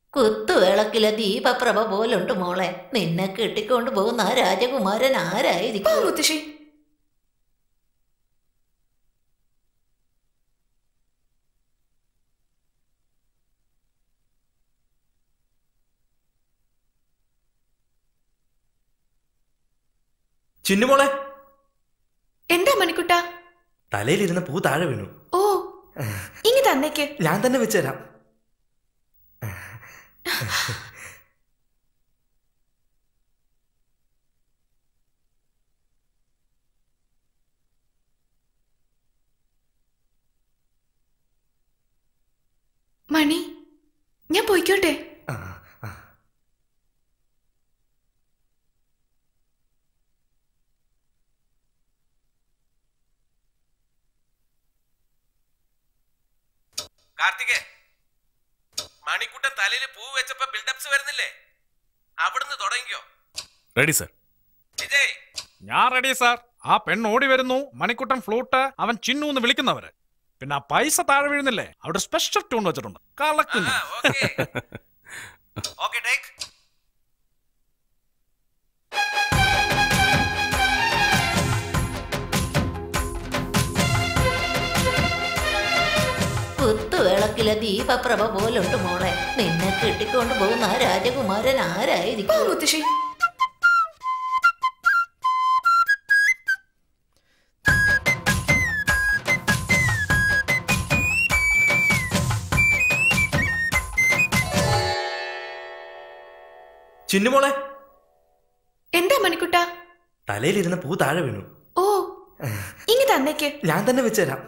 കുത്തുവിളക്കിലെ ദീപപ്രഭ പോലുണ്ട് മോളെ നിന്നെ കെട്ടിക്കൊണ്ട് പോകുന്ന ആ രാജകുമാരൻ ഓ ആരായിരിക്കും മുത്തശ്ശി ചിന്നുമോളെ എന്താ മണിക്കുട്ട തലയിലിരുന്ന പൂ താഴെ വീണു ഓ ഇനി തന്നേക്ക് ഞാൻ തന്നെ വെച്ചുതരാം മണി ഞാൻ പോയിക്കോട്ടെ ആ, ആ. കാർത്തികേ മണിക്കുട്ടൻ തലയിൽ പൂ വെച്ചപ്പോ ബിൽഡപ്സ് വരുന്നില്ലേ അവിടുന്ന് തുടങ്ങിക്കോ റെഡി സർ വിജയ് ഞാൻ റെഡി സാർ ആ പെണ്ണ് ഓടി വരുന്നു മണിക്കുട്ടൻ ഫ്ലൂട്ട് അവൻ ചിന്നു എന്ന് വിളിക്കുന്നവര് പിന്നെ ആ പൈസ താഴെ വീഴുന്നില്ലേ അവിടെ സ്പെഷ്യൽ ട്യൂൺ വെച്ചിട്ടുണ്ട് കളക്കുന്നു ഓക്കെ ഓക്കെ ടേക്ക് കുത്തുവിളക്കിലെ ദീപപ്രഭ പോലുണ്ട് മോളെ നിന്നെ കെട്ടിക്കൊണ്ട് പോകുന്ന ആ രാജകുമാരൻ ഓ ആരായിരിക്കും മുത്തശ്ശി ചിന്നുമോളെ എന്താ മണിക്കുട്ട തലയിലിരുന്ന പൂ താഴെ വീണു ഓ ഇനി തന്നേക്ക് ഞാൻ തന്നെ വെച്ചുതരാം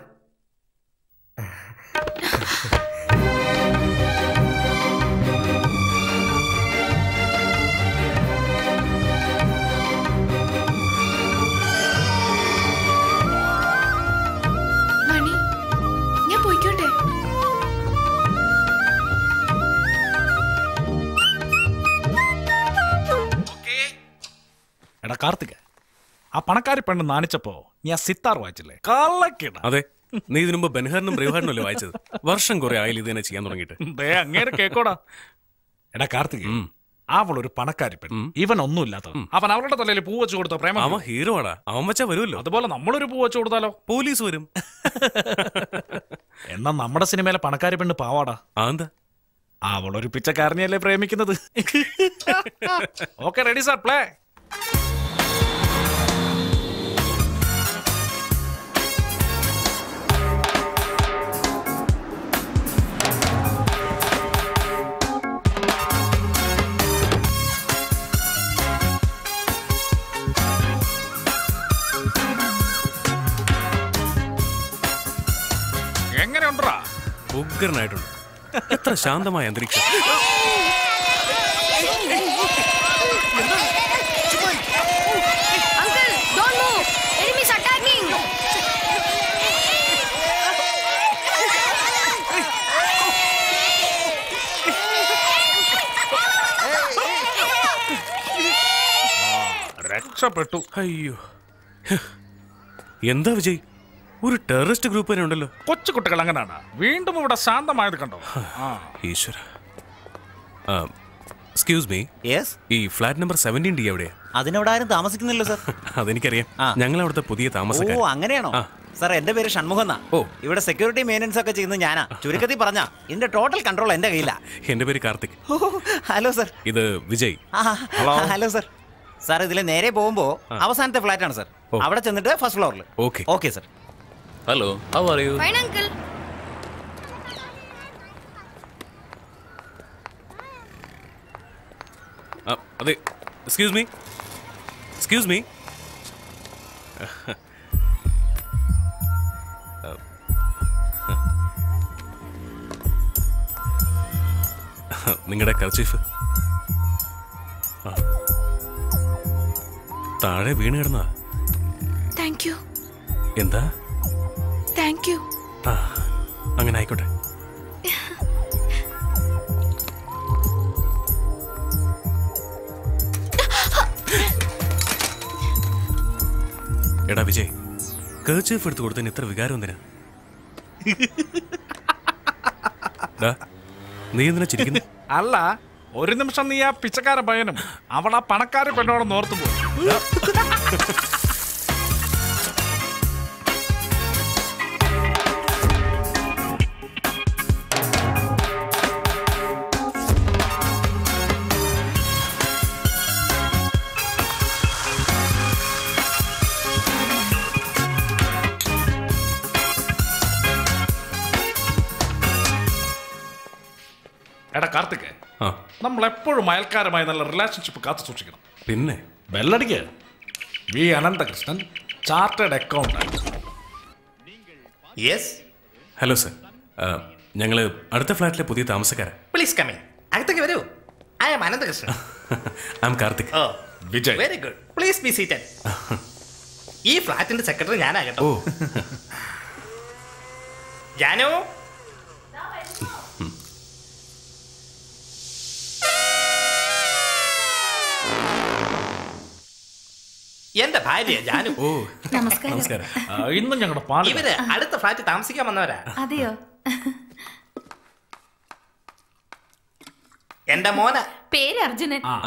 മണി ഞാൻ പോയിക്കോട്ടെ ഓക്കെ എടാ കാർത്തിക ആ പണക്കാരി പെണ്ണ് നാണിച്ചപ്പോ നീ ആ സിത്താർ വായിച്ചില്ലേ കള്ളക്കിട അതെ നീ ഇതിനു മുമ്പ് ബെൻഹാറിനും ബ്രേവ്ഹാറിനും അല്ലേ വായിച്ചത് വർഷം കുറെ ആയില്ല ഇത് തന്നെ ചെയ്യാൻ തുടങ്ങിയിട്ട് ദേ അങ്ങേരെ കേക്കോടാ എടാ കാർത്തിക ഉം. അവൾ ഒരു പണക്കാരി പെണ്ണ് ഉം. ഇവൻ ഒന്നുമില്ലാത്തവൻ അവൻ അവളുടെ തലയിൽ പൂ വെച്ച് കൊടുത്ത പ്രേമം അവൻ ഹീറോ ആടാ അവൻ വെച്ചാ വരുമല്ലോ അതുപോലെ നമ്മളൊരു പൂ വെച്ച് കൊടുത്താലോ പോലീസ് വരും എന്നാ നമ്മുടെ സിനിമയിലെ പണക്കാരി പെണ്ണ് പാവാടാ ആ എന്താ അവളൊരു പിച്ചക്കാരനെയല്ലേ പ്രേമിക്കുന്നത് ഓക്കെ റെഡി സാർ പ്ലേ എങ്ങനെയുണ്ടാ ഉഗ്രനായിട്ടുണ്ട് എത്ര ശാന്തമായ അന്തരീക്ഷം Uncle, don't move! Enemies attacking! രക്ഷപ്പെട്ടു അയ്യോ ഹ്. എന്താ വിജയ് ഒരു ടെററിസ്റ്റ് ഗ്രൂപ്പ് തന്നെ ഉണ്ടല്ലോ കൊച്ചു കുട്ടികൾ അങ്ങനെയാണ് വീണ്ടും ഇവിടെ ശാന്തമായത് കണ്ടോ ആ ഈശ്വര എക്സ്ക്യൂസ് മീ യെസ് ഈ ഫ്ലാറ്റ് നമ്പർ സെവൻറ്റീൻ ഡി എവിടെയാ അതിനവിടെ ആരും താമസിക്കുന്നില്ല സർ അതെനിക്കറിയാം ആ. ഞങ്ങൾ അവിടുത്തെ പുതിയ ഓ താമസക്കാർ അങ്ങനെയാണോ ആ. സാർ എന്റെ പേര് ഷൺമുഖം എന്നാ ഓ. ഇവിടെ സെക്യൂരിറ്റി മെയിൻ്റനൻസ് ഒക്കെ ചെയ്യുന്നത് ഞാനാ ചുരുക്കത്തിൽ പറഞ്ഞാ ഇതിന്റെ ടോട്ടൽ കൺട്രോൾ എന്റെ കയ്യിലാ എന്റെ പേര് കാർത്തിക് ഓ, ഹലോ സർ ഇത് വിജയ് ആ, ഹലോ സർ സാർ ഇതിൽ നേരെ പോകുമ്പോ അവസാനത്തെ ഫ്ലാറ്റ് ആണ് സർ ഓ. അവിടെ ചെന്നിട്ട് ഫസ്റ്റ് ഫ്ലോറിൽ okay okay sir hello how are you Fine, uncle. അതെ എക്സ്ക്യൂസ് മീ എക്സ്ക്യൂസ് മീ നിങ്ങളുടെ കർച്ചീഫ് താഴെ വീണ് കിടന്നാ താങ്ക് യു എന്താ താങ്ക് യു ആ അങ്ങനെ ആയിക്കോട്ടെ എടാ വിജയ് കേച്ചീഫ് എടുത്ത് കൊടുത്തതിന് ഇത്ര വികാരം എന്തിനാ ഡാ, നീ എന്തിനാ ചിരിക്കുന്നു അല്ല ഒരു നിമിഷം നീ ആ പിച്ചക്കാര പയ്യനും അവൾ ആ പണക്കാര പെണ്ണോട് ഓർത്തു പോകും എടാ കാർത്തിക് ആ നമ്മൾ എപ്പോഴും അയൽക്കാരുമായി നല്ല റിലേഷൻഷിപ്പ് കാത്തു സൂക്ഷിക്കണം പിന്നെ ബെല്ലടിക്ക് V Ananthakrishnan chartered accountant yes hello sir ഞങ്ങൾ അടുത്ത ഫ്ലാറ്റിലെ പുതിയ താമസക്കാരാ പ്ലീസ് കമ്മിൻ അകത്തേക്ക് വരൂ I'm Ananthakrishnan I'm Karthik ഓ Vijay very good please be seated ഈ ഫ്ലാറ്റിന്റെ സെക്രട്ടറി ഞാനാകട്ടോ ഓ ജാനു എന്റെ ഭാര്യ ജാനു ഓ നമസ്കാരം നമസ്കാരം ആ, ഇന്നും ഞങ്ങളുടെ പാല് ഇവര് അടുത്ത ഫ്ലാറ്റ് താമസിക്കാൻ വന്നവരാ അതെയോ എന്റെ മോന പേര് അർജുനൻ ആ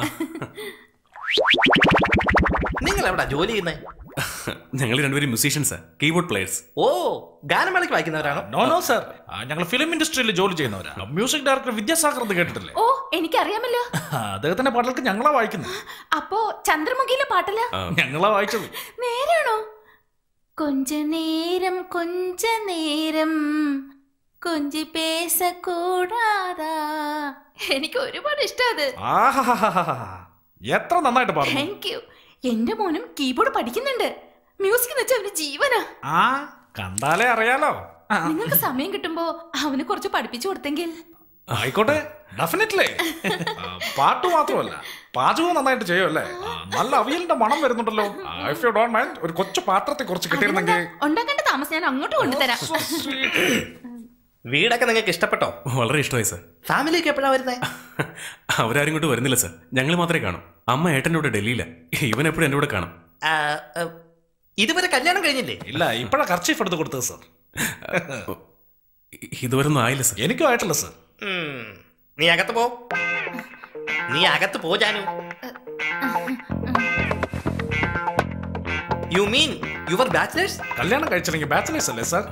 നിങ്ങൾ എവിടാ ജോലി ചെയ്യുന്നത് ഞങ്ങൾ രണ്ടുപേരും മ്യൂസീഷ്യൻസാ കീബോർഡ് പ്ലേയേഴ്സ് ഓ ഗാനമേളയ്ക്ക് വായിക്കുന്നവരാണോ നോ നോ സർ ഞങ്ങൾ ഫിലിം ഇൻഡസ്ട്രിയിൽ ജോലി ചെയ്യുന്നവരാ മ്യൂസിക് ഡയറക്ടർ വിദ്യാസാഗർ എന്ന് കേട്ടിട്ടില്ലേ ഓ എനിക്കറിയാമല്ലോ ആ, അദ്ദേഹത്തിന്റെ പാട്ടുകൾക്ക് ഞങ്ങളാ വായിക്കുന്നത് അപ്പോ ചന്ദ്രമുഖിയിലെ പാട്ടല്ല ഞങ്ങളാ വായിച്ചത് നേരാണോ കൊഞ്ച നേരം കൊഞ്ച നേരം കൊഞ്ചി പേസ കൂടാതാ എനിക്ക് ഒരുപാട് ഇഷ്ടം അത് ആഹാഹാഹാഹാ. എത്ര നന്നായിട്ട് പാടുന്നു താങ്ക് യു എന്റെ മോനും കീബോർഡ് പഠിക്കുന്നുണ്ട് മ്യൂസിക് എന്ന് വെച്ചാൽ അവന് ജീവനാ ആ കണ്ടാലേ അറിയാലോ ആ, നിങ്ങൾക്ക് സമയം കിട്ടുമ്പോ അവന് കുറച്ച് പഠിപ്പിച്ചു കൊടുത്തെങ്കിൽ ആയിക്കോട്ടെ ഡെഫിനറ്റ്ലി പാട്ട് മാത്രമല്ല പാചകവും നന്നായിട്ട് ചെയ്യുമല്ലേ ആ, നല്ല അവിയലിന്റെ മണം വരുന്നുണ്ടല്ലോ ഇഫ് യു ഡോണ്ട് മൈൻഡ് ഒരു കൊച്ചു പാത്രത്തെ കുറച്ച് കിട്ടിയിരുന്നെങ്കിൽ ഉണ്ടാക്കേണ്ട താമസം ഞാൻ അങ്ങോട്ട് കൊണ്ടുതരാം വീടൊക്കെ നിങ്ങൾക്ക് ഇഷ്ടപ്പെട്ടോ വളരെ ഇഷ്ടമായി സർ ഫാമിലിയൊക്കെ എപ്പോഴാ വരുന്നത് അവരാരും ഇങ്ങോട്ട് വരുന്നില്ല സർ ഞങ്ങൾ മാത്രമേ കാണും അമ്മ ഏട്ടൻ്റെ കൂടെ ഡൽഹിയില ഇവൻ എപ്പോഴും എൻ്റെ കൂടെ കാണും ഇതുവരെ കല്യാണം കഴിഞ്ഞില്ലേ ഇല്ല ഇപ്പഴാ കർച്ചീഫ് എടുത്ത് കൊടുത്തത് സർ ഇ- ഇതുവരെ ഒന്നും ആയില്ല സർ എനിക്കും ആയിട്ടില്ല സർ ഉം. നീ അകത്ത് പോ നീ അകത്ത് പോ Janu you mean your bachelors കല്യാണം കഴിച്ചില്ലെങ്കിൽ ബാച്ചിലേഴ്സ് അല്ലേ സർ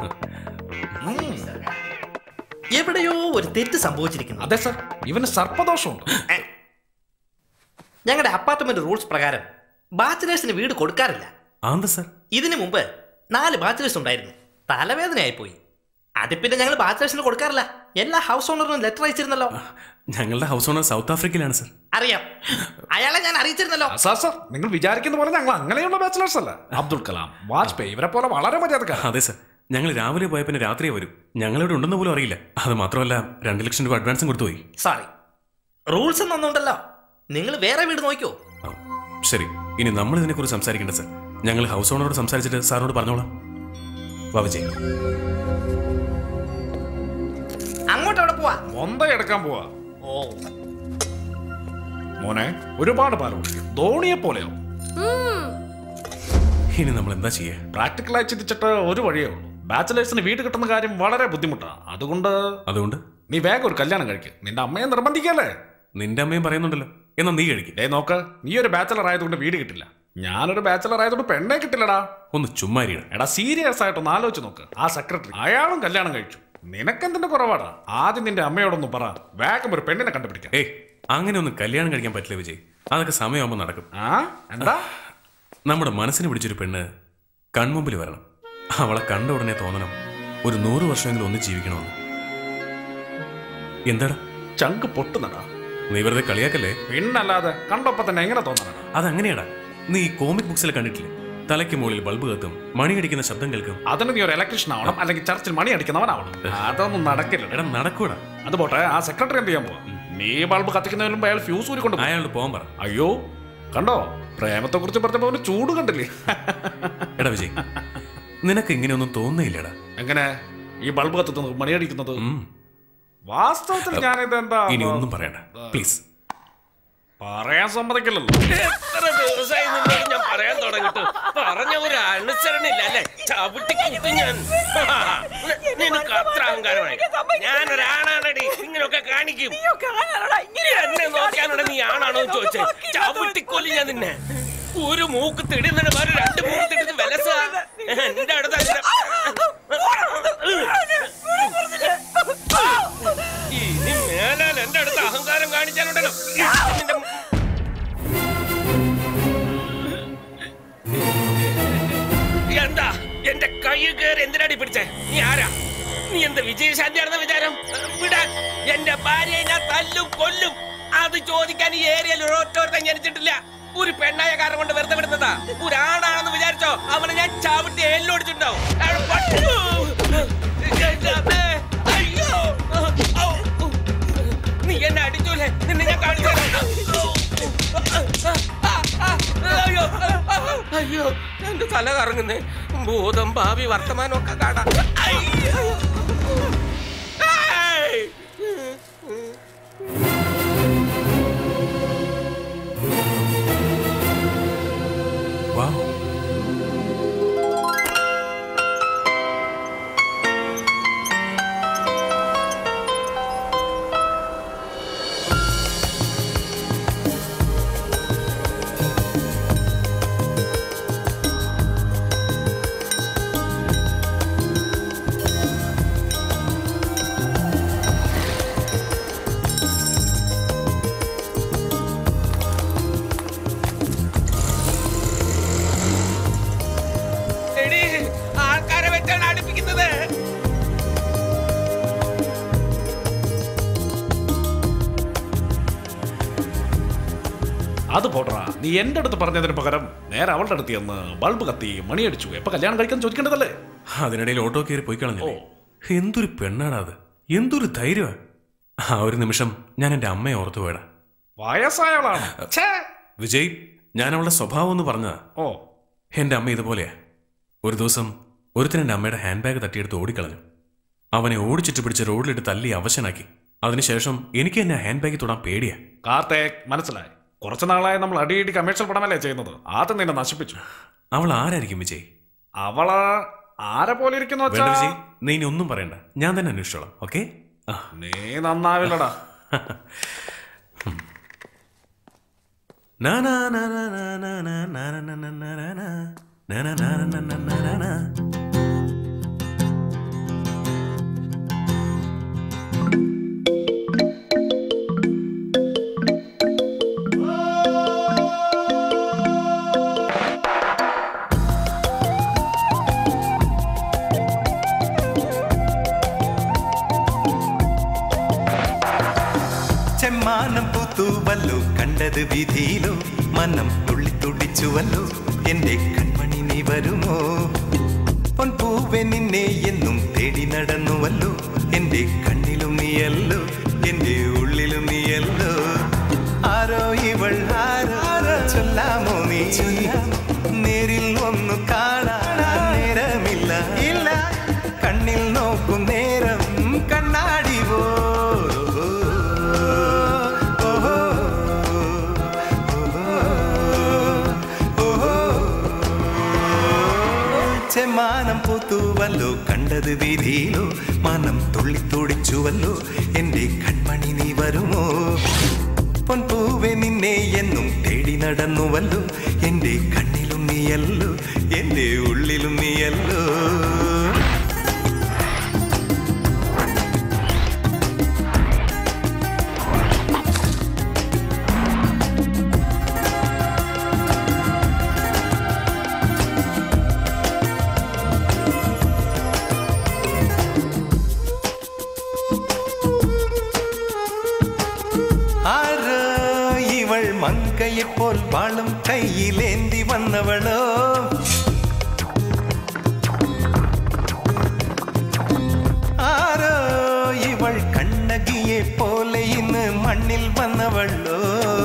എവിടെയോ ഒരു തെറ്റ് സംഭവിച്ചിരിക്കുന്നു അതെ സർ ഇവന് സർപ്പദോഷമുണ്ട് ഞങ്ങളുടെ അപ്പാർട്ട്മെന്റ് റൂൾസ് പ്രകാരം ബാച്ചിലേഴ്സിന് വീട് കൊടുക്കാറില്ല ആന്താ സർ ഇതിനു മുമ്പ് നാല് ബാച്ചിലേഴ്സ് ഉണ്ടായിരുന്നു തലവേദനയായി പോയി അത് പിന്നെ ഞങ്ങൾ ബാച്ചിലേഴ്സിന് കൊടുക്കാറില്ല എല്ലാ ഹൗസ് ഓണറിനും ലെറ്റർ അയച്ചിരുന്നല്ലോ ഞങ്ങളുടെ ഹൗസ് ഓണർ സൗത്ത് ആഫ്രിക്കയിലാണ് സർ അറിയാം അയാളെ ഞാൻ അറിയിച്ചിരുന്നല്ലോ സാർ സാർ നിങ്ങൾ വിചാരിക്കുന്ന പോലെ ഞങ്ങൾ അങ്ങനെയുള്ള ബാച്ചിലേഴ്സ് അല്ല അബ്ദുൽ കലാം വാജ്പേയി ഇവരെ പോലെ വളരെ മര്യാദക്കാർ അതെ സർ ഞങ്ങൾ രാവിലെ പോയ പിന്നെ രാത്രിയെ വരും ഞങ്ങളിവിടെ ഉണ്ടെന്ന് പോലും അറിയില്ല അത് മാത്രമല്ല രണ്ട് ലക്ഷം രൂപ അഡ്വാൻസും കൊടുത്തു പോയി സോറി റൂൾസ് എന്നൊന്നുണ്ടല്ലോ നിങ്ങൾ വേറെ വീട് നോക്കിയോ ആ, ശരി ഇനി നമ്മൾ ഇതിനെക്കുറിച്ച് സംസാരിക്കേണ്ട സർ ഞങ്ങൾ ഹൗസ് ഓണറോട് സംസാരിച്ചിട്ട് സാറിനോട് പറഞ്ഞോളാം വാ വിജയ് അങ്ങോട്ട് അവിടെ പോവാ മൊന്ത എടുക്കാൻ പോവാ ഓ മോനെ ഒരുപാട് പാൽ കുടിക്കും ധോണിയെ പോലെയോ ഇനി നമ്മൾ എന്താ ചെയ്യാ പ്രാക്ടിക്കലായി ചിന്തിച്ചിട്ട് ഒരു വഴിയേ ഉള്ളൂ ബാച്ചിലേഴ്സിന് വീട് കിട്ടുന്ന കാര്യം വളരെ ബുദ്ധിമുട്ടാണ് അതുകൊണ്ട് അതുകൊണ്ട് നീ വേഗം ഒരു കല്യാണം കഴിക്കും നിന്റെ അമ്മയെ നിർബന്ധിക്കല്ലേ നിന്റെ അമ്മയും പറയുന്നുണ്ടല്ലോ എന്നാ നീ കഴിക്കും ഡേ നോക്ക് നീ ഒരു ബാച്ചലർ ആയതുകൊണ്ട് വീട് കിട്ടില്ല ഞാനൊരു ബാച്ചലർ ആയതുകൊണ്ട് പെണ്ണെ കിട്ടില്ലടാ ഒന്ന് ചുമ്മാ ഇരിക്കണം എടാ സീരിയസ് ആയിട്ടൊന്ന് ആലോചിച്ച് നോക്ക് ആ സെക്രട്ടറി അയാളും കല്യാണം കഴിച്ചു നിനക്കെന്തിന്റെ കുറവാടാ ആദ്യം നിന്റെ അമ്മയോടൊന്ന് പറ വേഗം ഒരു പെണ്ണിനെ കണ്ടുപിടിക്കാം ഏയ് അങ്ങനെ ഒന്നും കല്യാണം കഴിക്കാൻ പറ്റില്ല വിജയ് അതൊക്കെ സമയമാകുമ്പോൾ നടക്കും ആ എന്താ നമ്മുടെ മനസ്സിന് പിടിച്ചൊരു പെണ്ണ് കൺമുമ്പിൽ വരണം അവളെ കണ്ട ഉടനെ തോന്നണം ഒരു നൂറ് വർഷമെങ്കിലും ഒന്ന് ജീവിക്കണമെന്ന് എന്താടാ ചങ്ക് പൊട്ടുന്നടാ നീ വെറുതെ കളിയാക്കല്ലേ പിന്നല്ലാതെ കണ്ടപ്പോ തന്നെ എങ്ങനെ തോന്നണം അതങ്ങനെയാടാ നീ ഈ കോമിക് ബുക്സിൽ കണ്ടിട്ടില്ലേ തലയ്ക്ക് മുകളിൽ ബൾബ് കത്തും മണിയടിക്കുന്ന ശബ്ദം കേൾക്കും അതിന് നീ ഒരു ഇലക്ട്രീഷ്യൻ ആവണം അല്ലെങ്കിൽ ചർച്ചിൽ മണി അടിക്കുന്നവനാവണം അതൊന്നും നടക്കില്ല എടാ നടക്കൂടാ അത് പോട്ടെ ആ സെക്രട്ടറി എന്ത് ചെയ്യാൻ പോവാ നീ ബൾബ് കത്തിക്കുന്നതിന് മുമ്പ് അയാൾ ഫ്യൂസ് ഊരിക്കൊണ്ട് പോകും. അയാളോട് പോകാൻ പറ അയ്യോ കണ്ടോ പ്രേമത്തെ കുറിച്ച് പറഞ്ഞപ്പോ അവന് ചൂട് കണ്ടില്ലേ എടാ വിജയ് നിനക്ക് ഇങ്ങനെയൊന്നും തോന്നുന്നില്ലടാ എങ്ങനെ ഈ ബൾബ് കത്തുന്നത് മണിയടിക്കുന്നത് ഉം. വാസ്തവത്തിൽ ഞാനിത് എന്താ ഇനി ഒന്നും പറയണ്ട പ്ലീസ് പറയാൻ സമ്മതിക്കില്ലല്ലോ എത്ര ദിവസമായി നിന്നോട് ഞാൻ പറയാൻ തുടങ്ങിട്ട് പറഞ്ഞ ഒരു അനുസരണില്ല അല്ലെ ചവിട്ടിക്കുത്തു ഞാൻ നിനക്ക് അത്ര അഹങ്കാരമായി ഞാനൊരാണാണടി ഇങ്ങനെയൊക്കെ നിന്നെ കാണിക്കും എന്നെ നോക്കാനുള്ള നീ ആണാണോ എന്ന് ചോദിച്ചേ ചവിട്ടിക്കൊല്ലി ഞാൻ നിന്നെ ഒരു മൂക്ക് തിടുന്നിട്ട് വേറെ രണ്ട് മൂക്ക് തിടുന്ന് വിലസ എന്റെ അടുത്ത് അങ്ങനെ- ഇനി മേലാൽ എന്റെ അടുത്ത് അഹങ്കാരം കാണിച്ചാലുണ്ടല്ലോ നിന്റെ എന്താ എന്റെ കൈ കയറി എന്തിനാടി പിടിച്ചേ നീ ആരാ നീ എന്ത് വിജയശാന്തിയാണെന്ന വിചാരം വിടാൻ എന്റെ ഭാര്യയെ ഞാൻ തല്ലും കൊല്ലും അത് ചോദിക്കാൻ ഈ ഏരിയയിൽ ഒരൊറ്റൊരുത്തൻ ജനിച്ചിട്ടില്ല ഒരു പെണ്ണായ കാരണം കൊണ്ട് വെറുതെ വിടുന്നതാ ഒരാണാണെന്ന് വിചാരിച്ചോ അവനെ ഞാൻ ചവിട്ടി എല്ലോടിച്ചിട്ടുണ്ടാവും അയാൾ പട്ടു. എന്റെ അമ്മേ. അയ്യോ. ഔ. നീ എന്നെ അടിച്ചൂലേ നിന്നെ ഞാൻ കാണിച്ചു തരാം. അയ്യോ അയ്യോ എന്റെ തല കറങ്ങുന്നേ ഭൂതം ഭാവി വർത്തമാനം ഒക്കെ കാണാം അയ്യോ. ഏയ്. വാ എടീ, ആൾക്കാരെ വെച്ചാണ് അടുപ്പിക്കുന്നത് അത് പോട്ടറാ നീ എന്റെ അടുത്ത് പറഞ്ഞതിന് പകരം നേരെ അവളുടെ അടുത്ത് ചെന്ന് ബൾബ് കത്തി മണിയടിച്ചു എപ്പൊ കല്യാണം കഴിക്കാൻ ചോദിക്കേണ്ടതല്ലേ അതിനിടയിൽ ഓട്ടോ കയറി പോയി കളഞ്ഞു എന്തൊരു പെണ്ണാടാ അത് എന്തൊരു ധൈര്യമാ ആ ഒരു നിമിഷം ഞാൻ എൻ്റെ അമ്മയെ ഓർത്തു പോയടാ വയസ്സായവളാണ് ഛേ. വിജയ് ഞാൻ അവളുടെ സ്വഭാവം എന്ന് പറഞ്ഞതാ ഓ എൻ്റെ അമ്മ ഇതുപോലെയാ ഒരു ദിവസം ഒരുത്തൻ എൻ്റെ അമ്മയുടെ ഹാൻഡ് ബാഗ് തട്ടിയെടുത്ത് ഓടിക്കളഞ്ഞു അവനെ ഓടിച്ചിട്ട് പിടിച്ച് റോഡിലിട്ട് തല്ലി അവശനാക്കി അതിനുശേഷം എനിക്ക് എന്നെ ഹാൻഡ് ബാഗ് തൊടാൻ പേടിയാ കാർത്തേക് മനസ്സിലായി കുറച്ചു നാളായി നമ്മൾ അടിയിടി കമേഴ്ഷ്യൽ പടമല്ലേ ചെയ്യുന്നത് ആദ്യം നിന്നെ നശിപ്പിച്ചു അവൾ ആരായിരിക്കും വിജയ് അവള് ആരെ പോലെ ഇരിക്കുന്നു വേണ്ട വച്ചാ വിജയ് നീ ഇനി ഒന്നും പറയണ്ട ഞാൻ തന്നെ അന്വേഷിച്ചോളാം ഓക്കെ നീ നന്നാവില്ലടാ ചെമ്മാനം പൂത്തുവല്ലോ കണ്ടത് വിധിയിലോ മനം തുള്ളി തുടിച്ചുവല്ലോ എന്റെ കൺമണി നീ വരുമോ പൊൻപൂവെ നിന്നെ എന്നും തേടി നടന്നുവല്ലോ എന്റെ കണ്ണിലും നീയല്ലോ എന്റെ ഉള്ളിലും നീയല്ലോ ആരോ ഇവൾ ആരോ ചൊല്ലാമോ നീ നേരിൽ ഒന്ന് കാണാൻ നേരമില്ല ഇല്ല കണ്ണിൽ നോക്കും നേരം കണ്ണാടി പോ ചെമ്മാനം പൂത്തുവല്ലോ കണ്ടത് വീതിയിലോ മനം തുള്ളി തുടിച്ചുവല്ലോ എന്റെ കൺമണി നീ വരുമോ പൊൻപൂവെ നിന്നെ എന്നും തേടി നടന്നുവല്ലോ എന്റെ കണ്ണിലും നീയല്ലോ എന്റെ ഉള്ളിലും നീയല്ലോ ആരോ ഇവൾ മങ്കയെപ്പോൽ വാളും കയ്യിലേന്തി വന്നവളോ ആരോ ഇവൾ കണ്ണകിയെ പോലെ ഇന്ന് മണ്ണിൽ വന്നവളോ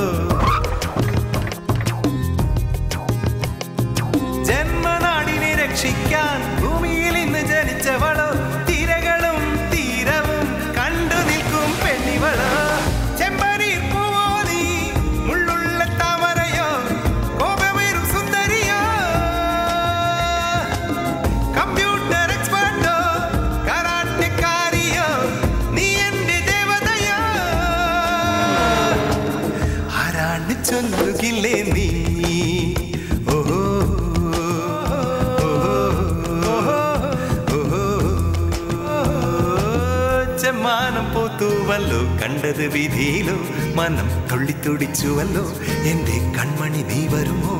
ജന്മനാടിനെ രക്ഷിക്കാൻ ഭൂമിയിൽ ഇന്ന് ജനിച്ചവളോ തിരകളും തീരവും കണ്ടു നിൽക്കും പെണ്ണിവളോ ചെമ്പനീർ പൂവോ നീ മുള്ളുള്ള താമരയോ കോപമേറും സുന്ദരിയോ കമ്പ്യൂട്ടർ എക്സ്പേർട്ടോ കരാട്ടക്കാരിയോ നീ എന്റെ ദേവതയോ ചൊല്ലുകില്ലേ നീ ഓഹോ ചെമ്മാനം പോത്തുവല്ലോ കണ്ടത് വിധിയിലോ മനം തുള്ളിത്തുടിച്ചുവല്ലോ എന്റെ കൺമണി നീ വരുമോ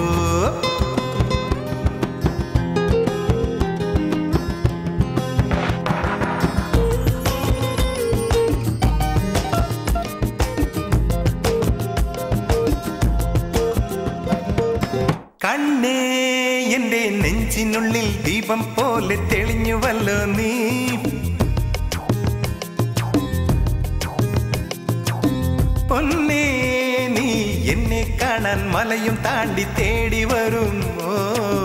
കണ്ണേ എന്റെ നെഞ്ചിനുള്ളിൽ ദീപം പോലെ തെളിഞ്ഞുവല്ലോ നീ പൊന്നേ നീ എന്നെ കാണാൻ മലയും താണ്ടി തേടി വരുമോ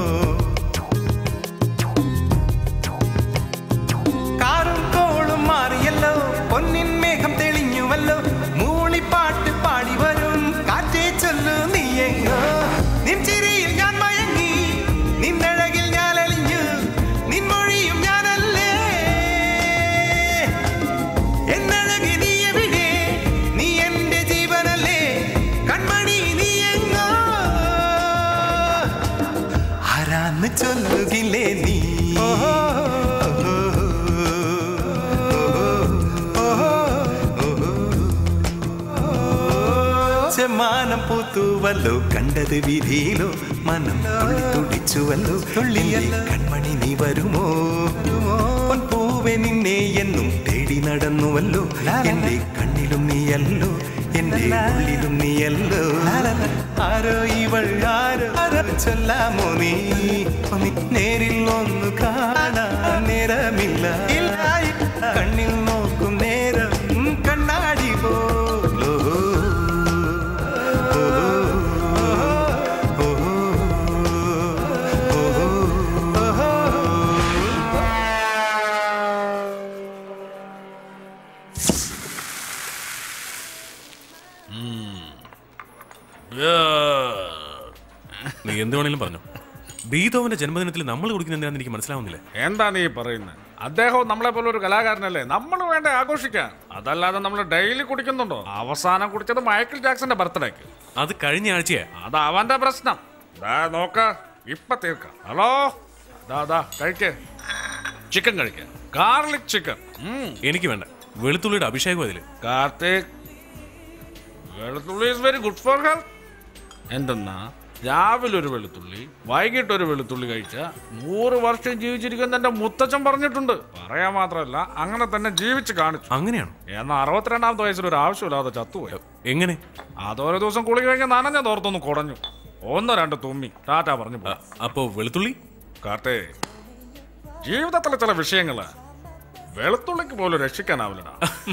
കാറും കോളും മാറിയല്ലോ പൊന്നിൻ മേഘം തെളിഞ്ഞുവല്ലോ മൂളിപ്പാട്ട് പാടി വരും കാറ്റേ ചൊല്ലു നീ എങ്ങോ നിൻ ചിരിയിൽ ഞാൻ മയങ്ങി നിന്നഴകിൽ ഞാൻ അലിഞ്ഞു നിൻ മൊഴിയും ഞാനല്ലേ എന്നഴകി നീ എവിടെ നീ എന്റെ ജീവനല്ലേ കൺമണി നീ എങ്ങോ ആരാന്ന് ചൊല്ലുകില്ലേ നീ ചെമ്മാനം പൂത്തുവല്ലോ കണ്ടത് വിധിയിലോ മനം തുള്ളി തുടിച്ചുവല്ലോ തുള്ളിയല്ല കൺമണി നീ വരുമോ പൂവെ നിന്നെ എന്നും തേടി നടന്നുവല്ലോ എന്റെ കണ്ണിലും നീയല്ലോ എന്റെ ഉള്ളിലും നീയല്ലോ ആരോ ഇവൾ ആരോ ആരോ ചൊല്ലാമോ നീ നീ നേരിൽ ഒന്ന് കാണാൻ നേരമില്ല ഇല്ല, ഇല്ല. കണ്ണിൽ നോക്കും നേരം കണ്ണാടി പോലോ നീ എന്ത് വേണേലും പറഞ്ഞു ബീതോവന്റെ ജന്മദിനത്തിൽ നമ്മൾ കുടിക്കുന്ന എന്താണെന്ന് എനിക്ക് മനസ്സിലാവുന്നില്ല എന്താ നീ പറയുന്നത് അദ്ദേഹവും നമ്മളെ പോലെ ഒരു കലാകാരനല്ലേ നമ്മൾ വേണ്ട ആഘോഷിക്കാൻ അതല്ലാതെ നമ്മൾ ഡെയിലി കുടിക്കുന്നുണ്ടോ അവസാനം കുടിച്ചത് മൈക്കിൾ ജാക്സന്റെ ബർത്ത്ഡേക്ക് അത് കഴിഞ്ഞ ആഴ്ചയാ അത് അവന്റെ പ്രശ്നം ദാ നോക്ക ഇപ്പൊ തീർക്ക ഹലോ ദാ ദാ കഴിക്കേ ചിക്കൻ കഴിക്ക ഗാർലിക് ചിക്കൻ എനിക്ക് വേണ്ട വെളുത്തുള്ളിയുടെ അഭിഷേകം അതില് കാർത്തിക് വെളുത്തുള്ളി is very good for health എന്തെന്നാ രാവിലെ ഒരു വെളുത്തുള്ളി വൈകിട്ട് ഒരു വെളുത്തുള്ളി കഴിച്ച നൂറ് വർഷം ജീവിച്ചിരിക്കുന്ന എന്റെ മുത്തച്ഛൻ പറഞ്ഞിട്ടുണ്ട് പറയാൻ മാത്രമല്ല അങ്ങനെ തന്നെ ജീവിച്ച് കാണിച്ചു അങ്ങനെയാണോ എന്നാൽ അറുപത്തിരണ്ടാമത്തെ വയസ്സിൽ ഒരു ആവശ്യമില്ലാതെ ചത്തുപോയി എങ്ങനെ അതോരോ ദിവസം കുളി കഴിഞ്ഞ് നനഞ്ഞ തോർത്തൊന്ന് കുടഞ്ഞു ഒന്ന് രണ്ട് തുമ്മി ടാറ്റ പറഞ്ഞു പോയി. അപ്പോ വെളുത്തുള്ളി കാർത്തേ ജീവിതത്തിലെ ചില വിഷയങ്ങള് വെളുത്തുള്ളിക്ക് പോലും രക്ഷിക്കാനാവില്ലടാ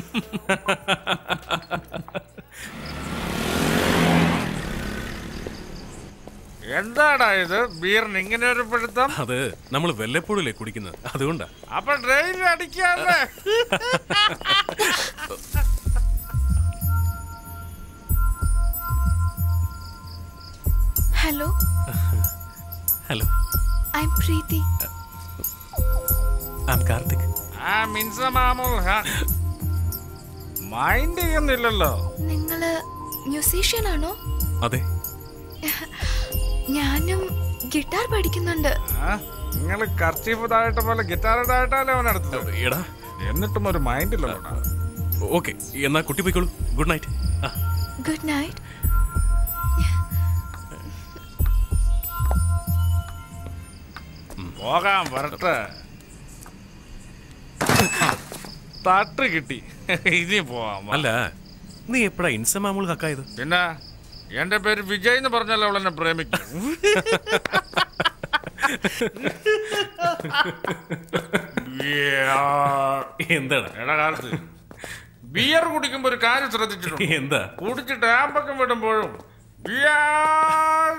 എന്താടാ ഇത് ബീറിന് ഇങ്ങനെ ഒരു പിടുത്തം അത് നമ്മൾ വല്ലപ്പോഴല്ലേ കുടിക്കുന്നത് അതുകൊണ്ടാ അപ്പൊ ട്രെയിനിൽ അടിക്കാല്ലേ hello hello I'm Preethi am Karthik ആ മിൻസ മാമൂൽ മൈൻഡ് ചെയ്യുന്നില്ലല്ലോ നിങ്ങള് മ്യൂസീഷ്യൻ ആണോ അതെ ഞാനും ഗിറ്റാർ പഠിക്കുന്നുണ്ട് നിങ്ങൾ കർച്ചീഫ് താഴട്ട പോലെ ഗിറ്റാർ താഴട്ടല്ലേ അവൻ അടുത്തത് എടാ എന്നിട്ടും ഒരു മൈൻഡ് ഇല്ലല്ലോടാ ഓക്കെ എന്നാ കുട്ടി പോയിക്കോളൂ ഗുഡ് നൈറ്റ് ഗുഡ് നൈറ്റ് പോകാം വരട്ടെ തട്ട് കിട്ടി ഇനി പോവാം അല്ല നീ എപ്പോഴാ ഇൻസമാമൂൾ കക്കായത് പിന്നെ എന്റെ പേര് വിജയ് എന്ന് പറഞ്ഞല്ലോ അവൾ എന്നെ പ്രേമിക്കും എന്താണ് എടാ കാലത്ത് ബിയർ കുടിക്കുമ്പോ ഒരു കാര്യം ശ്രദ്ധിച്ചിട്ടുണ്ട് എന്താ കുടിച്ചിട്ട് ആമ്പക്കം വിടുമ്പോഴും ബിയർ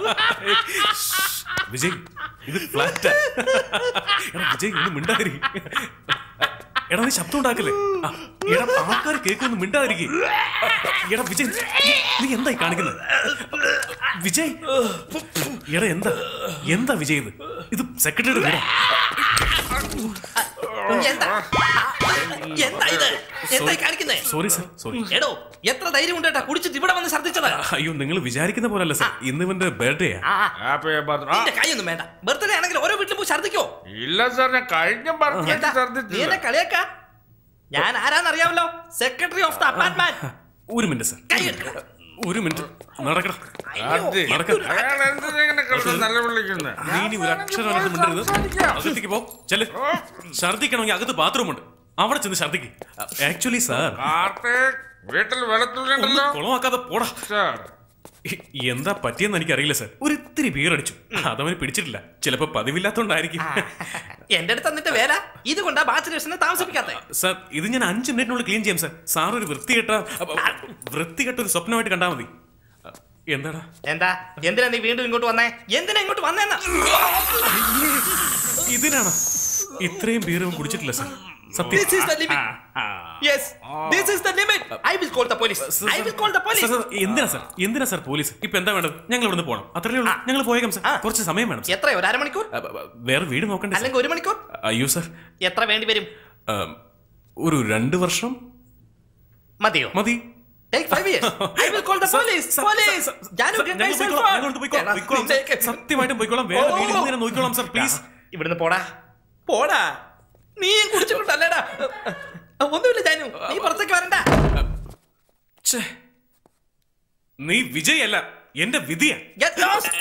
വിജയ് ഇത് ഫ്ലാറ്റാ എടാ വിജയ് ഒന്ന് മിണ്ടാതിരി എടാ നീ ശബ്ദം ഉണ്ടാക്കല്ലേ ആ, എടാ ആൾക്കാർ കേൾക്കൊന്ന് മിണ്ടാതിരിക്കെ എടാ വിജയ് നീ- നീ എന്തായി കാണിക്കുന്നത് വിജയ് എടാ എന്താ എന്താ വിജയ് ഇത് ഇത് സെക്രട്ടറിയുടെ വീടാ എന്താ ആ, എന്താ ഇത് എന്താ കാണിക്കുന്നേ സോറി സർ സോറി എടോ എത്ര ധൈര്യം ഉണ്ട് കുടിച്ചിട്ട് ഇവിടെ വന്ന് ഛർദ്ദിച്ചത് അയ്യോ നിങ്ങൾ വിചാരിക്കുന്ന പോലല്ല സർ ഇന്ന് ഇവന്റെ ബർത്ത്ഡേ ആ, ഹാപ്പി ബർത്ത്ഡേ നിന്റെ കൈയൊന്നും വേണ്ട ബർത്ത്ഡേ ആണെങ്കിൽ ഓരോ വീട്ടിലും പോയി ഛർദ്ദിക്കോ ഇല്ല സാർ ഞാൻ കഴിഞ്ഞ ബർത്ത്ഡേ എന്താ നീ എന്നെ ഛർദ്ദിച്ചില്ല കളിയാക്ക ഞാൻ ആരാന്നറിയാമല്ലോ സെക്രട്ടറി ഓഫ് ദ അപ്പാർട്ട്മെന്റ് ഒരു മിനിറ്റ് സർ കൈ എടുക്ക ഒരു മിനിറ്റ് നടക്കട അത് നടക്ക അയാൾ എന്തിനാ ഇങ്ങനെ കിടന്ന് നല്ല വിളിക്കുന്നത് നീ ഇനി ഒരു അക്ഷരം അതിനകത്ത് മിണ്ടരുത് അകത്തേക്ക് പോ ചെല്ല് ഛർദ്ദിക്കണമെങ്കിൽ അകത്ത് ബാത്റൂം ഉണ്ട് അവിടെ ചെന്ന് ഛർദ്ദിക്ക് ആക്ച്വലി സാർ കാർത്തിക് വീട്ടിൽ വെളുത്തുള്ളി ഒന്ന് ഉണ്ടല്ലോ കുളമാക്കാതെ പോടാ സാർ ഇ- എന്താ പറ്റിയെന്ന് എനിക്കറിയില്ല സാർ ഒരു ഇത്തിരി ബീറടിച്ചു അതവന് പിടിച്ചിട്ടില്ല ചിലപ്പോ പതിവില്ലാത്തോണ്ടായിരിക്കും എന്റെ അടുത്ത് എന്നിട്ട് വേല ഇത് കൊണ്ടാ ബാച്ചിലേഴ്സിനെ താമസിപ്പിക്കാത്ത സാർ ഇത് ഞാൻ അഞ്ച് മിനിറ്റിനുള്ളിൽ ക്ലീൻ ചെയ്യാം സാർ സാർ ഒരു വൃത്തികെട്ട അപ്പ- വൃത്തികെട്ട ഒരു സ്വപ്നമായിട്ട് കണ്ടാ മതി എന്താടാ എന്താ എന്തിനാ നീ വീണ്ടും ഇങ്ങോട്ട് വന്നേ എന്തിനാ ഇങ്ങോട്ട് വന്നേന്നാ ഇതിനാണ് ഇത്രയും ബീറും കുടിച്ചിട്ടില്ല സാർ സത്യം This is the limit. Yes, this is the limit. I will call the police. I will call the police. Sir, sir, എന്തിനാ സാർ എന്തിനാ സാർ പോലീസ് ഇപ്പൊ എന്താ വേണ്ടത് ഞങ്ങൾ ഇവിടുന്ന് പോകണം അത്രേ ഉള്ളൂ ഞങ്ങൾ പോയേക്കാം സാർ കുറച്ച് സമയം വേണം സാർ. എത്രയോ ഒരു അരമണിക്കൂർ അ, ബ, ബ, വേറെ വീട് നോക്കണ്ടേ സാർ? അല്ലെങ്കിൽ ഒരു മണിക്കൂർ അയ്യോ സാർ എത്ര വേണ്ടി വരും ഉം, ഒരു രണ്ട് വർഷം മതിയോ മതി Take five years. I will call the sir, police. Sir, Police. Sir, Janu, sir, get ഞങ്ങൾ myself പോയിക്കോളാം, out. ഞങ്ങൾ ഇവിടുന്ന് പോയിക്കോളാം, എടാ, പോയിക്കോളാം, സാർ. നിന്നേക്ക്. സത്യമായിട്ടും പോയിക്കോളാം വേറെ ഓ. വീട് ഇങ്ങനെ നോക്കിക്കോളാം സാർ പ്ലീസ് ഇവിടുന്ന് പോടാ പോടാ നീ കുടിച്ചിട്ടുണ്ടല്ലേടാ ഒന്നുമില്ല ജാനു നീ പുറത്തേക്ക് വരണ്ട ഛേ. നീ വിജയല്ല എന്റെ വിധിയാ Get lost.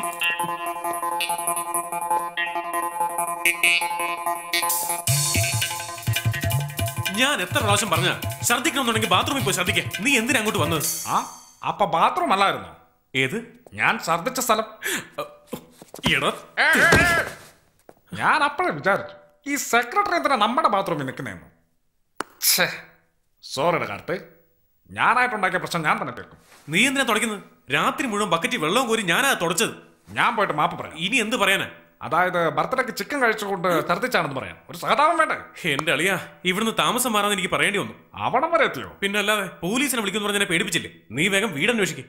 ഞാൻ എത്ര പ്രാവശ്യം പറഞ്ഞ ഛർദ്ദിക്കണമെന്നുണ്ടെങ്കിൽ ബാത്റൂമിൽ പോയി ഛർദ്ദിക്ക നീ എന്തിനാ അങ്ങോട്ട് വന്നത് ആ അപ്പൊ ബാത്റൂം അല്ലായിരുന്നു ഏത് ഞാൻ ഛർദ്ദിച്ച സ്ഥലം എടാ ഏ, ഏ, ഏ. ഞാൻ അപ്പോഴേ വിചാരിച്ചു ഈ സെക്രട്ടറി എന്തിനാ നമ്മുടെ ബാത്റൂമിൽ നിൽക്കുന്നതെന്ന് സോറിയുടെ കാർത്ത് ഞാനായിട്ടുണ്ടാക്കിയ പ്രശ്നം ഞാൻ തന്നെ തീർക്കും നീ എന്തിനാ തുടയ്ക്കുന്നത് രാത്രി മുഴുവൻ ബക്കറ്റ് വെള്ളവും കോരി ഞാനാ തുടച്ചത് ഞാൻ പോയിട്ട് മാപ്പ് പറയാം ഇനി എന്ത് പറയാനാ അതായത് ബർത്ത്ഡേക്ക് ചിക്കൻ കഴിച്ചുകൊണ്ട് ഛർദ്ദിച്ചാണെന്ന് പറയാം ഒരു സഹതാപം വേണ്ടേ എന്റെ അളിയാ ഇവിടുന്ന് താമസം മാറാന്ന് എനിക്ക് പറയേണ്ടി വന്നു അവിടം വരെ എത്തിയോ പിന്നെ അല്ലാതെ പോലീസിനെ വിളിക്കുന്നു പറഞ്ഞ പേടിപ്പിച്ചില്ലേ നീ വേഗം വീടന്വേഷിക്കും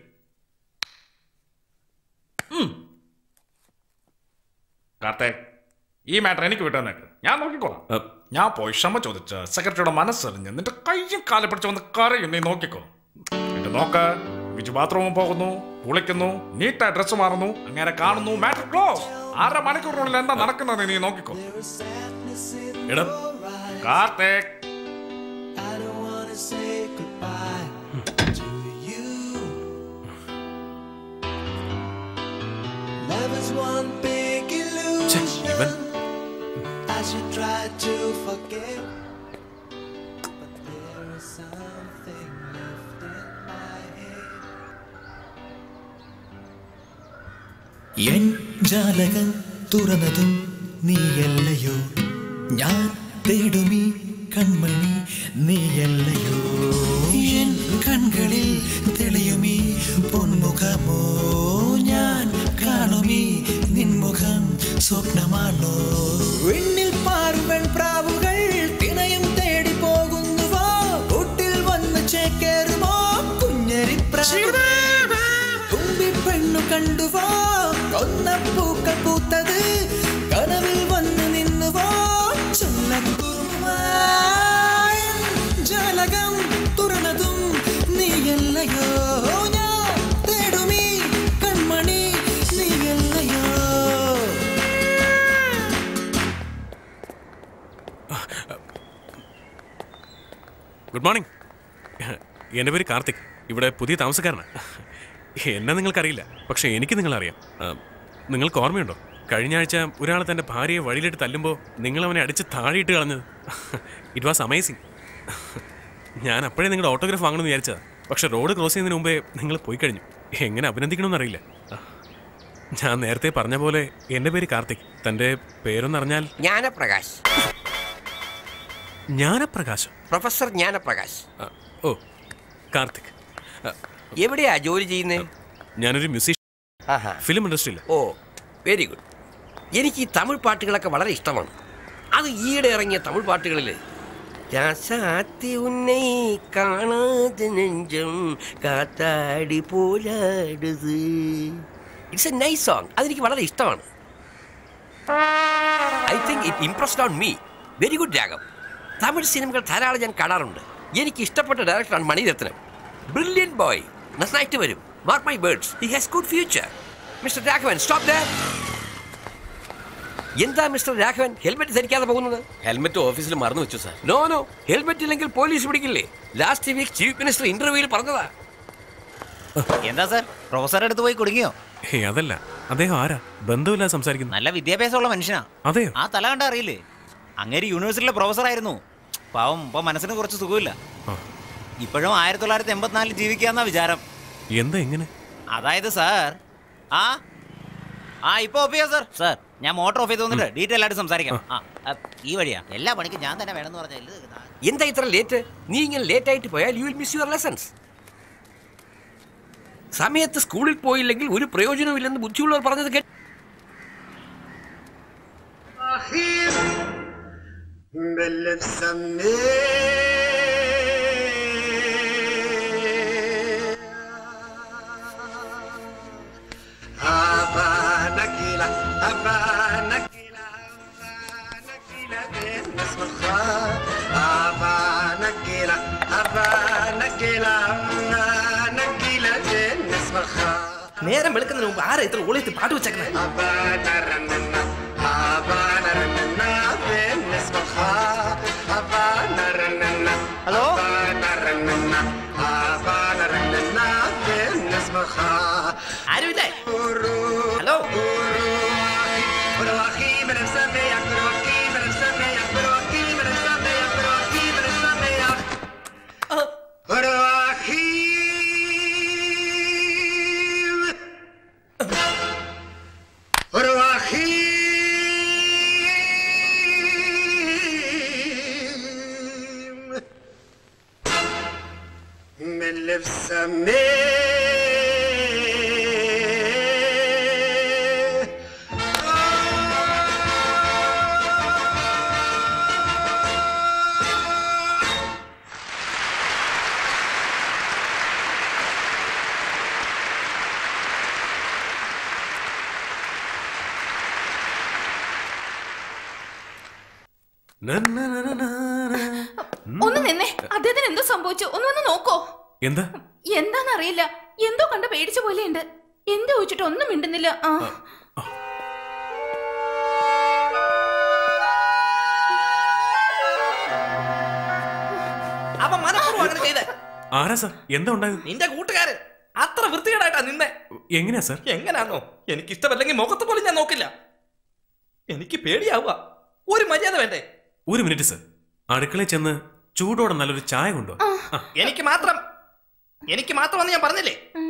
കാർത്തേക് ഈ മാറ്റർ എനിക്ക് വിട്ടുതന്നേക്ക് ഞാൻ നോക്കിക്കോളാം ഞാൻ പോയി ക്ഷമ ചോദിച്ച് സെക്രട്ടറിയുടെ മനസ്സറിഞ്ഞ് നിന്റെ കയ്യും കാലം പിടിച്ച് വന്ന് കരയും നീ നോക്കിക്കോ എന്നിട്ട് നോക്ക് വിജു ബാത്റൂമിൽ പോകുന്നു കുളിക്കുന്നു നീറ്റായി ഡ്രസ്സ് മാറുന്നു അങ്ങനെ കാണുന്നു മാറ്റർ ക്ലോസ് അര മണിക്കൂറിനുള്ളിൽ എന്താ നടക്കുന്നത് നീ നോക്കിക്കോ എടാ Karthik Love is one big ഛെ, illusion. ഇവൻ I should try to forget. But there is something left in my head. എൻ ജാലകം തുറന്നതും നീയല്ലയോ ഞാൻ തേടുമീ കൺമണി നീയല്ലയോ എൻ കൺകളിൽ തെളിയുമീ പൊന്മുഖമോ ഞാൻ കാണുമീ നിൻമുഖം സ്വപ്നമാണോ വെണ്ണിൽ പാർവൻ പ്രാവുകൾ തിണയും തേടി പോകുന്നുവോ കൂട്ടിൽ വന്ന് ചേക്കേറുമോ കുഞ്ഞരി തുമ്പി പെണ്ണു കണ്ടുവോ കൊന്ന പൂക്കൾ പൂത്തത് കനവിൽ വന്ന് നിന്നുവോ ചൊല്ലക്കുറുമായ ജാലകം തുറന്നതും നീയല്ലയോ ഞാൻ തേടുമീ കൺമണി നീയല്ലയോ ഗുഡ് മോർണിംഗ് എൻ്റെ പേര് കാർത്തിക് ഇവിടെ പുതിയ താമസക്കാരനാണ് എന്നെ നിങ്ങൾക്കറിയില്ല പക്ഷേ എനിക്ക് നിങ്ങളറിയാം ആ, നിങ്ങൾക്ക് ഓർമ്മയുണ്ടോ കഴിഞ്ഞ ആഴ്ച ഒരാൾ തൻ്റെ ഭാര്യയെ വഴിയിലിട്ട് തല്ലുമ്പോൾ നിങ്ങൾ അവനെ അടിച്ച് താഴെയിട്ട് കളഞ്ഞത് ഇറ്റ് വാസ് അമേസിങ് ഞാൻ അപ്പോഴേ നിങ്ങളുടെ ഓട്ടോഗ്രാഫ് വാങ്ങണമെന്ന് വിചാരിച്ചതാ പക്ഷേ റോഡ് ക്രോസ് ചെയ്യുന്നതിന് മുമ്പേ നിങ്ങൾ പോയി കഴിഞ്ഞു എങ്ങനെ അഭിനന്ദിക്കണമെന്ന് അറിയില്ല ഞാൻ നേരത്തെ പറഞ്ഞ പോലെ എൻ്റെ പേര് കാർത്തിക് തൻ്റെ പേരൊന്നറിഞ്ഞാൽ ജ്ഞാനപ്രകാശ് ജ്ഞാനപ്രകാശം പ്രൊഫസർ ജ്ഞാനപ്രകാശ് ആ, ഓ കാർത്തിക് ആ, എവിടെയാ ജോലി ചെയ്യുന്നേ ഞാനൊരു മ്യൂസീഷ്യൻ ആഹാ ഫിലിം ഇൻഡസ്ട്രിയിൽ ഓ വെരി ഗുഡ് എനിക്ക് ഈ തമിഴ് പാട്ടുകളൊക്കെ വളരെ ഇഷ്ടമാണ് അത് ഈയിടെ ഇറങ്ങിയ തമിഴ് പാട്ടുകളിൽ രാസാത്തി ഉന്നെ കാണാതെ നെഞ്ചം കാത്താടി പോലാടുത് ഇറ്റ്സ് എ നൈസ് സോങ് അതെനിക്ക് വളരെ ഇഷ്ടമാണ് I think it impressed on me very good രാഗം തമിഴ് സിനിമകൾ ധാരാളം ഞാൻ കാണാറുണ്ട് എനിക്ക് ഇഷ്ടപ്പെട്ട ഡയറക്ടറാണ് മണിരത്നം ബ്രില്യൻ ബോയ് നന്നായിട്ട് വരും mark my words he has good future mister Raghavan stop there എന്താ മിസ്റ്റർ രാഘവൻ ഹെൽമെറ്റ് ധരിക്കാതെ പോകുന്നത് ഹെൽമെറ്റ് ഓഫീസിൽ മറന്നു വെച്ചു സാർ നോ നോ ഹെൽമെറ്റ് ഇല്ലെങ്കിൽ പോലീസ് പിടിക്കില്ലേ ലാസ്റ്റ് വീക്ക് ചീഫ് മിനിസ്റ്റർ ഇന്റർവ്യൂവിൽ പറഞ്ഞതാ എന്താ സാർ പ്രൊഫസർ അടുത്ത് പോയി കുടുങ്ങിയോ ഹേ അതല്ല അദ്ദേഹം ആരാ ബന്ധമില്ലാതെ സംസാരിക്കുന്നു നല്ല വിദ്യാഭ്യാസമുള്ള മനുഷ്യനാ അതെയോ ആ തല കണ്ട അറിയില്ലേ അങ്ങേര് യൂണിവേഴ്സിറ്റിയിലെ പ്രൊഫസർ ആയിരുന്നു പാവം ഇപ്പൊ മനസ്സിന് കുറച്ച് സുഖമില്ല ആ. ഇപ്പോഴും ആയിരത്തി തൊള്ളായിരത്തി എൺപത്തിനാലിൽ ജീവിക്കാന്ന വിചാരം എന്താ എങ്ങനെ അതായത് സാർ ആ ആ ഇപ്പൊ ഓഫ് ചെയ്യാം സാർ സാർ ഞാൻ മോട്ടോർ ഓഫ് ചെയ്ത് വന്നിട്ട് ഡീറ്റെയിൽ ആയിട്ട് സംസാരിക്കാം ആ ആ, ഈ വഴിയാ എല്ലാ പണിക്കും ഞാൻ തന്നെ വേണമെന്ന് പറഞ്ഞാൽ എന്താ ഇത്ര ലേറ്റ് നീ ഇങ്ങനെ ലേറ്റ് ആയിട്ട് പോയാൽ you will miss your lessons സമയത്ത് സ്കൂളിൽ പോയില്ലെങ്കിൽ ഒരു പ്രയോജനമില്ലെന്ന് ബുദ്ധിയുള്ളവർ പറഞ്ഞത് കേട്ട് നേരം വെളുക്കുന്നതിന് മുമ്പ് ആരാ ഇത്ര ഓളിയത്ത് പാട്ട് വെച്ചേക്കണേ ഹലോ ആരുമില്ലേ ഹലോ ഒന്ന് നിന്നേ അദ്ദേഹത്തിന് എന്തോ സംഭവിച്ചു ഒന്ന് വന്ന് നോക്കോ എന്താ എന്താന്നറിയില്ല എന്തോ കണ്ട് പേടിച്ച പോലെയുണ്ട് എന്ത് ചോദിച്ചിട്ട് ഒന്നും മിണ്ടുന്നില്ല ആ അവൻ മനഃപൂർവ്വം അങ്ങനെ ചെയ്തേ ആരാ സാർ എന്താ ഉണ്ടായത് നിന്റെ കൂട്ടുകാരൻ അത്ര വൃത്തികേടായിട്ടാ നിന്നെ എങ്ങനെയാ സാർ എങ്ങനാന്നോ എനിക്ക് ഇഷ്ടമല്ലെങ്കിൽ മുഖത്ത് പോലും ഞാൻ നോക്കില്ല എനിക്ക് പേടിയാവുക ഒരു മര്യാദ വേണ്ടേ ഒരു മിനിറ്റ് സാർ അടുക്കളയിൽ ചെന്ന് ചൂടോടെ നല്ലൊരു ചായ കൊണ്ടോ എനിക്ക് മാത്രം എനിക്ക് മാത്രമെന്ന് ഞാൻ പറഞ്ഞില്ലേ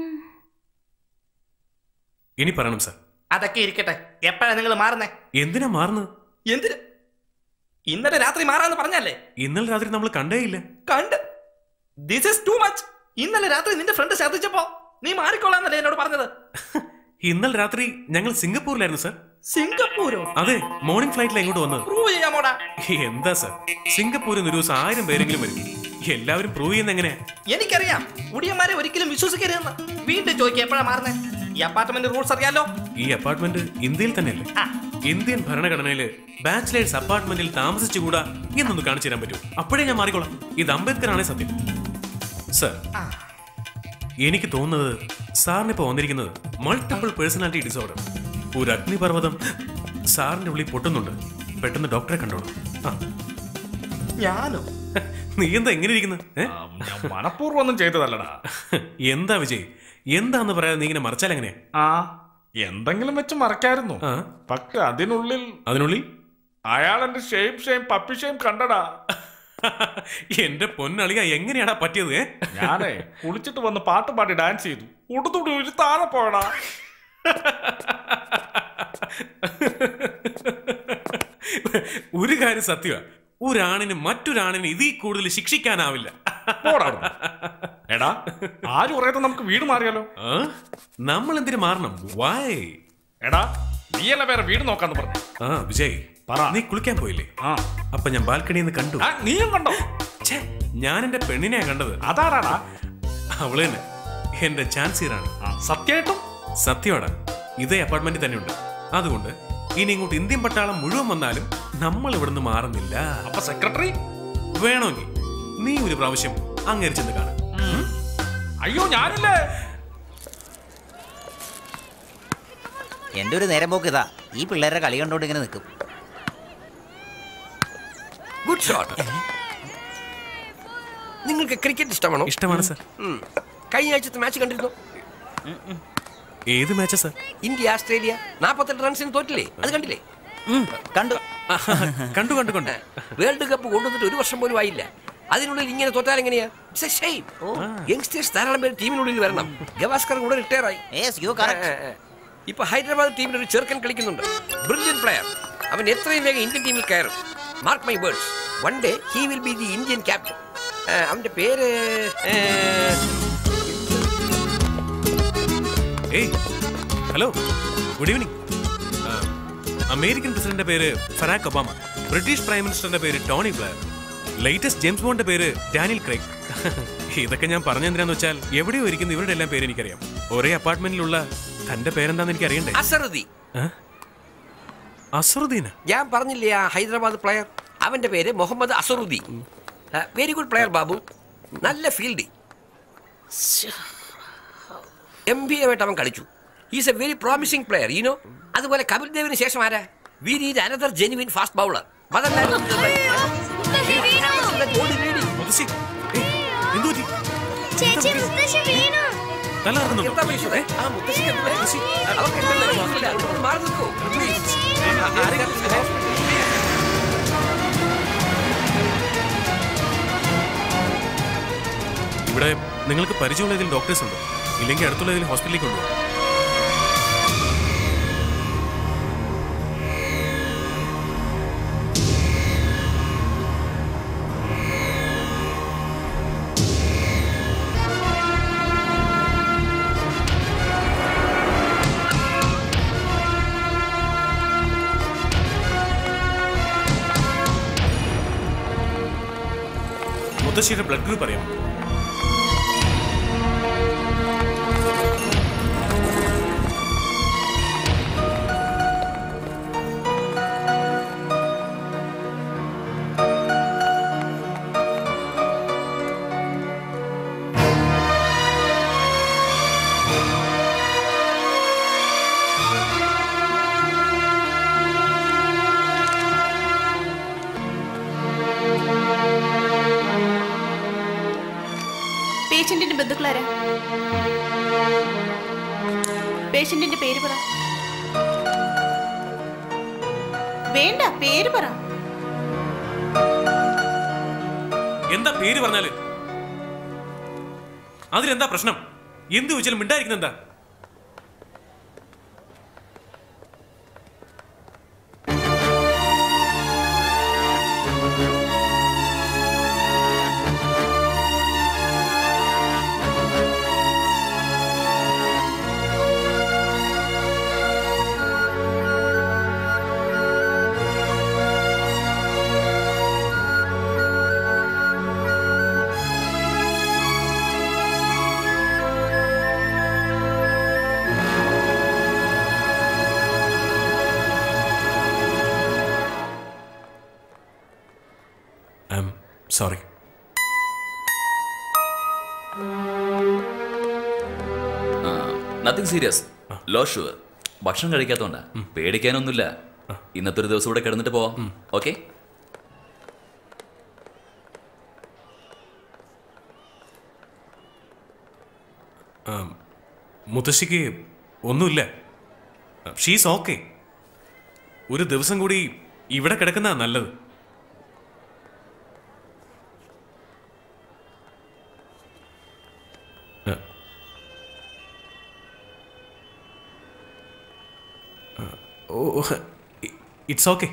ഇനി പറയണം സാർ അതൊക്കെ ഇരിക്കട്ടെ എപ്പോഴാ നിങ്ങൾ മാറുന്നേ എന്തിനാ മാറുന്നത് എന്തിന് ഇന്നലെ രാത്രി മാറാന്ന് പറഞ്ഞല്ലേ ഇന്നലെ രാത്രി നമ്മൾ കണ്ടേയില്ല കണ്ട് ദിസ് ഇസ് ടു മച്ച് ഇന്നലെ രാത്രി നിന്റെ ഫ്രണ്ട് ശ്രദ്ധിച്ചപ്പോ നീ മാറിക്കൊള്ളാന്നല്ലേ എന്നോട് പറഞ്ഞത് ഇന്നലെ രാത്രി ഞങ്ങൾ സിംഗപ്പൂരിലായിരുന്നു സാർ സിംഗപ്പൂരോ അതെ മോർണിംഗ് ഫ്ലൈറ്റിലാണ് ഇങ്ങോട്ട് വന്നത് പ്രൂവ് ചെയ്യാമോടാ എന്താ സാർ സിംഗപ്പൂരിൽ നിന്ന് ഒരു ദിവസം ആയിരം പേരെങ്കിലും വരും എല്ലാവരും പ്രൂവ് ചെയ്യുന്ന എങ്ങനെയാ എനിക്കറിയാം ഉടിയന്മാരെ ഒരിക്കലും വിശ്വസിക്കരുതെന്ന് വീണ്ടും ചോദിക്കുക എപ്പോഴാ മാറുന്നേ ഈ അപ്പാർട്ട്മെന്റ് റൂൾസ് അറിയാലോ ഈ അപ്പാർട്ട്മെന്റ് ഇന്ത്യയിൽ തന്നെയല്ലേ ഇന്ത്യൻ ഭരണഘടനയില് ബാച്ചിലേഴ്സ് അപ്പാർട്ട്മെന്റിൽ താമസിച്ചുകൂടാ എന്നൊന്ന് കാണിച്ചു തരാൻ പറ്റുമോ അപ്പോഴേ ഞാൻ മാറിക്കോളാം ഇത് അംബേദ്കർ ആണേ സത്യം സർ എനിക്ക് തോന്നുന്നത് സാറിന് ഇപ്പൊ വന്നിരിക്കുന്നത് മൾട്ടിപ്പിൾ പേഴ്സണാലിറ്റി ഡിസോർഡർ ഒരു അഗ്നിപർവ്വതം സാറിന്റെ ഉള്ളിൽ പൊട്ടുന്നുണ്ട് പെട്ടെന്ന് ഡോക്ടറെ കണ്ടോളൂ ആ ഞാനോ നീ എന്താ എങ്ങനെ ഇരിക്കുന്നത് മനഃപൂർവ്വം ഒന്നും ചെയ്തതല്ലടാ എന്താ വിജയ് എന്താന്ന് പറയാതെ നീ ഇങ്ങനെ മറച്ചാൽ എങ്ങനെയാ ആ എന്തെങ്കിലും വെച്ച് മറക്കായിരുന്നു പക്ഷെ അതിനുള്ളിൽ അതിനുള്ളിൽ അയാൾ എന്റെ ഷെയിം ഷെയിം പപ്പി ഷെയിം കണ്ടടാ എന്റെ പൊന്നളിയ എങ്ങനെയാടാ പറ്റിയത് ഏ? ഞാനേ കുളിച്ചിട്ട് വന്ന് പാട്ട് പാടി ഡാൻസ് ചെയ്തു ഉടുത്തുടി ഒരു താഴെ പോയടാ ഒരു കാര്യം സത്യമാ ഒരാണിന് മറ്റൊരാണിന് ഇതിൽ കൂടുതൽ ശിക്ഷിക്കാനാവില്ല പോടാ അവിടുന്ന്. എടാ ആരും പറയാത്ത നമുക്ക് വീട് മാറിയാലോ ആ? നമ്മൾ എന്തിനു മാറണം വായ് എടാ നീയല്ല വേറെ വീട് നോക്കാന്ന് പറഞ്ഞു ആ വിജയ് പറ. നീ കുളിക്കാൻ പോയില്ലേ ആ അപ്പൊ ഞാൻ ബാൽക്കണിയിൽ നിന്ന് കണ്ടു ആ, നീയും കണ്ടോ ഛേ, ഞാൻ എന്റെ പെണ്ണിനെയാ കണ്ടത് അതാടാടാ അവള് തന്നെ എന്റെ ചാൻസിയറാണ് ആ, സത്യമായിട്ടും സത്യമാടാ ഇതേ അപ്പാർട്ട്മെന്റിൽ തന്നെയുണ്ട് അതുകൊണ്ട് ഇനി ഇങ്ങോട്ട് ഇന്ത്യൻ പട്ടാളം മുഴുവൻ വന്നാലും നമ്മൾ ഇവിടുന്ന് മാറുന്നില്ല അപ്പൊ സെക്രട്ടറി വേണമെങ്കിൽ നീ ഒരു പ്രാവശ്യം അങ്ങനെ ചെന്ന് കാണാം അയ്യോ ഞാനില്ലേ എന്റെ ഒരു നേരം പോക്ക് ഇതാ ഈ പിള്ളേരുടെ കളി കണ്ടോണ്ട് ഇങ്ങനെ നിൽക്കും ഗുഡ് ഷോട്ട് നിങ്ങൾക്ക് ക്രിക്കറ്റ് ഇഷ്ടമാണോ ഇഷ്ടമാണ് സർ ഉം. കഴിഞ്ഞ ആഴ്ചത്തെ മാച്ച് കണ്ടിരുന്നു ഏത് മാച്ചാ സർ ഇന്ത്യ ഓസ്ട്രേലിയ നാൽപ്പത്തെട്ട് റൺസിന് തോറ്റില്ലേ അത് കണ്ടില്ലേ കണ്ടു കണ്ടു കണ്ടു കണ്ടു വേൾഡ് കപ്പ് കൊണ്ടുവന്നിട്ട് ഒരു വർഷം പോലും ആയില്ല അതിനുള്ളിൽ ഇങ്ങനെ തോറ്റാൽ എങ്ങനെയാ യങ്സ്റ്റേഴ്സ് ധാരാളം പേര് ടീമിനുള്ളിൽ വരണം ഗവാസ്കർ കൂടെ റിട്ടയർ ആയി ഇപ്പൊ ഹൈദരാബാദ് ടീമിൽ ഒരു ചെറുക്കൻ കളിക്കുന്നുണ്ട് ബ്രില്യൻ പ്ലെയർ അവൻ എത്രയും വേഗം ഇന്ത്യൻ ടീമിൽ കയറും mark my words one day he will be the Indian captain അവന്റെ പേര് ഏ, ഏയ് ഹലോ ഗുഡ് ഈവനിങ് അമേരിക്കൻ പ്രസിഡന്റിന്റെ പേര് ഫറാഖ് ഒബാമ ബ്രിട്ടീഷ് പ്രൈം മിനിസ്റ്ററിന്റെ പേര് ടോണി ബ്ലെയർ ലേറ്റസ്റ്റ് ജെയിംസ് ബോണ്ടിന്റെ പേര് ഡാനിയൽ ക്രൈഗ് ഇതൊക്കെ ഞാൻ പറഞ്ഞെന്തിനാന്ന് വെച്ചാൽ എവിടെയോ ഇരിക്കുന്ന ഇവരുടെ എല്ലാം പേര് എനിക്കറിയാം ഒരേ അപ്പാർട്ട്മെന്റിലുള്ള തന്റെ പേരെന്താന്ന് എനിക്ക് അറിയണ്ടേ അസറുദ്ദി അസറുദ്ദീന ഞാൻ പറഞ്ഞില്ലേ ആ ഹൈദരാബാദ് പ്ലെയർ അവന്റെ പേര് Muhammad Azharuddin very good player Babu നല്ല ഫീൽഡ് ഗംഭീരമായിട്ട് അവൻ കളിച്ചു is a very promising player you know അതുപോലെ കപിൽ ദേവിന് ശേഷം ആരാ we need another genuine fast bowler ചേച്ചി മുത്തശ്ശി വീണു തല കറങ്ങുന്നുണ്ടോ ആ മുത്തശ്ശിക്ക് എന്ത് പറ്റി? അവൾക്ക് എന്തെങ്കിലും കുഴപ്പമില്ല. അതുകൊണ്ട് മാറി നിൽക്കൂ. Please. ഇവിടെ നിങ്ങൾക്ക് പരിചയമുള്ള ഏതെങ്കിലും ഡോക്ടേഴ്സ് ഉണ്ടോ ഇല്ലെങ്കിൽ അടുത്തുള്ള ഏതെങ്കിലും ഹോസ്പിറ്റലിലേക്ക് കൊണ്ടുപോകും മുത്തശ്ശിയുടെ ബ്ലഡ് ഗ്രൂപ്പ് അറിയാം പേഷ്യന്റിന്റെ ബന്ധുക്കളാരാ പേഷ്യന്റിന്റെ പേര് പറ വേണ്ട പേര് പറ എന്താ പേര് പറഞ്ഞാല് അതിലെന്താ പ്രശ്നം എന്ത് ചോദിച്ചാലും മിണ്ടായിരിക്കുന്ന എന്താ I'm sorry nothing serious low sugar ഭക്ഷണം കഴിക്കാത്തോണ്ടാ പേടിക്കാനൊന്നുമില്ല ഇന്നത്തെ ഒരു ദിവസം ഇവിടെ കിടന്നിട്ട് പോവാം ഓക്കെ മുത്തശ്ശിക്ക് ഒന്നുമില്ല ഷീസ് ഓക്കെ ഒരു ദിവസം കൂടി ഇവിടെ കിടക്കുന്ന നല്ലത് ഓ ഇറ്റ്സ് ഓക്കെ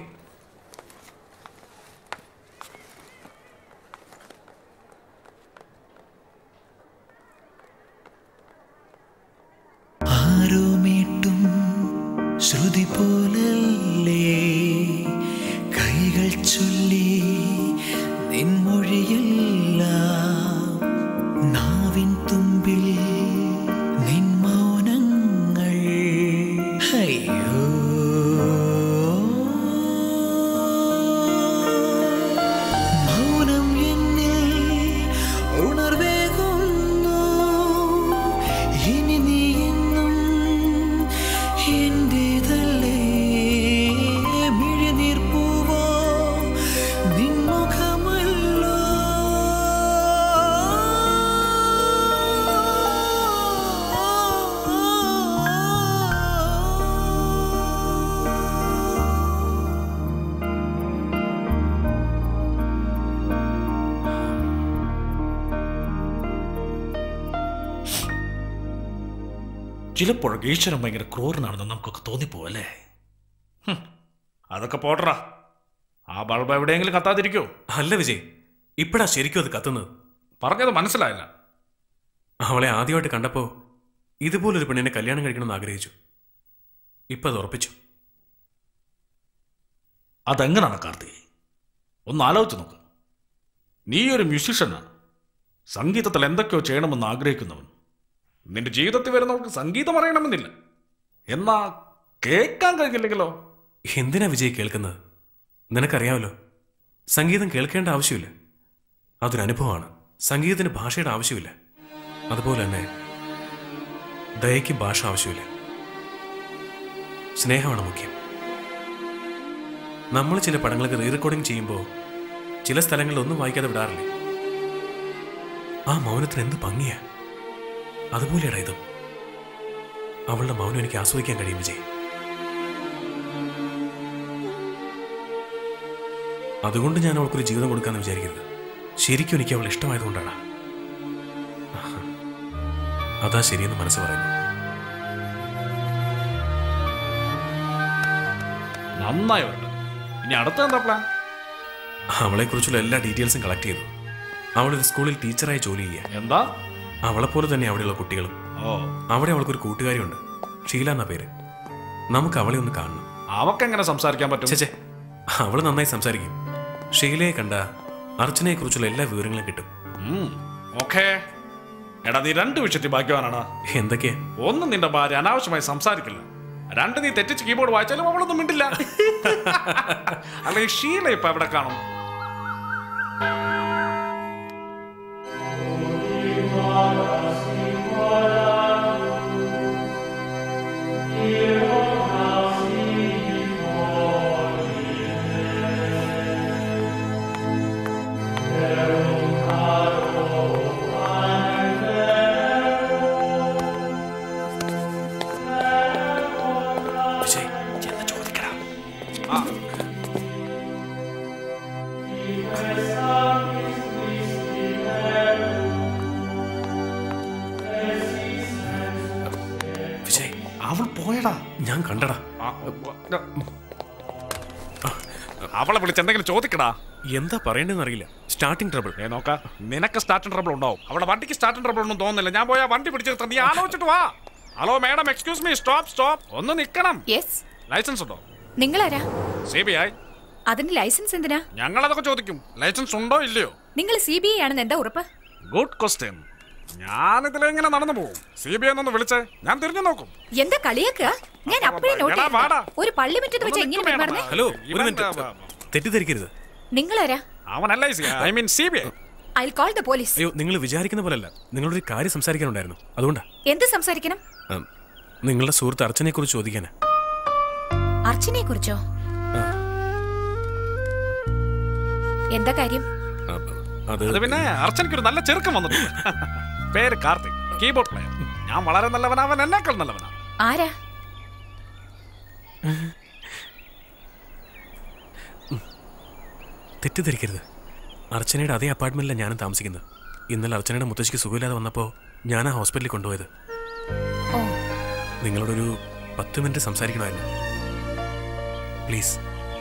ആരോ മീട്ടും ശ്രുതി പോലല്ലേ കൈകൾ ചൊല്ലി നിൻമൊഴിയില്ല നാവിൻ തുമ്പിൽ നിൻ മൗനങ്ങൾ അയ്യോ ചിലപ്പോഴൊക്കെ ഈശ്വരൻ ഭയങ്കര ക്രൂരനാണെന്ന് നമുക്കൊക്കെ തോന്നിപ്പോവല്ലേ ഹും, അതൊക്കെ പോട്ടറാ ആ ബൾബ് എവിടെയെങ്കിലും കത്താതിരിക്കോ അല്ല വിജയ് ഇപ്പഴാ ശരിക്കും അത് കത്തുന്നത് പറഞ്ഞത് മനസ്സിലായില്ല അവളെ ആദ്യമായിട്ട് കണ്ടപ്പോ ഇതുപോലൊരു പെണ്ണിനെ കല്യാണം കഴിക്കണമെന്ന് ആഗ്രഹിച്ചു ഇപ്പൊ അത് ഉറപ്പിച്ചു അതെങ്ങനാണ് കാർത്തി ഒന്ന് ആലോചിച്ച് നോക്ക് നീ ഒരു മ്യൂസീഷ്യനാണ് സംഗീതത്തിൽ എന്തൊക്കെയോ ചെയ്യണമെന്ന് ആഗ്രഹിക്കുന്നവൻ നിന്റെ ജീവിതത്തിൽ വരുന്നവർക്ക് സംഗീതം അറിയണമെന്നില്ല എന്നാ കേൾക്കാൻ കഴിഞ്ഞില്ലെങ്കിലോ എന്തിനാ വിജയ് കേൾക്കുന്നത് നിനക്കറിയാമല്ലോ സംഗീതം കേൾക്കേണ്ട ആവശ്യമില്ല അതൊരു അനുഭവമാണ് സംഗീതത്തിന് ഭാഷയുടെ ആവശ്യമില്ല അതുപോലെ തന്നെ ദയയ്ക്ക് ഭാഷ ആവശ്യമില്ല സ്നേഹമാണ് മുഖ്യം നമ്മൾ ചില പടങ്ങൾക്ക് റീ റെക്കോർഡിംഗ് ചെയ്യുമ്പോൾ ചില സ്ഥലങ്ങളിൽ ഒന്നും വായിക്കാതെ വിടാറില്ലേ ആ മൗനത്തിന് എന്ത് ഭംഗിയാ അതുപോലെയാണ് ഇതും അവളുടെ മൗനം എനിക്ക് ആസ്വദിക്കാൻ കഴിയും വിജയ് അതുകൊണ്ട് ഞാൻ അവൾക്കൊരു ജീവിതം കൊടുക്കാന്ന് വിചാരിക്കരുത് ശരിക്കും എനിക്ക് അവൾ ഇഷ്ടമായതുകൊണ്ടാണ് അതാ ശരിയെന്ന് മനസ്സ് പറയുന്നു നന്നായി വരട്ടെ ഇനി അടുത്ത എന്താ പ്ലാൻ അവളെക്കുറിച്ചുള്ള എല്ലാ ഡീറ്റെയിൽസും കളക്ട് ചെയ്തു അവളൊരു സ്കൂളിൽ ടീച്ചറായി ജോലി ചെയ്യുക എന്താ അവളെപ്പോലെ തന്നെ അവിടെയുള്ള കുട്ടികളും ഓ അവിടെ അവൾക്കൊരു കൂട്ടുകാരിയുണ്ട് ഷീല എന്ന പേര് നമുക്ക് അവളെ ഒന്ന് കാണണം അവക്കെങ്ങനെ സംസാരിക്കാൻ പറ്റും ചേച്ചേ അവള് നന്നായി സംസാരിക്കും ഷീലയെ കണ്ട അർച്ചനയെ കുറിച്ചുള്ള എല്ലാ വിവരങ്ങളും കിട്ടും ഓക്കേ എടാ നീ രണ്ട് വിഷയത്തിൽ ഭാഗ്യവാനാണ് എന്തൊക്കെയാ ഒന്ന് നിന്റെ ഭാര്യ അനാവശ്യമായി സംസാരിക്കില്ല രണ്ട് നീ തെറ്റിച്ച് കീബോർഡ് വായിച്ചാലും അവളൊന്നും മിണ്ടില്ല അല്ല ഈ ഷീല ഇപ്പൊ എവിടെ കാണും വിജയ് ചെന്ന് ചോദിക്കടാ ആ വിജയ് അവൾ പോയടാ ഞാൻ കണ്ടടാ ആ, അവളെ വിളിച്ച് എന്തെങ്കിലും ചോദിക്കടാ എന്താ പറയേണ്ടതെന്ന് അറിയില്ല സ്റ്റാർട്ടിംഗ് ട്രബിൾ ഏ നോക്ക നിനക്ക് സ്റ്റാർട്ടിംഗ് ട്രബിൾ ഉണ്ടാവും അവിടെ വണ്ടിക്ക് സ്റ്റാർട്ടിംഗ് ട്രബിൾ ഒന്നും തോന്നുന്നില്ല ഞാൻ പോയാ വണ്ടി പിടിച്ചെടുത്ത നീ ആലോചിച്ചിട്ട് വാ hello madam excuse me stop stop ഒന്ന് നിക്കണം യെസ് ലൈസൻസ് ഉണ്ടോ നിങ്ങളാരാ സി ബി ഐ അതിന് ലൈസൻസ് എന്തിനാ ഞങ്ങളതൊക്കെ ചോദിക്കും ലൈസൻസ് ഉണ്ടോ ഇല്ലയോ നിങ്ങൾ സി ബി ഐ ആണെന്ന് എന്താ ഉറപ്പ് ഗുഡ് ക്വസ്റ്റ്യൻ ഞാനിതിലെങ്ങനെ നടന്നു പോകും സി ബി ഐ എന്നൊന്ന് വിളിച്ചേ ഞാൻ തിരിഞ്ഞു നോക്കും എന്താ കളിയാക്കുക ഞാൻ അപ്പഴേ നോട്ട് എടാ, വാടാ. ചെയ്തതാ. ഒരു പള്ളി മുറ്റത്ത് വെച്ച് എങ്ങനെ പെരുമാറുന്നേ ഹലോ ഒരു മിനിറ്റ് തെറ്റിദ്ധരിക്കരുത് നിങ്ങളാരാ അവൻ L I C I mean C B I I call the police അയ്യോ നിങ്ങൾ വിചാരിക്കുന്ന പോലല്ല നിങ്ങളൊരു കാര്യം സംസാരിക്കാനുണ്ടായിരുന്നു അതുകൊണ്ടാ എന്ത് സംസാരിക്കണം ഉം, നിങ്ങളുടെ സുഹൃത്ത് അർച്ചനയെ കുറിച്ച് ചോദിക്കാനാ അർച്ചനയെ കുറിച്ചോ എന്താ കാര്യം ആ, അത് അത് പിന്നെ അർച്ചനയ്ക്ക് ഒരു നല്ല ചെറുക്കം വന്നിട്ടുണ്ട് പേര് കാർത്തിക് കീബോർഡ് പ്ലെയർ ഞാൻ വളരെ നല്ലവനാ അവൻ എന്നേക്കാൾ നല്ലവനാ ആരാ തെറ്റിദ്ധരിക്കരുത് അർച്ചനയുടെ അതേ അപ്പാർട്ട്മെന്റിലാണ് ഞാനും താമസിക്കുന്നത് ഇന്നലെ അർച്ചനയുടെ മുത്തശ്ശിക്ക് സുഖമില്ലാതെ വന്നപ്പോൾ ഞാൻ ആ ഹോസ്പിറ്റലിൽ കൊണ്ടുപോയത് ഓ നിങ്ങളോടൊരു പത്ത് മിനിറ്റ് സംസാരിക്കണമായിരുന്നു പ്ലീസ്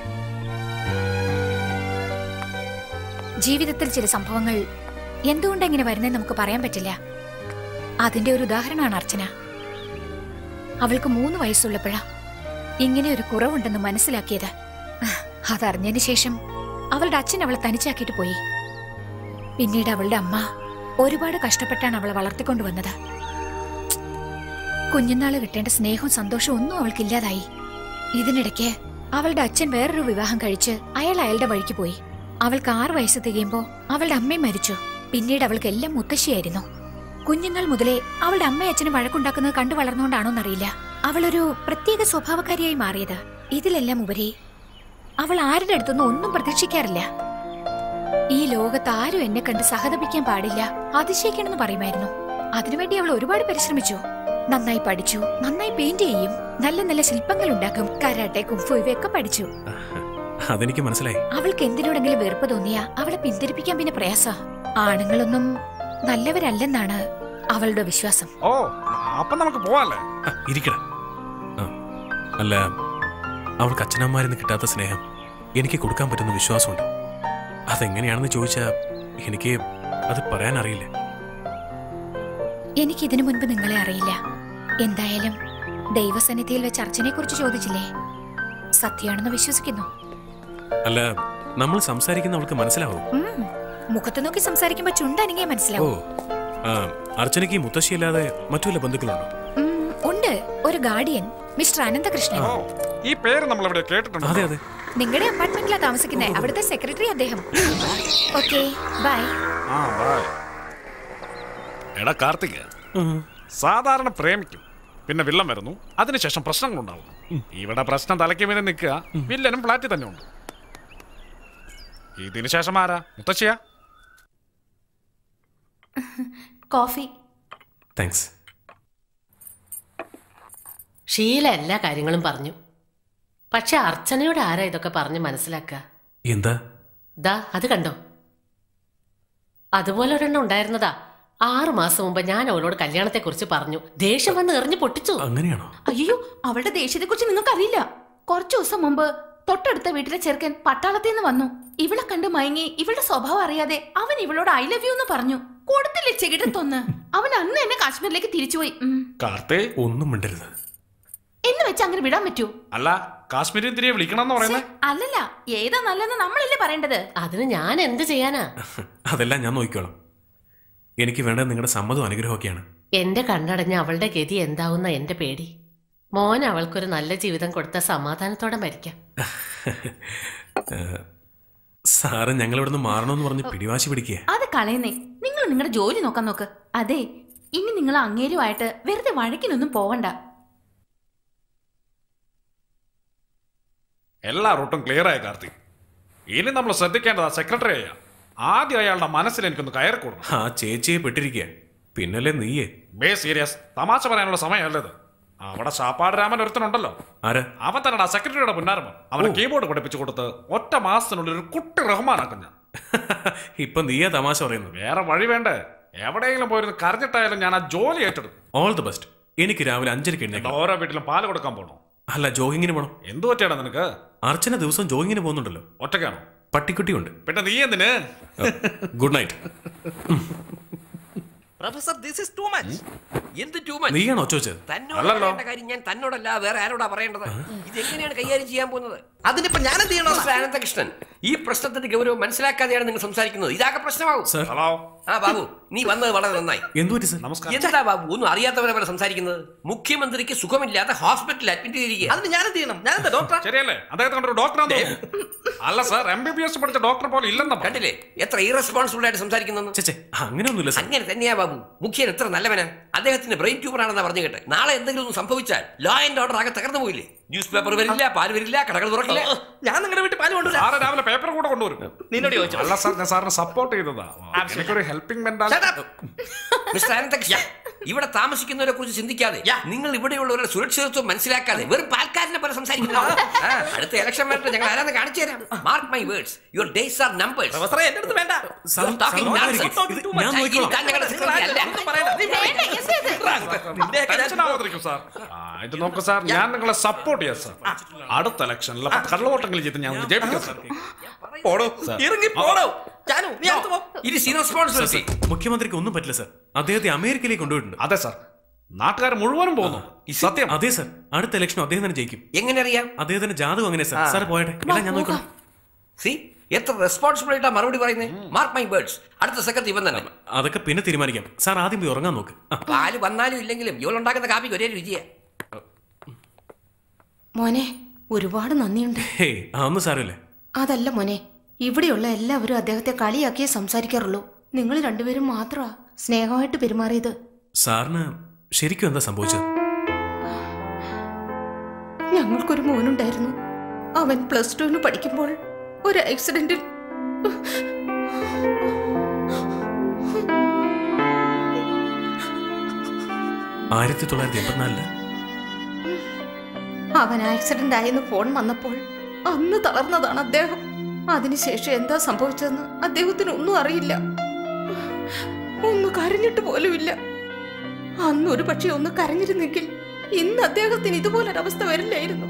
ജീവിതത്തിൽ ചില സംഭവങ്ങൾ എന്തുകൊണ്ട് എങ്ങനെ വരുന്നതെന്ന് നമുക്ക് പറയാൻ പറ്റില്ല അതിന്റെ ഒരു ഉദാഹരണമാണ് അർച്ചന അവൾക്ക് മൂന്ന് വയസ്സുള്ളപ്പോഴാ ഇങ്ങനെ ഒരു കുറവുണ്ടെന്ന് മനസ്സിലാക്കിയത് അതറിഞ്ഞതിന് ശേഷം അവളുടെ അച്ഛൻ അവളെ തനിച്ചാക്കിയിട്ട് പോയി പിന്നീട് അവളുടെ അമ്മ ഒരുപാട് കഷ്ടപ്പെട്ടാണ് അവളെ വളർത്തിക്കൊണ്ടുവന്നത് കുഞ്ഞുനാള് കിട്ടേണ്ട സ്നേഹവും സന്തോഷവും ഒന്നും അവൾക്കില്ലാതായി ഇതിനിടയ്ക്ക് അവളുടെ അച്ഛൻ വേറൊരു വിവാഹം കഴിച്ച് അയാൾ അയാളുടെ വഴിക്ക് പോയി അവൾക്ക് ആറ് വയസ്സ് തികയുമ്പോ അവളുടെ അമ്മയും മരിച്ചു പിന്നീട് അവൾക്ക് എല്ലാം മുത്തശ്ശിയായിരുന്നു കുഞ്ഞുങ്ങൾ മുതലേ അവളുടെ അമ്മയും അച്ഛനും വഴക്കുണ്ടാക്കുന്നത് കണ്ടു വളർന്നുകൊണ്ടാണോന്നറിയില്ല അവളൊരു പ്രത്യേക സ്വഭാവക്കാരിയായി മാറിയത് ഇതിലെല്ലാം ഉപരി അവൾ ആരുടെ അടുത്തൊന്നും ഒന്നും പ്രതീക്ഷിക്കാറില്ല ഈ ലോകത്ത് ആരും എന്നെ കണ്ട് സഹതപിക്കാൻ പാടില്ല അതിശയിക്കണമെന്ന് പറയുമായിരുന്നു അതിനുവേണ്ടി അവൾ ഒരുപാട് പരിശ്രമിച്ചു നന്നായി പഠിച്ചു നന്നായി പെയിന്റ് ചെയ്യും നല്ല നല്ല ശില്പങ്ങൾ ഉണ്ടാക്കും കരാട്ടെ കുംഫു ഇവയൊക്കെ പഠിച്ചു അതെനിക്ക് മനസ്സിലായി അവൾക്ക് എന്തിനോടെങ്കിലും വെറുപ്പ് തോന്നിയാ അവളെ പിന്തിരിപ്പിക്കാൻ പിന്നെ പ്രയാസ ആണുങ്ങളൊന്നും നല്ലവരല്ലെന്നാണ് അവളുടെ വിശ്വാസം ഓ അപ്പൊ നമുക്ക് പോവാല്ലേ ആ, ഇരിക്കട ആ, അല്ല അവൾക്ക് അച്ഛനമ്മമാരിൽ നിന്ന് കിട്ടാത്ത സ്നേഹം എനിക്ക് കൊടുക്കാൻ പറ്റുന്ന വിശ്വാസമുണ്ട് അതെങ്ങനെയാണെന്ന് ചോദിച്ചാൽ എനിക്ക് അത് പറയാൻ അറിയില്ല എനിക്ക് ഇതിനു മുൻപ് നിങ്ങളെ അറിയില്ല എന്തായാലും ദൈവസന്നിധിയിൽ വെച്ച് അർച്ചനെ കുറിച്ച് ചോദിച്ചില്ലേ സത്യമാണെന്ന് വിശ്വസിക്കുന്നു അല്ല നമ്മൾ സംസാരിക്കുന്ന അവൾക്ക് മനസ്സിലാവും ഉം, മുഖത്ത് നോക്കി സംസാരിക്കുമ്പോ ചുണ്ടനങ്ങിയേ ഓ മനസ്സിലാവും ആ, അർച്ചനയ്ക്ക് ഈ മുത്തശ്ശിയല്ലാതെ മറ്റു വല്ല ബന്ധുക്കളുണ്ടോ ഉം, ഉണ്ട് ഒരു ഗാർഡിയൻ മിസ്റ്റർ അനന്തകൃഷ്ണൻ ഈ പേര് നമ്മൾ ഇവിടെ കേട്ടിട്ടുണ്ട് അതെ അതെ നിങ്ങളുടെ അപ്പാർട്ട്മെന്റിലാ താമസിക്കുന്നത് അവിടുത്തെ സെക്രട്ടറി അദ്ദേഹം ഓക്കെ ബൈ ആ ബൈ എടാ കാർത്തിക് സാധാരണ പ്രേമിക്കും പിന്നെ വില്ലൻ വരുന്നു അതിനുശേഷം പ്രശ്നങ്ങളുണ്ടാവും ഇവിടെ പ്രശ്നം തലയ്ക്ക് മീതെ നിൽക്കുക വില്ലനും ഫ്ലാറ്റിൽ തന്നെ ഉണ്ട് ഇതിനു ശേഷം ആരാ മുത്തശ്ശിയാ കോഫി താങ്ക്സ് ഷീല എല്ലാ കാര്യങ്ങളും പറഞ്ഞു പക്ഷെ അർച്ചനയോട് ആരാ ഇതൊക്കെ പറഞ്ഞ് മനസ്സിലാക്കുക എന്താ ദാ അത് കണ്ടോ അതുപോലെ ഒരെണ്ണം ഉണ്ടായിരുന്നതാ ആറു മാസം മുമ്പ് ഞാൻ അവളോട് കല്യാണത്തെക്കുറിച്ച് പറഞ്ഞു ദേഷ്യം വന്ന് എറിഞ്ഞു പൊട്ടിച്ചു അങ്ങനെയാണോ അയ്യോ അവളുടെ ദേഷ്യത്തെ കുറിച്ച് നിങ്ങൾക്ക് അറിയില്ല കുറച്ചു ദിവസം മുമ്പ് തൊട്ടടുത്ത വീട്ടിലെ ചെറുക്കൻ പട്ടാളത്തിൽ നിന്ന് വന്നു ഇവളെ കണ്ട് മയങ്ങി ഇവളുടെ സ്വഭാവം അറിയാതെ അവൻ ഇവളോട് ഐ ലവ് യു എന്ന് പറഞ്ഞു കൊടുത്തില്ലേ ചെകിടത്തൊന്ന് അവൻ അന്ന് എന്നെ കാശ്മീരിലേക്ക് തിരിച്ചുപോയി ഉം. കാർത്തേ ഒന്നും മിണ്ടരുത് എന്ന് വെച്ച് അങ്ങനെ വിടാൻ പറ്റൂ അല്ല കാശ്മീരി തിരികെ വിളിക്കണം എന്ന് പറയുന്നത് അല്ലല്ല ഏതാ നല്ലതെന്ന് നമ്മളല്ലേ പറയേണ്ടത് അതിന് ഞാൻ എന്ത് ചെയ്യാനാ അതെല്ലാം ഞാൻ നോക്കിക്കോളാം എനിക്ക് വേണ്ടത് നിങ്ങളുടെ സമ്മതവും അനുഗ്രഹമൊക്കെയാണ് എന്റെ കണ്ണടഞ്ഞ അവളുടെ ഗതി എന്താവുന്ന എന്റെ പേടി മോൻ അവൾക്കൊരു നല്ല ജീവിതം കൊടുത്ത സമാധാനത്തോടെ മരിക്കാം ഏഹ്, സാറ് ഞങ്ങളിവിടുന്ന് മാറണമെന്ന് പറഞ്ഞ് പിടിവാശി പിടിക്കുക അത് കളയുന്നേ നിങ്ങൾ നിങ്ങളുടെ ജോലി നോക്കാൻ നോക്ക് അതെ ഇനി നിങ്ങൾ അങ്ങേരുമായിട്ട് വെറുതെ വഴക്കിനൊന്നും പോവണ്ട എല്ലാ റൂട്ടും ക്ലിയർ ആയ കാർത്തിക് ഇനി നമ്മൾ ശ്രദ്ധിക്കേണ്ടത് ആ സെക്രട്ടറി ആയ ആദ്യം അയാളുടെ മനസ്സിൽ എനിക്കൊന്ന് കയറി കൂടണം ആ ചേച്ചിയെ പെട്ടിരിക്കുക പിന്നല്ലേ നീയേ ബേ സീരിയസ് തമാശ പറയാനുള്ള സമയമല്ലത് അവിടെ ശാപ്പാട് രാമൻ ഒരുത്തനുണ്ടല്ലോ ആരാ അവൻ തന്നെ സെക്രട്ടറിയുടെ പുന്നാരമൻ അവനെ കീബോർഡ് പഠിപ്പിച്ചു കൊടുത്ത് ഒറ്റ മാസത്തിനുള്ളിൽ ഒരു കുട്ടി റഹ്മാനാക്കും ഞാൻ ഇപ്പൊ നീയാ തമാശ പറയുന്നത് വേറെ വഴി വേണ്ടേ എവിടെയെങ്കിലും പോയിരുന്ന് കരഞ്ഞിട്ടായാലും ഞാൻ ആ ജോലി ഏറ്റെടുക്കും ഓൾ ദി ബെസ്റ്റ് എനിക്ക് രാവിലെ അഞ്ചരക്ക് എഴുന്നേക്കാം ഓരോ വീട്ടിലും പാല് കൊടുക്കാൻ പോകണം അല്ല ജോഗിങ്ങിന് പോണം എന്തു പറ്റിയാടാ നിനക്ക് അർച്ചന ദിവസം ജോഗിങ്ങിന് പോകുന്നുണ്ടല്ലോ ഒറ്റയ്ക്കാണോ പട്ടിക്കുട്ടിയുണ്ട് പിന്നെ നീ എന്തിന് good night professor this is too much എന്ത് ടു മച്ച് നീയാണോ ഒച്ച വെച്ചത് തന്നോട് അല്ലല്ലോ. പറയേണ്ട കാര്യം ഞാൻ തന്നോടല്ല വേറെ ആരോടാ പറയേണ്ടത് ഇത് എങ്ങനെയാണ് കൈകാര്യം ചെയ്യാൻ പോകുന്നത് അതിനിപ്പോ ഞാൻ എന്ത് ചെയ്യണോ മിസ്റ്റർ അനന്തകൃഷ്ണൻ ഈ പ്രശ്നത്തിന്റെ ഗൗരവം മനസ്സിലാക്കാതെയാണ് നിങ്ങൾ സംസാരിക്കുന്നത് ഇതാകെ പ്രശ്നമാവും സർ ഹലോ ആ ബാബു നീ വന്നത് വളരെ നന്നായി എന്തു പറ്റി സർ നമസ്കാരം എന്താ ബാബു ഒന്നും അറിയാത്തവരെ പോലെ സംസാരിക്കുന്നത് മുഖ്യമന്ത്രിക്ക് സുഖമില്ലാതെ ഹോസ്പിറ്റലിൽ അഡ്മിറ്റ് ചെയ്തിരിക്കുക അതിന് ഞാൻ എന്ത് ചെയ്യണം ഞാൻ എന്താ ഡോക്ടർ ശരിയല്ലേ അദ്ദേഹത്തെ കണ്ടൊരു ഡോക്ടറാന്ന് തോന്നുന്നു അല്ല സാർ എം ബി ബി എസ് പഠിച്ച ഡോക്ടർ പോലെ ഇല്ലെന്ന കണ്ടില്ലേ എത്ര ഇറസ്പോൺസിബിൾ ആയിട്ട് സംസാരിക്കുന്നു ചേച്ചേ അങ്ങനെയൊന്നുമില്ല സർ അങ്ങനെ തന്നെയാ ബാബു മുഖ്യൻ എത്ര നല്ലവനാ അദ്ദേഹത്തിന് ബ്രെയിൻ ട്യൂമർ ആണെന്ന് പറഞ്ഞു കേട്ടെ നാളെ എന്തെങ്കിലും ഒന്ന് സംഭവിച്ചാൽ ലോ ആൻഡ് ഓർഡർ ആകെ തകർന്നു പോയില്ലേ ന്യൂസ് പേപ്പർ വരില്ല പാല് വരില്ല കടകൾ തുറക്കില്ല ഞാൻ നിങ്ങളുടെ വീട്ടിൽ പാല് കൊണ്ടുവരാം സാറ് രാവിലെ പേപ്പർ കൂടെ കൊണ്ടുവരും നിന്നോട് ചോദിച്ചോ? അല്ല സാർ ഞാൻ സാറിനെ സപ്പോർട്ട് ചെയ്തതാ എനിക്കൊരു ഹെൽപ്പിംഗ് മെന്റാലിറ്റി മിസ്റ്റർ അനന്തകൃഷ്ണൻ ഇവിടെ താമസിക്കുന്നവരെ കുറിച്ച് ചിന്തിക്കാതെ നിങ്ങൾ ഇവിടെയുള്ളവരുടെ സുരക്ഷിതത്വം മനസ്സിലാക്കാതെ വെറും പാൽക്കാരനെ പോലെ സംസാരിക്കുന്നു ആ, അടുത്ത ഇലക്ഷൻ വരട്ടെ ഞങ്ങൾ ആരാന്ന് കാണിച്ചു തരാം mark my words your days are numbers പ്രൊഫസറെ എന്റെ അടുത്ത് വേണ്ട സാർ, സാർ നോക്കാതിരിക്ക്. ഇത് ഞാൻ നോക്കിക്കോളാം. ടെൻഷൻ ആവാതിരിക്കും സാർ ആ, ഇത് നോക്ക് സാർ ഞാൻ നിങ്ങളെ സപ്പോർട്ട് ചെയ്യാം സാർ അടുത്ത ഇലക്ഷനിൽ കള്ളവോട്ടെങ്കിലും ചെയ്ത് ഞാൻ വിജയിപ്പിക്കാം സാർ പോടോ സാർ. ഇറങ്ങി പോടോ ജാനു നീ അടുത്ത് പോ ഇത് സർ, റെസ്പോൺസിബിലിറ്റി സർ, മുഖ്യമന്ത്രിക്ക് ഒന്നും പറ്റില്ല സർ അദ്ദേഹത്തെ അമേരിക്കയിലേക്ക് കൊണ്ടുപോയിട്ടുണ്ട് അതെ സാർ നാട്ടുകാർ മുഴുവനും പോകുന്നു ഈ സത്യം അതെ സർ അടുത്ത ഇലക്ഷൻ അദ്ദേഹം തന്നെ ജയിക്കും എങ്ങനെ അറിയാം അദ്ദേഹത്തിന്റെ ജാതകം അങ്ങനെ സർ സാർ പോയട്ടെ എല്ലാം ഞാൻ നോക്കണം സി എത്ര റെസ്പോൺസിബിൾ ആയിട്ടാ മറുപടി പറയുന്നത് മാർക്ക് മൈ വേർഡ്സ് അടുത്ത സെക്രട്ടറി ഇവൻ തന്നെ അതൊക്കെ പിന്നെ തീരുമാനിക്കാം സാർ ആദ്യം പോയി ഉറങ്ങാൻ നോക്ക് ആ, പാല് വന്നാലും ഇല്ലെങ്കിലും ഇവളുണ്ടാക്കുന്ന കാപ്പിക്ക് ഒരേ രുചിയാ മോനെ ഒരുപാട് നന്ദിയുണ്ട് ഹേയ് അതൊന്നും സാരമില്ല അതല്ല മോനെ ഇവിടെയുള്ള എല്ലാവരും അദ്ദേഹത്തെ കളിയാക്കിയേ സംസാരിക്കാറുള്ളൂ നിങ്ങൾ രണ്ടുപേരും മാത്രമാ സ്നേഹമായിട്ട് പെരുമാറിയത് സാറിന് ശരിക്കും എന്താ സംഭവിച്ചത് ഞങ്ങൾക്കൊരു മോനുണ്ടായിരുന്നു അവൻ പ്ലസ് ടുവിന് പഠിക്കുമ്പോൾ ഒരു ആക്സിഡന്റിൽ ആയിരത്തി തൊള്ളായിരത്തി എൺപത്തിനാലില് അവൻ ആക്സിഡന്റ് ആയെന്ന് ഫോൺ വന്നപ്പോൾ അന്ന് തളർന്നതാണ് അദ്ദേഹം അതിനുശേഷം എന്താ സംഭവിച്ചതെന്ന് അദ്ദേഹത്തിന് ഒന്നും അറിയില്ല ഒന്ന് കരഞ്ഞിട്ട് പോലുമില്ല അന്ന് ഒരു പക്ഷെ ഒന്ന് കരഞ്ഞിരുന്നെങ്കിൽ ഇന്ന് അദ്ദേഹത്തിന് ഇതുപോലൊരവസ്ഥ വരില്ലായിരുന്നു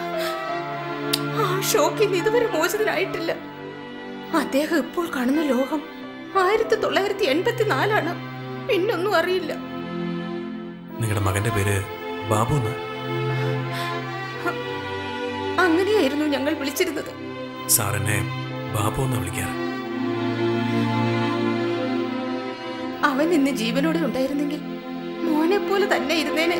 ആ ഷോക്കിൽ നിന്ന് ഇതുവരെ മോചിതനായിട്ടില്ല അദ്ദേഹം ഇപ്പോൾ കാണുന്ന ലോകം ആയിരത്തി തൊള്ളായിരത്തി എൺപത്തിനാലാണ് പിന്നൊന്നും അറിയില്ല നിങ്ങളുടെ മകന്റെ പേര് ബാബു എന്ന് അങ്ങനെയായിരുന്നു ഞങ്ങൾ വിളിച്ചിരുന്നത് സാർ എന്നെ ബാബു എന്ന് വിളിക്കാറ് അവൻ ഇന്ന് ജീവനോടെ ഉണ്ടായിരുന്നെങ്കിൽ മോനെ പോലെ തന്നെ ഇരുന്നേനെ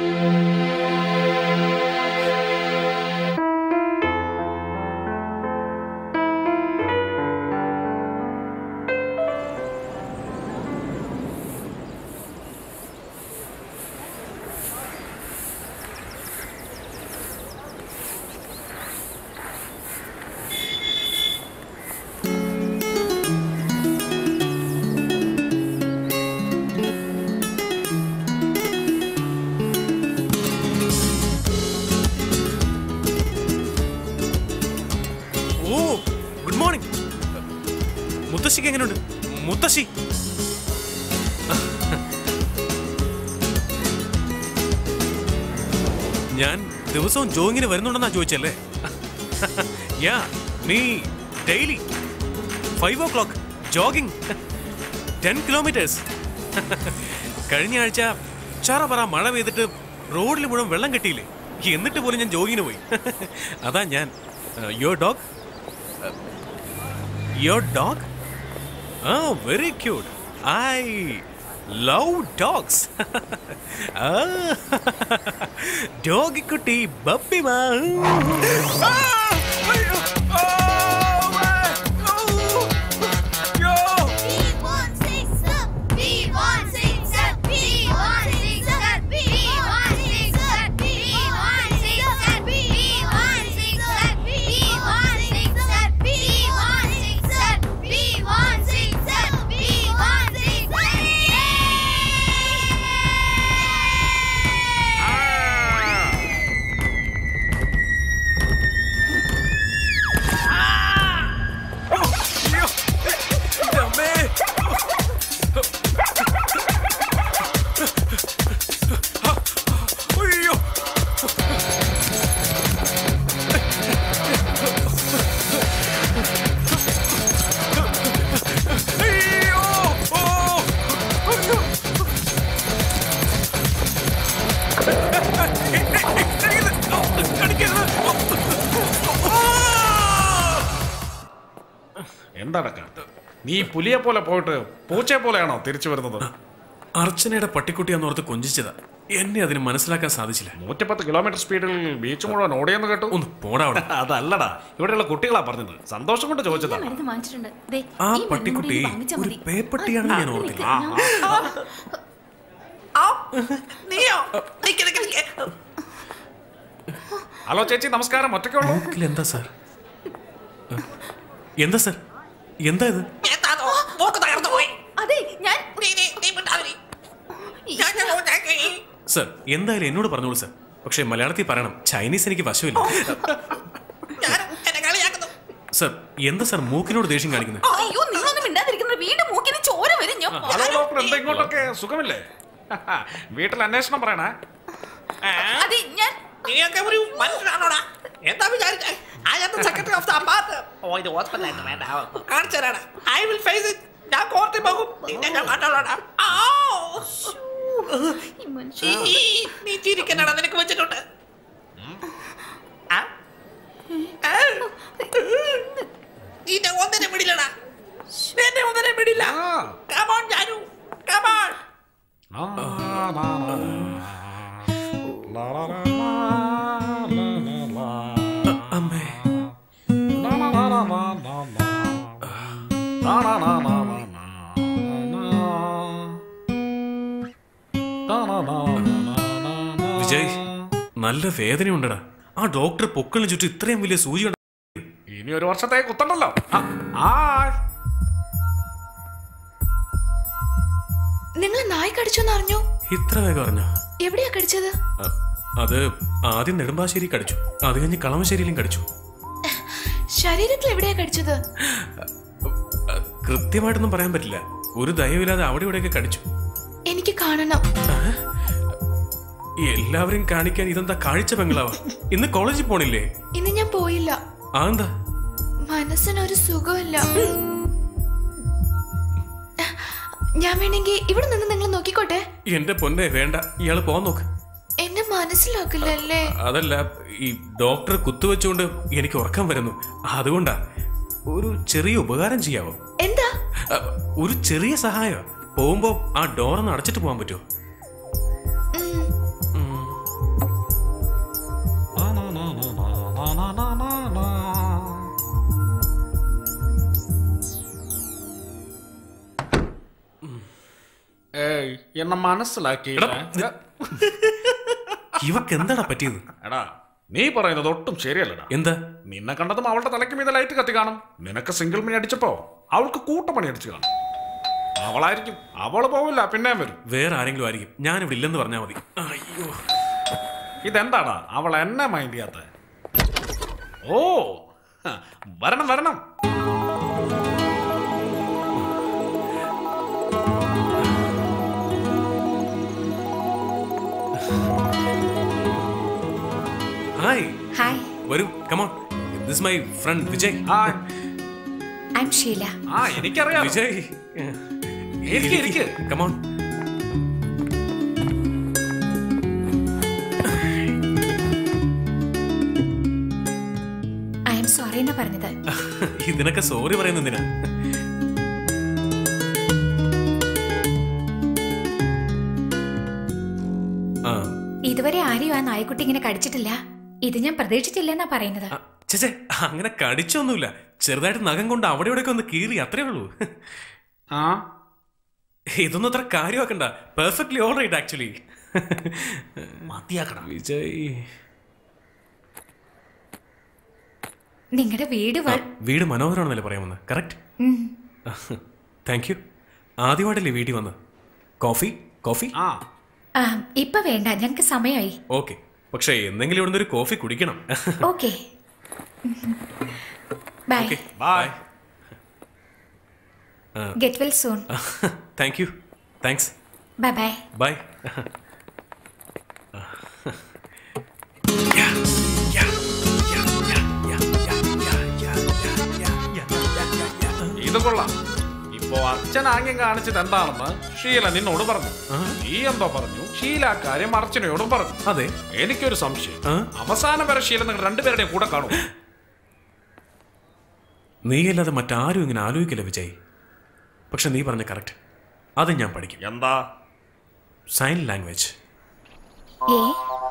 ഓ ഗുഡ് മോർണിംഗ് മുത്തശ്ശിക്ക് എങ്ങനെയുണ്ട് മുത്തശ്ശി ഞാൻ ദിവസവും ജോയിങ്ങിന് വരുന്നുണ്ടെന്നാ ചോദിച്ചല്ലേ യാ നീ daily five o'clock jogging ten kilometers കഴിഞ്ഞ ആഴ്ച ചറ പറ മഴ പെയ്തിട്ട് റോഡിൽ മുഴുവൻ വെള്ളം കെട്ടിയില്ലേ എന്നിട്ട് പോലും ഞാൻ ജോഗിങ്ങിന് പോയി അതാ ഞാൻ യുവർ ഡോഗ് യുവർ ഡോഗ് ആ very cute I love dogs doggy കുട്ടി ബപ്പിമാ എന്താടക്ക നീ പുലിയെ പോലെ പോയിട്ട് പൂച്ചയെ പോലെയാണോ തിരിച്ചു വരുന്നത് അർച്ചനയുടെ പട്ടിക്കുട്ടിയാന്ന് ഓർത്ത് കൊഞ്ചിച്ചതാ എന്നെ അതിന് മനസ്സിലാക്കാൻ സാധിച്ചില്ല നൂറ്റിപ്പത്ത് കിലോമീറ്റർ സ്പീഡിൽ ബീച്ച് മുഴുവൻ ഓടിയെന്ന് കേട്ടു ഒന്ന് പോടാ അവിടെ അതല്ലടാ ഇവിടെയുള്ള കുട്ടികളാ പറഞ്ഞത് സന്തോഷം കൊണ്ട് ചോദിച്ചതാ മരുന്ന് വാങ്ങിച്ചിട്ടുണ്ട് ദേ, ആ ഈ മരുന്നും പട്ടിക്കുട്ടി കൂടി വാങ്ങിച്ചാ ഒരു മതി. പേപ്പട്ടിയാണെന്ന് ഞാൻ ആ, ഓർത്തില്ല നിക്ക്, ഞാൻ- ഹലോ ചേച്ചി നമസ്കാരം ഒറ്റയ്ക്കുള്ളൂ മൂക്കിൽ എന്താ സാർ എന്താ സാർ എന്താ ഇത് അതെ ഞാൻ സർ എന്തായാലും എന്നോട് പറഞ്ഞോളൂ സർ പക്ഷേ മലയാളത്തിൽ പറയണം ചൈനീസ് എനിക്ക് വശമില്ല സർ എന്താ സർ മൂക്കിനോട് ദേഷ്യം കാണിക്കുന്നത് അയ്യോ നിങ്ങളൊന്നും മിണ്ടാതിരിക്കുന്നത് വീണ്ടും മൂക്കിന് ചോര വരും ഞാൻ ഹലോ ഡോക്ടർ എന്താ ഇങ്ങോട്ടൊക്കെ സുഖമില്ലേ വീട്ടിൽ അന്വേഷണം പറയണേ അതെ ഞാൻ നീയൊക്കെ ഒരു മനുഷ്യനാണോടാ എന്താ വിചാരിച്ചേ I am the secretary of the അമ്പാത്ത് ഓ ഇത് ഹോസ്പിറ്റലായിട്ട് വേണ്ട കാണിച്ചു തരാടാ ഐ വിൽ ഫേസ് ഇറ്റ് ഞാൻ കോർട്ടിൽ പോകും നിന്നെ ഞാൻ കണ്ടോളാടാ ഈ മനുഷ്യൻ നീ ചിരിക്കണടാ നിനക്ക് വെച്ചിട്ടുണ്ട് ആ? ആ? നിന്നെ ഒന്നിനെ വിടില്ലടാ എന്നെ ഒന്നിനെ വിടില്ല കമോൺ ജാനു കമോൺ അമ്മേ വിജയ് നല്ല വേദനയുണ്ടടാ ആ ഡോക്ടർ പൊക്കളിന് ചുറ്റും ഇത്രയും വലിയ സൂചി ഉണ്ട് ഇനി ഒരു വർഷത്തെ കുത്തണ്ടല്ലോ ആ, ആ നിങ്ങൾ നായ കടിച്ചോന്ന് അറിഞ്ഞോ ഇത്ര വേഗം അറിഞ്ഞോ എവിടെയാ കടിച്ചത് അ- അത് ആദ്യം നെടുമ്പാശ്ശേരി കടിച്ചു അത് കഴിഞ്ഞ് കളമശ്ശേരിയിലും കടിച്ചു ശരീരത്തിൽ എവിടെയാ കടിച്ചത് അ, കൃത്യമായിട്ടൊന്നും പറയാൻ പറ്റില്ല ഒരു ദയവില്ലാതെ അവിടെ ഇവിടെയൊക്കെ കടിച്ചു എനിക്ക് കാണണം എല്ലാവരും കാണിക്കാൻ ഇതെന്താ കാഴ്ച ബംഗ്ലാവ് ഇന്ന് കോളേജിൽ പോണില്ലേ ഇന്ന് ഞാൻ പോയില്ല ആ എന്താ മനസ്സിനൊരു സുഖമില്ല ഞാൻ വേണമെങ്കിൽ ഇവിടെ നിന്ന് നിങ്ങൾ നോക്കിക്കോട്ടെ എന്റെ പൊന്നെ വേണ്ട ഇയാള് പോവാൻ നോക്ക് എന്നെ മനസ്സിലാക്കില്ലല്ലേ അതല്ല ഈ ഡോക്ടർ കുത്തുവെച്ചുകൊണ്ട് എനിക്ക് ഉറക്കം വരുന്നു അതുകൊണ്ടാ ഒരു ചെറിയ ഉപകാരം ചെയ്യാവോ എന്താ അ, ഒരു ചെറിയ സഹായം പോകുമ്പോ ആ ഡോറൊന്ന് അടച്ചിട്ട് പോകാൻ പറ്റുമോ ഏയ് എന്നെ മനസ്സിലാക്കിയില്ല ഇവക്ക് എന്താടാ പറ്റിയത് എടാ നീ പറയുന്നത് ഒട്ടും ശരിയല്ലടാ എന്താ നിന്നെ കണ്ടതും അവളുടെ തലയ്ക്ക് മീതെ ലൈറ്റ് കത്തി കാണും നിനക്ക് സിംഗിൾ മണി അടിച്ചപ്പോ അവൾക്ക് കൂട്ടപ്പണി അടിച്ചു കാണും അവളായിരിക്കും അവള് പോവില്ല പിന്നെ വരും വേറെ ആരെങ്കിലും ആയിരിക്കും ഞാൻ ഇവിടെ ഇല്ലെന്ന് പറഞ്ഞാൽ മതി അയ്യോ ഇതെന്താടാ അവൾ എന്നെ മൈൻഡ് ചെയ്യാത്ത ഓ ഹ, വരണം വരണം ഹായ് ഹായ് വരൂ come on this my friend Vijay I'm Sheela ആ എനിക്കറിയാം വിജയ് ഇരിക്ക്, ഇരിക്ക്. കമോൺ ഐ എം സോറി എന്നാ പറഞ്ഞത് ഇതിനൊക്കെ സോറി പറയുന്നതിനാ ആ ഇതുവരെ ആരെയും ആ നായ്ക്കുട്ടി ഇങ്ങനെ കടിച്ചിട്ടില്ല ഇത് ഞാൻ പ്രതീക്ഷിച്ചില്ലെന്നാ പറയുന്നത് ചേച്ചേ അങ്ങനെ കടിച്ചൊന്നുമില്ല ചെറുതായിട്ട് നഖം കൊണ്ട് അവിടെ ഇവിടെയൊക്കെ ഒന്ന് കീറി അത്രേ ഉള്ളൂ ആ ഇതൊന്നും അത്ര കാര്യമാക്കണ്ട പെർഫെക്റ്റ്ലി ഓൾ റൈറ്റ് ആക്ച്വലി മതിയാക്കണം വിജയ് നിങ്ങളുടെ വീട് വ- വീട് മനോഹരമാണെന്നല്ലേ പറയാമെന്ന് കറക്റ്റ് ഉം. താങ്ക് യു ആദ്യമായിട്ടല്ലേ വീട്ടിൽ വന്ന് കോഫി കോഫി ആ ആ, ഇപ്പൊ വേണ്ട ഞങ്ങക്ക് സമയമായി ഓക്കെ പക്ഷേ എന്തെങ്കിലും ഇവിടുന്ന് ഒരു കോഫി കുടിക്കണം okay bye bye get well soon thank you thanks bye bye bye ഇത് കൊള്ളാം ഇപ്പോ അച്ഛൻ ആംഗ്യം കാണിച്ചത് എന്താണെന്ന് ഷീല നിന്നോട് പറഞ്ഞു നീ എന്തോ പറഞ്ഞു ഷീല ആ കാര്യം അർച്ചനയോടും പറഞ്ഞു അതെ എനിക്കൊരു സംശയം അവസാനം വരെ ഷീല നിങ്ങൾ രണ്ടുപേരുടെയും കൂടെ കാണും നീയല്ലാതെ മറ്റാരും ഇങ്ങനെ ആലോചിക്കില്ല വിജയ് പക്ഷെ നീ പറഞ്ഞ കറക്റ്റ് അത് ഞാൻ പഠിക്കും എന്താ sign language A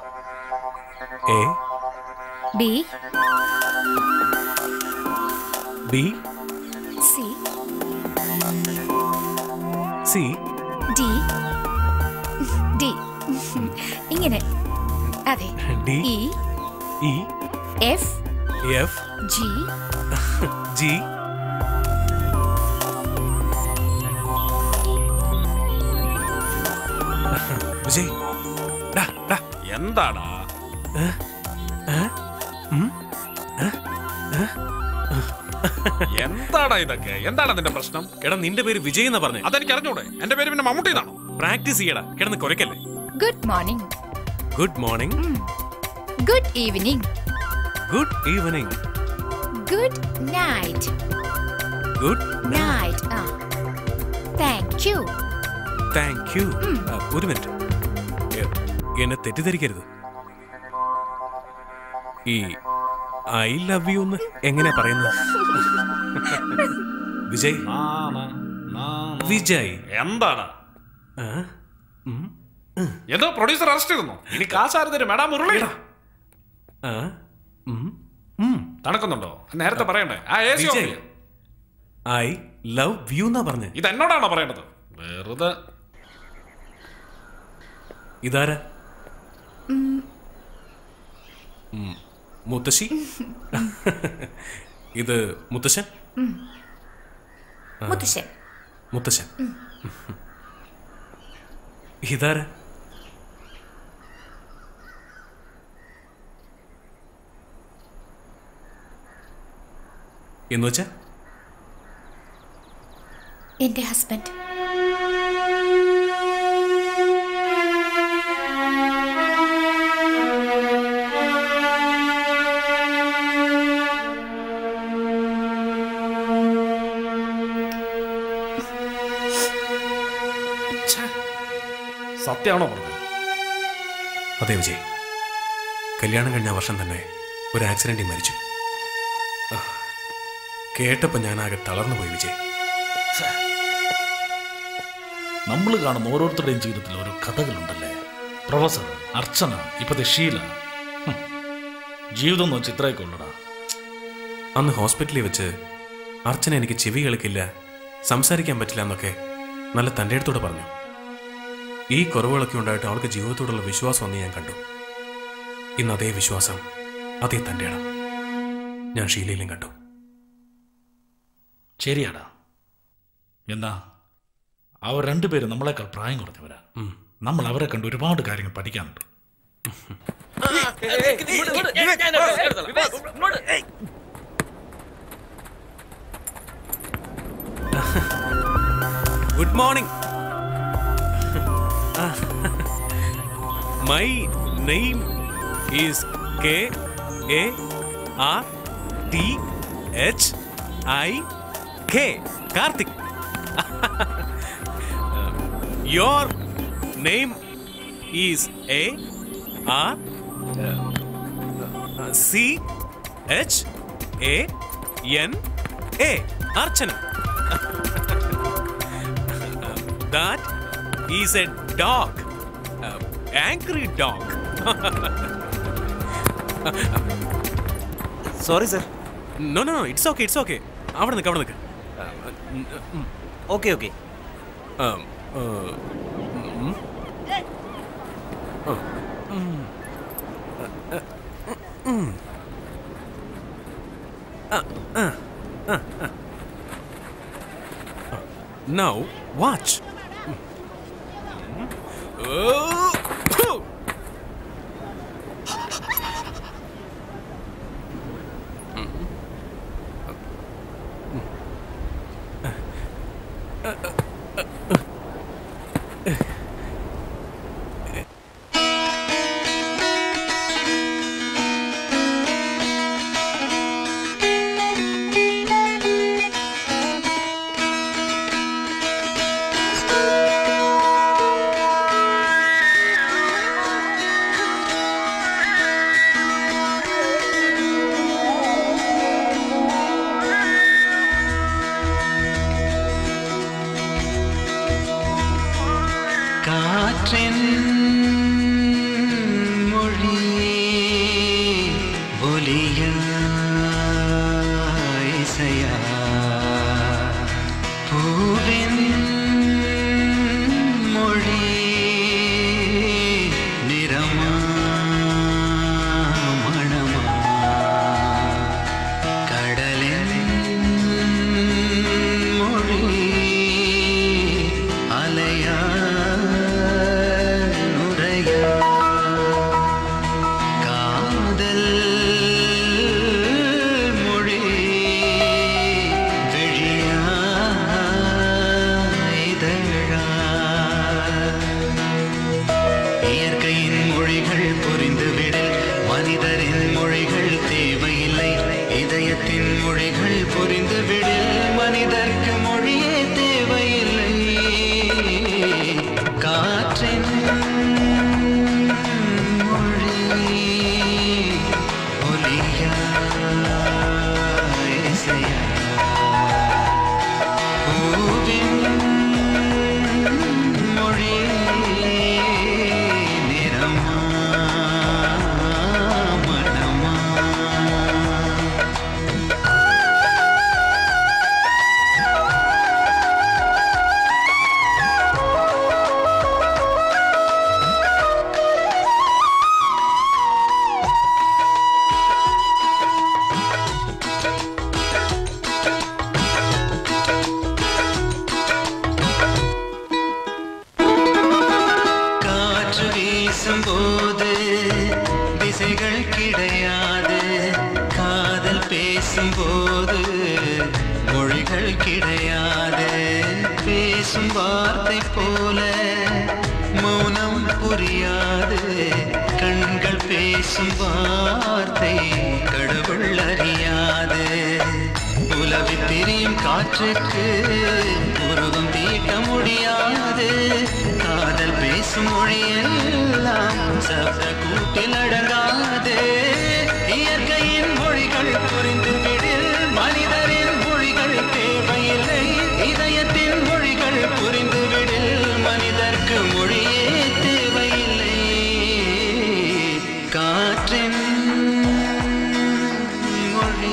A B B C C D D ഇങ്ങനെ അതെ D E E F F G G Vijay ഡാ, ഡാ. എന്താടാ ഏ? ഏ? ഉം? ഏ? ഏ? എന്താടാ ഇതൊക്കെ എന്താണ് അതിന്റെ പ്രശ്നം എടാ നിന്റെ പേര് വിജയ് എന്നാ പറഞ്ഞു അതെനിക്ക് അറിഞ്ഞൂടെ എന്റെ പേര് പിന്നെ മമ്മൂട്ടി എന്നാണോ പ്രാക്ടീസ് ചെയ്യടാ കിടന്ന് കുരക്കല്ലേ good morning good morning good evening good evening good night good night ആ താങ്ക് യു താങ്ക് യു ഒരു മിനിറ്റ് എ- എന്നെ തെറ്റിദ്ധരിക്കരുത് ഈ ഐ ലവ് യു എന്ന് എങ്ങനെയാ പറയുന്നത് വിജയ് വിജയ് എന്താണ് ആ? ഉം? ഏതോ പ്രൊഡ്യൂസർ അറസ്റ്റ് ചെയ്തു ഇനി കാശാര് തരും മേഡം മുരളി ആ? ഉം? ഉം. തണുക്കുന്നുണ്ടോ നേരത്തെ പറയണ്ടേ ആ A C Vijay I love you എന്നാ പറഞ്ഞത് ഇത് എന്നോടാണോ പറയേണ്ടത് വെറുതെ ഇതാരാ ഉം. മുത്തശ്ശി ഇത് മുത്തശ്ശൻ ഉം. ആ. മുത്തശ്ശൻ മുത്തശ്ശൻ ഇതാരാ എന്ന് വെച്ചാ എന്റെ ഹസ്ബൻഡ് സത്യമാണോ പറഞ്ഞത് അതെ വിജയ് കല്യാണം കഴിഞ്ഞ വർഷം തന്നെ ഒരു ആക്സിഡന്റിൽ മരിച്ചു ആ, കേട്ടപ്പോൾ ഞാനാകെ തളർന്നു പോയി വിജയ് നമ്മൾ കാണുന്ന ഓരോരുത്തരുടെയും ജീവിതത്തിൽ ഓരോ കഥകളുണ്ടല്ലേ പ്രൊഫസർ അർച്ചന ഇപ്പത്തെ ഷീല ഹും. ജീവിതം എന്ന് വെച്ച് ഇത്രയൊക്കെ ഉള്ളടാ അന്ന് ഹോസ്പിറ്റലിൽ വെച്ച് അർച്ചന എനിക്ക് ചെവി കേൾക്കില്ല സംസാരിക്കാൻ പറ്റില്ല എന്നൊക്കെ നല്ല തൻ്റെ അടുത്തോടെ പറഞ്ഞു ഈ കുറവുകളൊക്കെ ഉണ്ടായിട്ട് അവൾക്ക് ജീവിതത്തോടുള്ള വിശ്വാസം അന്ന് ഞാൻ കണ്ടു ഇന്ന് അതേ വിശ്വാസം അതേ തൻ്റെ ഇടം ഞാൻ ഷീലയിലും കണ്ടു ശരിയാടാ എന്നാ അവർ രണ്ടുപേരും നമ്മളെക്കാൾ പ്രായം കുറഞ്ഞവരാ നമ്മൾ അവരെ കണ്ട് ഒരുപാട് കാര്യങ്ങൾ പഠിക്കാനുണ്ട് good morning my name is K A R T H I K Karthik your name is A R C H A N A Archana That is a dog. Uh, angry dog. Sorry sir no no it's okay it's okay അവിടെ നിൽക്ക് അവിടെ നിൽക്ക് okay okay Now, watch. കാറ്റിൻ മൊഴി ഒലിയായിസയാ പൂവിൻ മൊഴി നിറമാ മണമാ കടലിൻ മൊഴി അലയാ നുരയാ കാതൽ മൊഴി വിഴിയാ இதழா இயற்கையின் மொழிகள் புரிந்துவிடில் மனிதரின் மொழிகள் தேவையில்லை இதயத்தின் மொழிகள் புரிந்துவிடில் மனிதர்க்கு மொழியே தேவையில்லை காற்றின் மொழி ஒலியா இசையா பூவின் மொழி நிறமா மனமா காற்று வீசும்போது திசைகள் கிடையாது காதல் பேசும்போது மொழிகள் கிடையாது பேசும் வார்த்தை போல மௌனம் புரியாது கண்கள் பேசும் வார்த்தை கடவுள் அறியாது உலவி திரியும் காற்றுக்கு உருவம் தீட்ட முடியாது காதல் பேச பேசும் மொழியெல்லாம் சப்த கூட்டிலடங்காதே இயற்கையின் மொழிகள் புரிந்துவிடில் மனிதரின் மொழிகள் தேவையில்லை இதயத்தின் மொழிகள் புரிந்துவிடில் மனிதர்க்கு மொழியே தேவையில்லை காற்றின் மொழி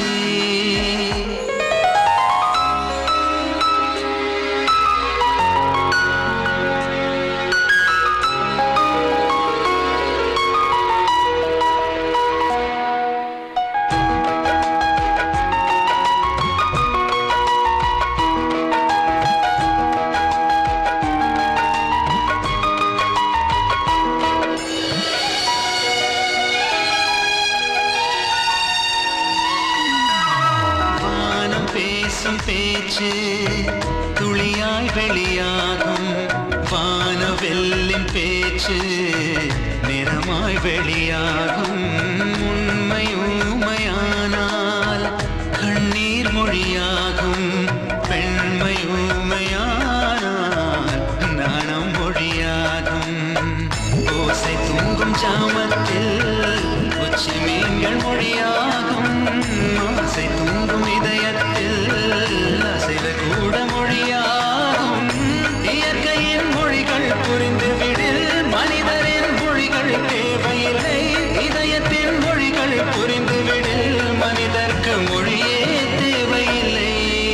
வானம் பேசும் பேச்சு துளியாய் வெளியாகும் வானவெல்லின் பேச்சு நிறமாய் வெளியாகும் உண்மை ஊமையானால் கண்ணீர் மொழியாகும் பெண்மை ஊமையானால் நாணம் மொழியாகும் ஓசை தூங்கும் ஜாமத்தில் உச்சி மீன்கள் மொழியாகும் ஆசை தூங்கும் இதயத்தில் அசைவு கூட மொழியாகும் இயற்கையின் மொழிகள் புரிந்துவிடில் மனிதரின் மொழிகள் தேவையில்லை இதயத்தின் மொழிகள் புரிந்துவிடில் மனிதர்க்கு மொழியே தேவையில்லை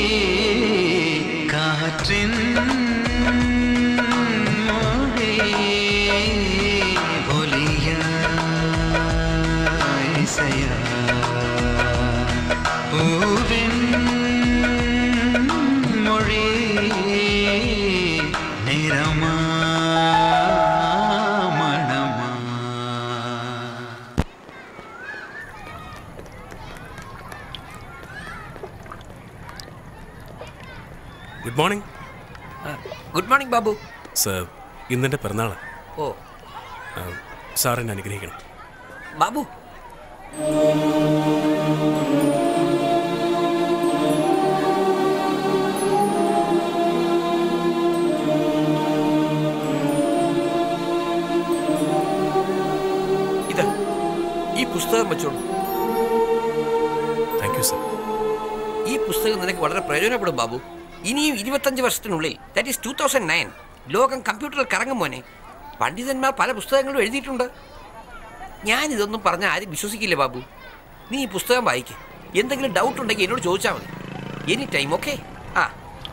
காற்றின் மொழி ஒலியா இசையா பூவின் மொழி நிறமா மணமா good morning good morning Babu sir ഇന്നെൻ്റെ പിറന്നാള് ഓ സാർ എന്നെ അനുഗ്രഹിക്കണം ബാബു ഇത് ഈ പുസ്തകം വെച്ചോളൂ താങ്ക് യു സർ ഈ പുസ്തകം നിനക്ക് വളരെ പ്രയോജനപ്പെടും ബാബു ഇനിയും ഇരുപത്തഞ്ച് വർഷത്തിനുള്ളിൽ that is two thousand nine ലോകം കമ്പ്യൂട്ടറിൽ കറങ്ങും മോനെ പണ്ഡിതന്മാർ പല പുസ്തകങ്ങളും എഴുതിയിട്ടുണ്ട് ഞാൻ ഇതൊന്നും പറഞ്ഞാൽ ആരും വിശ്വസിക്കില്ല ബാബു നീ ഈ പുസ്തകം വായിക്ക് എന്തെങ്കിലും ഡൗട്ട് ഉണ്ടെങ്കിൽ എന്നോട് ചോദിച്ചാൽ മതി എനി ടൈം ഓക്കെ ആ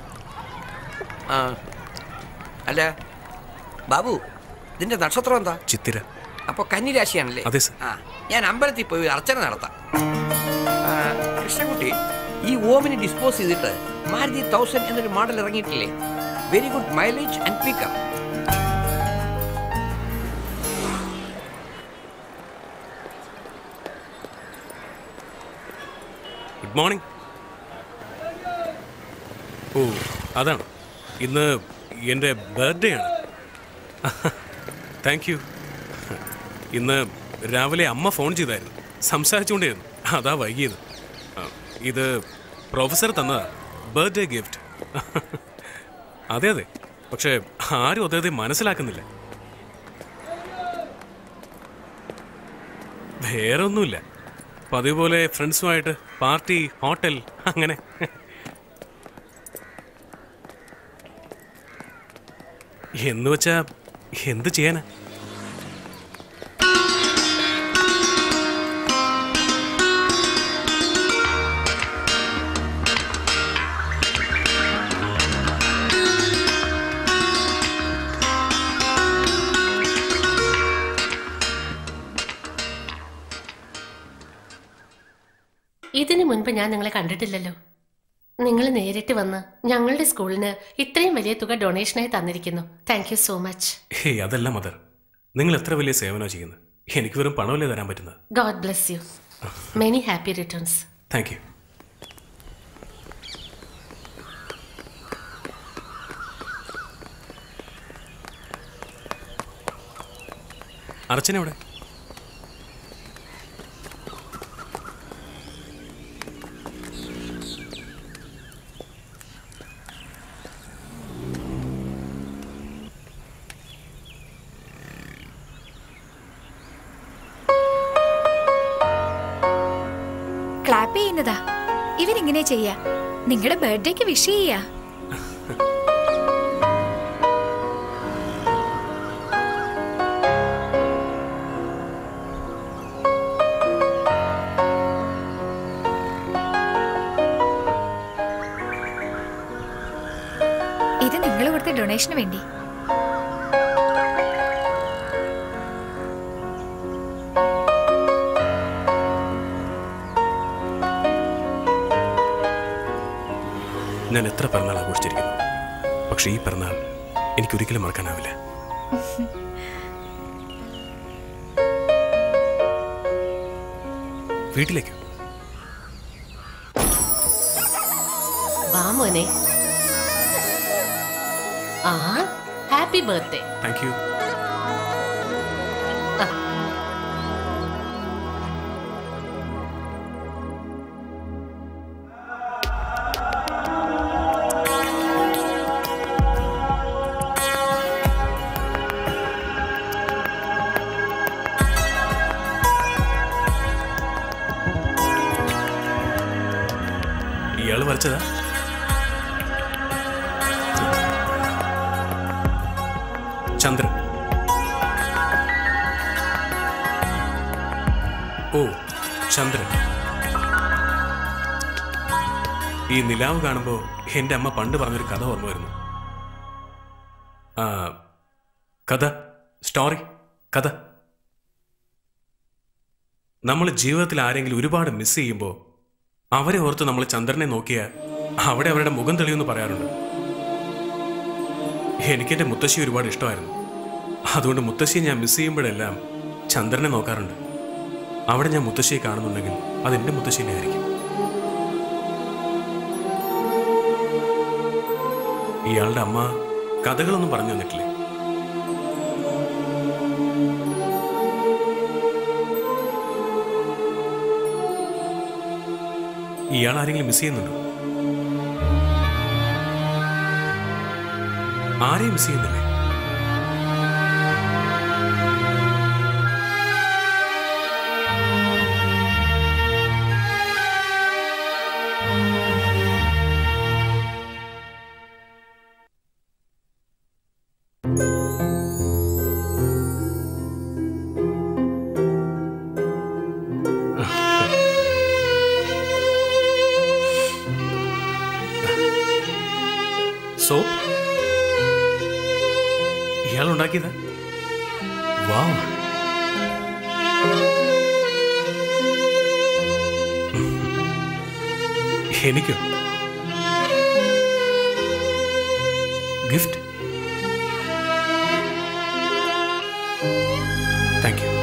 ആ അല്ല ബാബു ഇതിന്റെ നക്ഷത്രം എന്താ ചിത്തിര അപ്പോൾ കന്നിരാശിയാണല്ലേ അതെ സർ ആ ഞാൻ അമ്പലത്തിൽ പോയി ഒരു അർച്ചന നടത്താം ആ, കൃഷ്ണൻകുട്ടി ഈ ഓമിനെ ഡിസ്പോസ് ചെയ്തിട്ട് മാരുതി തൗസൻഡ് എന്നൊരു മോഡൽ ഇറങ്ങിയിട്ടില്ലേ very good mileage and pickup good morning ഓ അതാണ് ഇന്ന് എൻ്റെ ബർത്ത്ഡേ ആണ് താങ്ക് യു ഇന്ന് രാവിലെ അമ്മ ഫോൺ ചെയ്തായിരുന്നു സംസാരിച്ചുകൊണ്ടിരുന്നു അതാ വൈകിയത് ആ, ഇത് പ്രൊഫസർ തന്നതാ ബർത്ത്ഡേ ഗിഫ്റ്റ് അതെ അതെ പക്ഷേ ആരും അദ്ദേഹത്തെ മനസ്സിലാക്കുന്നില്ല വേറെ ഒന്നുമില്ല പതിവ് പോലെ ഫ്രണ്ട്സുമായിട്ട് പാർട്ടി ഹോട്ടൽ അങ്ങനെ എന്ന് വെച്ചാ എന്ത് ചെയ്യാനാ ഇതിനു മുൻപ് ഞാൻ നിങ്ങളെ കണ്ടിട്ടില്ലല്ലോ നിങ്ങൾ നേരിട്ട് വന്ന് ഞങ്ങളുടെ സ്കൂളിന് ഇത്രയും വലിയ തുക ഡൊണേഷനായി തന്നിരിക്കുന്നു താങ്ക് യു സോ മച്ച് ഹേയ് അതല്ല മദർ നിങ്ങൾ എത്ര വലിയ സേവനമാണ് ചെയ്യുന്നത് എനിക്ക് വെറും പണമല്ലേ തരാൻ പറ്റുന്നത് God bless you many happy returns thank you Archana എവിടെ ചെയ്യുന്നതാ ഇവരിങ്ങനെ ചെയ്യാ നിങ്ങളുടെ ബർത്ത്ഡേക്ക് വിഷ് ചെയ്യാ ഇത് നിങ്ങൾ കൊടുത്ത ഡൊണേഷന് വേണ്ടി ഞാൻ എത്ര പിറന്നാൾ ആഘോഷിച്ചിരിക്കുന്നു പക്ഷേ ഈ പിറന്നാൾ എനിക്കൊരിക്കലും മറക്കാനാവില്ല വീട്ടിലേക്ക് വാ മോനെ ആ ഹാപ്പി ബർത്ത്ഡേ താങ്ക് യു ഇയാള് വരച്ചതാ ചന്ദ്രൻ ഓ ചന്ദ്രൻ ഈ നിലാവ് കാണുമ്പോൾ എൻ്റെ അമ്മ പണ്ട് പറഞ്ഞൊരു കഥ ഓർമ്മ വരുന്നു ആ, കഥ സ്റ്റോറി കഥ നമ്മൾ ജീവിതത്തിൽ ആരെങ്കിലും ഒരുപാട് മിസ് ചെയ്യുമ്പോൾ അവരെ ഓർത്ത് നമ്മൾ ചന്ദ്രനെ നോക്കിയാൽ അവിടെ അവരുടെ മുഖം തെളിയുമെന്ന് പറയാറുണ്ട് എനിക്കെൻ്റെ മുത്തശ്ശി ഒരുപാട് ഇഷ്ടമായിരുന്നു അതുകൊണ്ട് മുത്തശ്ശിയെ ഞാൻ മിസ് ചെയ്യുമ്പോഴെല്ലാം ചന്ദ്രനെ നോക്കാറുണ്ട് അവിടെ ഞാൻ മുത്തശ്ശിയെ കാണുന്നുണ്ടെങ്കിൽ അത് എൻ്റെ മുത്തശ്ശിനെ ആയിരിക്കും ഇയാളുടെ അമ്മ കഥകളൊന്നും പറഞ്ഞു തന്നിട്ടില്ലേ ഇയാൾ ആരെങ്കിലും മിസ് ചെയ്യുന്നുണ്ടോ ആരെയും മിസ് ചെയ്യുന്നില്ലേ സോ ഇയാൾ ഉണ്ടാക്കിയതാ വാവ് എനിക്കോ ഗിഫ്റ്റ് താങ്ക് യു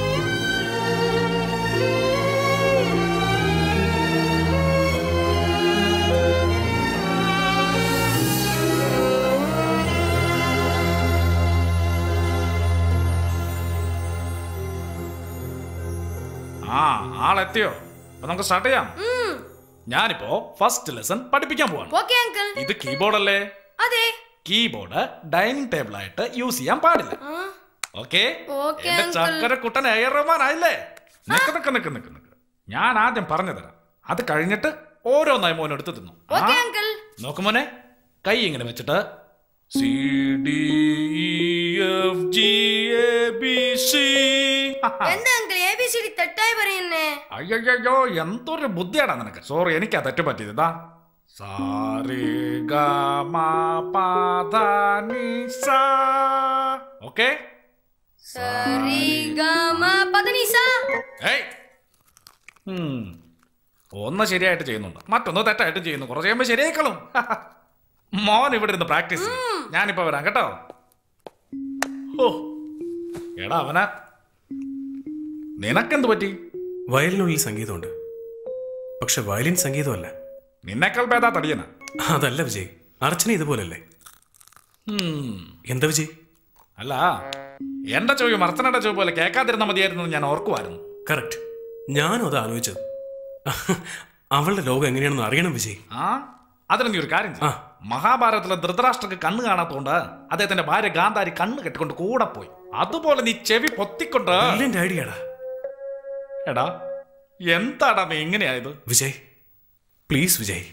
ആ ആളെത്തിയോ അപ്പൊ നമുക്ക് സ്റ്റാർട്ട് ചെയ്യാം ഞാനിപ്പോ ഫസ്റ്റ് ലെസൺ പഠിപ്പിക്കാൻ പോവാണ് ഓക്കെ അങ്കിൾ ഇത് കീബോർഡ് അല്ലേ അതെ കീബോർഡ് ഡൈനിങ് ടേബിൾ ആയിട്ട് യൂസ് ചെയ്യാൻ പാടില്ല ഓക്കെ ഓക്കെ എന്റെ ചക്കര കുട്ടൻ എയർ റഹ്മാൻ ആയില്ലേ നിക്ക് നിക്ക് നിക്ക് നിക്ക് നിക്ക് ഞാൻ ആദ്യം പറഞ്ഞു തരാം അത് കഴിഞ്ഞിട്ട് ഓരോന്നായി മോനെ എടുത്ത് തിന്നു ആ, ഓക്കെ അങ്കിൾ നോക്ക് മോനെ കൈ ഇങ്ങനെ വെച്ചിട്ട് C D F G A B C എന്താ uncle A B C D തെറ്റായി പറയുന്നേ അയ്യോ എന്തൊരു ബുദ്ധിയാടാ നിനക്ക് സോറി എനിക്കാ തെറ്റ് പറ്റിയത് ഇതാ സാരി ഗ മ പ ധ നി സ ഓക്കെ സരി ഗ മ പദനിസ ഏയ് ഉം. ഒന്ന് ശരിയായിട്ട് ചെയ്യുന്നുണ്ട് മറ്റൊന്ന് തെറ്റായിട്ട് ചെയ്യുന്നു കുറച്ച് കഴിയുമ്പോ ശരിയായിക്കളും മോൻ ഇവിടെ ഇരുന്ന് പ്രാക്ടീസ് ഞാനിപ്പോ വരാം കേട്ടോ ഓ എടാ അവന നിനക്കെന്ത് പറ്റി വയലിനുള്ളിൽ സംഗീതമുണ്ട് പക്ഷെ വയലിൻ സംഗീതമല്ല നിന്നേക്കാൾ ഭേദാ തടിയന അതല്ല വിജയ് അർച്ചന ഇതുപോലല്ലേ എന്താ വിജയ് അല്ല എന്റെ ചോദ്യം മർത്തനയുടെ ചോദ്യം പോലെ കേൾക്കാതിരുന്ന മതിയായിരുന്നു എന്ന് ഞാൻ ഓർക്കുമായിരുന്നു കറക്റ്റ് ഞാനും അത് ആലോചിച്ചത് അവളുടെ ലോകം എങ്ങനെയാണെന്ന് അറിയണം വിജയ് ആ അതിന് നീ ഒരു കാര്യം ചെയ്യ്. മഹാഭാരതത്തിലെ ധൃതരാഷ്ട്രക്ക് കണ്ണ് കാണാത്തോണ്ട് അദ്ദേഹത്തിന്റെ ഭാര്യ ഗാന്ധാരി കണ്ണ് കെട്ടിക്കൊണ്ട് കൂടെ പോയി അതുപോലെ നീ ചെവി പൊത്തിക്കൊണ്ട് ഐഡിയടാ എടാ എന്താടാ നീ ഇങ്ങനെയായത് വിജയ് പ്ലീസ് വിജയ്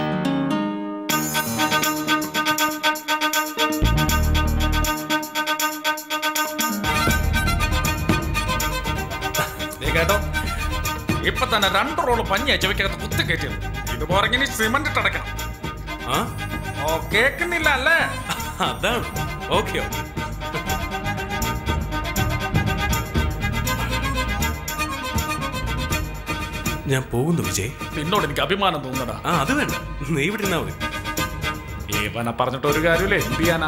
ദേ കേട്ടോ ഇപ്പൊ തന്നെ രണ്ട് റോള് പഞ്ഞിയാ ചെവിക്കകത്ത് കുത്തി കയറ്റിയത് ഇത് പോറെങ്കിൽ സിമന്റ് ഇട്ടടക്കണം ആ ഓ കേക്കുന്നില്ല അല്ലേ അതാണ് ഓക്കെയോ ഞാൻ പോകുന്നു വിജയ് നിന്നോട് എനിക്ക് അഭിമാനം തോന്നടാ ആ അത് വേണ്ട നീ ഇവിടെ ഇരുന്നാ മതി ഇവനെ പറഞ്ഞിട്ട് ഒരു കാര്യമില്ലേ എന്ത് ചെയ്യാനാ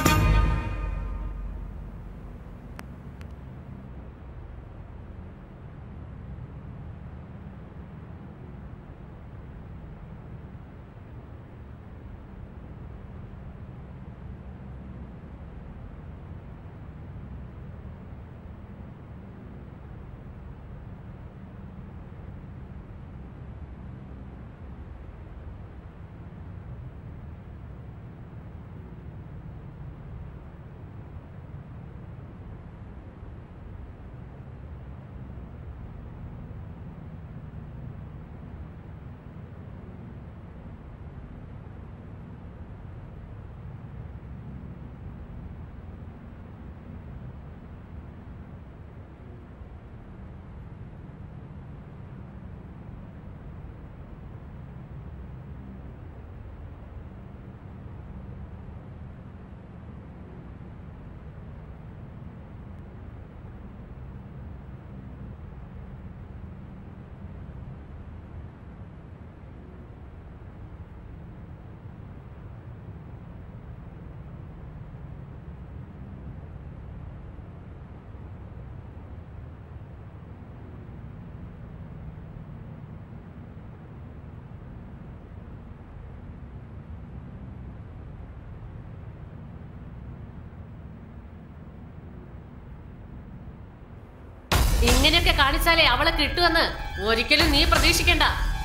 ഇങ്ങനെയൊക്കെ കാണിച്ചാലേ അവളെ കിട്ടുമെന്ന് ഒരിക്കലും നീ പ്രതീക്ഷിക്കണ്ട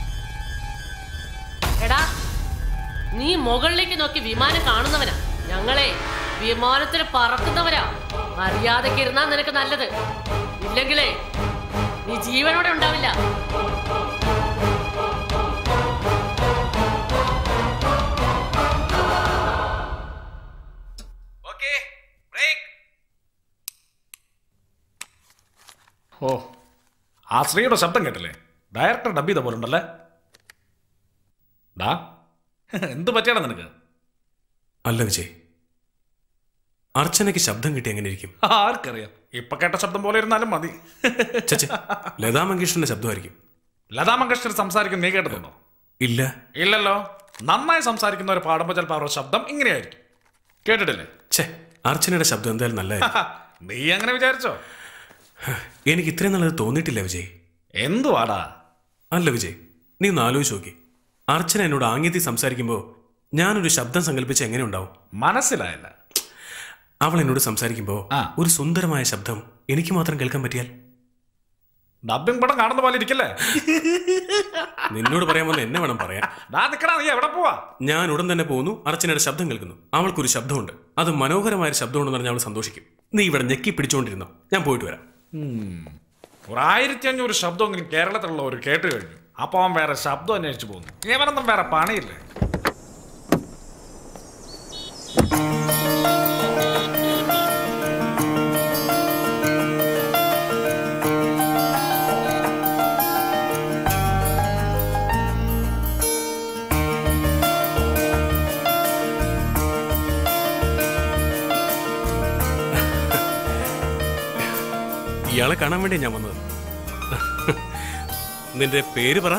എടാ നീ മുകളിലേക്ക് നോക്കി വിമാനം കാണുന്നവനാ ഞങ്ങളെ വിമാനത്തിൽ പറക്കുന്നവരാ മര്യാദക്ക് ഇരുന്നാ നിനക്ക് നല്ലത് ഇല്ലെങ്കിലേ നീ ജീവനോടെ ഉണ്ടാവില്ല ഓ ആ സ്ത്രീയുടെ ശബ്ദം കേട്ടില്ലേ ഡയറക്ടർ ഡബ് ചെയ്ത പോലെ ഉണ്ടല്ലേ ഡാ എന്ത് പറ്റിയാണ് നിനക്ക് അല്ല വിജയ് അർച്ചനയ്ക്ക് ശബ്ദം കിട്ടി എങ്ങനെ ഇരിക്കും ആർക്കറിയാം ഇപ്പൊ കേട്ട ശബ്ദം പോലെ ഇരുന്നാലും മതി ചച്ചെ ലതാ മങ്കേഷ്കറിന്റെ ശബ്ദമായിരിക്കും ലതാ മങ്കേഷ്കർ സംസാരിക്കുന്ന നീ കേട്ടിട്ടുണ്ടോ ഇല്ല ഇല്ലല്ലോ നന്നായി സംസാരിക്കുന്നവർ പാടുമ്പോൾ ചിലപ്പോൾ അവരുടെ ശബ്ദം ഇങ്ങനെയായിരിക്കും കേട്ടിട്ടില്ലേ ഛേ അർച്ചനയുടെ ശബ്ദം എന്തായാലും നല്ലതായിരിക്കും നീ അങ്ങനെ വിചാരിച്ചോ എനിക്ക് ഇത്രയും നല്ലത് തോന്നിയിട്ടില്ല വിജയ് എന്തുവാടാ അല്ല വിജയ് നീ ഒന്ന് ആലോചിച്ച് നോക്കി അർച്ചന എന്നോട് ആംഗ്യത്തിൽ സംസാരിക്കുമ്പോൾ ഞാനൊരു ശബ്ദം സങ്കല്പിച്ച് എങ്ങനെ ഉണ്ടാവും മനസ്സിലായില്ല അവൾ എന്നോട് സംസാരിക്കുമ്പോൾ ഒരു സുന്ദരമായ ശബ്ദം എനിക്ക് മാത്രം കേൾക്കാൻ പറ്റിയാൽ ഡബിംഗ് പടം കാണുന്ന പോലെ ഇരിക്കല്ലേ നിന്നോട് പറയാൻ വന്ന എന്നെ വേണം പറയാൻ ഡാ നിക്കടാ നീ എവിടെ പോവാ ഞാൻ ഉടൻ തന്നെ പോകുന്നു അർച്ചനയുടെ ശബ്ദം കേൾക്കുന്നു അവൾക്കൊരു ശബ്ദമുണ്ട് അത് മനോഹരമായ ഒരു ശബ്ദമുണ്ടെന്ന് പറഞ്ഞാൽ അവൾ സന്തോഷിക്കും നീ ഇവിടെ ഞെക്കി പിടിച്ചുകൊണ്ടിരുന്നോ ഞാൻ പോയിട്ട് വരാം ഒരു ആയിരത്തി അഞ്ഞൂറ് ശബ്ദമെങ്കിലും കേരളത്തിലുള്ളവർ കേട്ട് കഴിഞ്ഞു അപ്പൊ അവൻ വേറെ ശബ്ദം അന്വേഷിച്ചു പോകുന്നു ഇവനൊന്നും വേറെ പണിയില്ലേ ഇയാളെ കാണാൻ വേണ്ടി ഞാൻ വന്നത് നിന്റെ പേര് പറ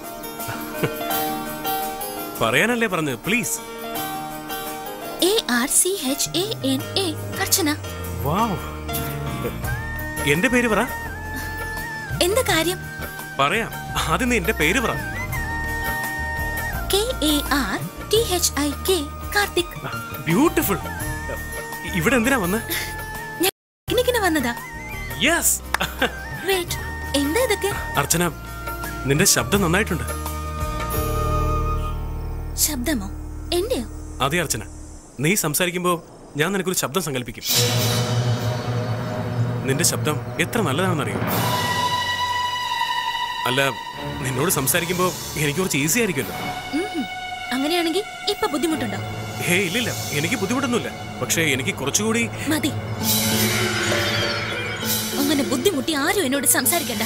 പറയാനല്ലേ പറഞ്ഞത് please A R C H A N A Archana wow എന്റെ പേര് പറ എന്താ കാര്യം പറയാം ആദ്യം നീ എന്റെ പേര് പറ K A R T H I K Karthik beautiful ഇവിടെ എന്തിനാ വന്ന് പിക്നിക്കിന് വന്നതാ യെസ് വെയിറ്റ് എന്താ ഇതൊക്കെ അർച്ചന നിന്റെ ശബ്ദം നന്നായിട്ടുണ്ട് ശബ്ദമോ എന്റെയോ അതെ അർച്ചന നീ സംസാരിക്കുമ്പോൾ ഞാൻ നിനക്കൊരു ശബ്ദം സങ്കല്പിക്കും നിന്റെ ശബ്ദം എത്ര നല്ലതാണെന്നറിയോ അല്ല നിന്നോട് സംസാരിക്കുമ്പോ എനിക്ക് കുറച്ച് ഈസി ആയിരിക്കുമല്ലോ ഉം. അങ്ങനെയാണെങ്കിൽ ഇപ്പൊ ബുദ്ധിമുട്ടുണ്ടോ ഹേ ഇല്ലില്ല എനിക്ക് ബുദ്ധിമുട്ടൊന്നുമില്ല പക്ഷേ എനിക്ക് കുറച്ചുകൂടി മതി അങ്ങനെ ബുദ്ധിമുട്ടി ആരും എന്നോട് സംസാരിക്കണ്ട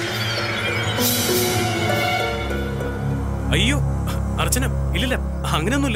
അയ്യോ അർച്ചന ഇല്ലില്ല അങ്ങനെയൊന്നുമില്ല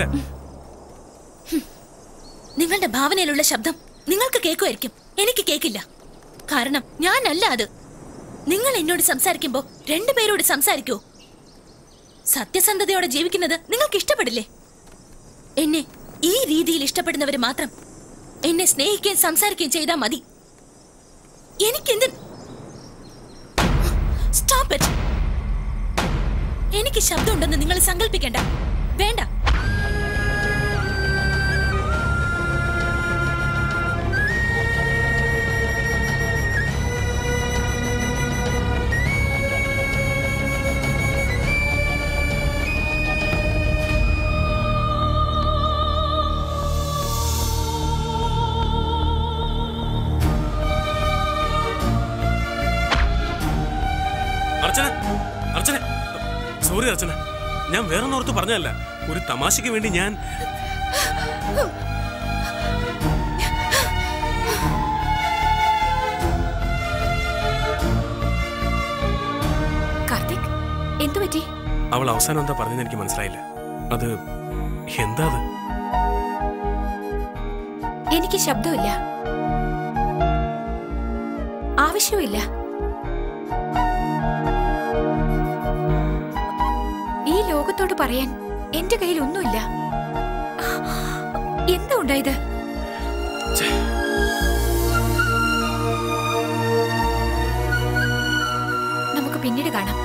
നിങ്ങളുടെ ഭാവനയിലുള്ള ശബ്ദം നിങ്ങൾക്ക് കേൾക്കുമായിരിക്കും എനിക്ക് കേൾക്കില്ല കാരണം ഞാനല്ല അത് നിങ്ങൾ എന്നോട് സംസാരിക്കുമ്പോ രണ്ടുപേരോട് സംസാരിക്കൂ സത്യസന്ധതയോടെ ജീവിക്കുന്നത് നിങ്ങൾക്ക് ഇഷ്ടപ്പെടില്ലേ എന്നെ ഈ രീതിയിൽ ഇഷ്ടപ്പെടുന്നവര് മാത്രം എന്നെ സ്നേഹിക്കുകയും സംസാരിക്കുകയും ചെയ്താൽ മതി എനിക്കെന്ത് സ്റ്റോപ്പ് ഇറ്റ് എനിക്ക് ശബ്ദമുണ്ടെന്ന് നിങ്ങൾ സങ്കല്പിക്കണ്ട വേണ്ട അർച്ചന അർച്ചന സോറി അർച്ചന ഞാൻ വേറെ ഓർത്ത് പറഞ്ഞതല്ല ഒരു തമാശയ്ക്ക് വേണ്ടി ഞാൻ കാർത്തിക് എന്തു പറ്റി അവൾ അവസാനം എന്താ പറഞ്ഞതെന്ന് എനിക്ക് മനസ്സിലായില്ല അത് എന്താ അത് എനിക്ക് ശബ്ദമില്ല ആവശ്യമില്ല ഈ ലോകത്തോട് പറയാൻ എന്റെ കയ്യിൽ ഒന്നുമില്ല എന്താ ഉണ്ടായത് നമുക്ക് പിന്നീട് കാണാം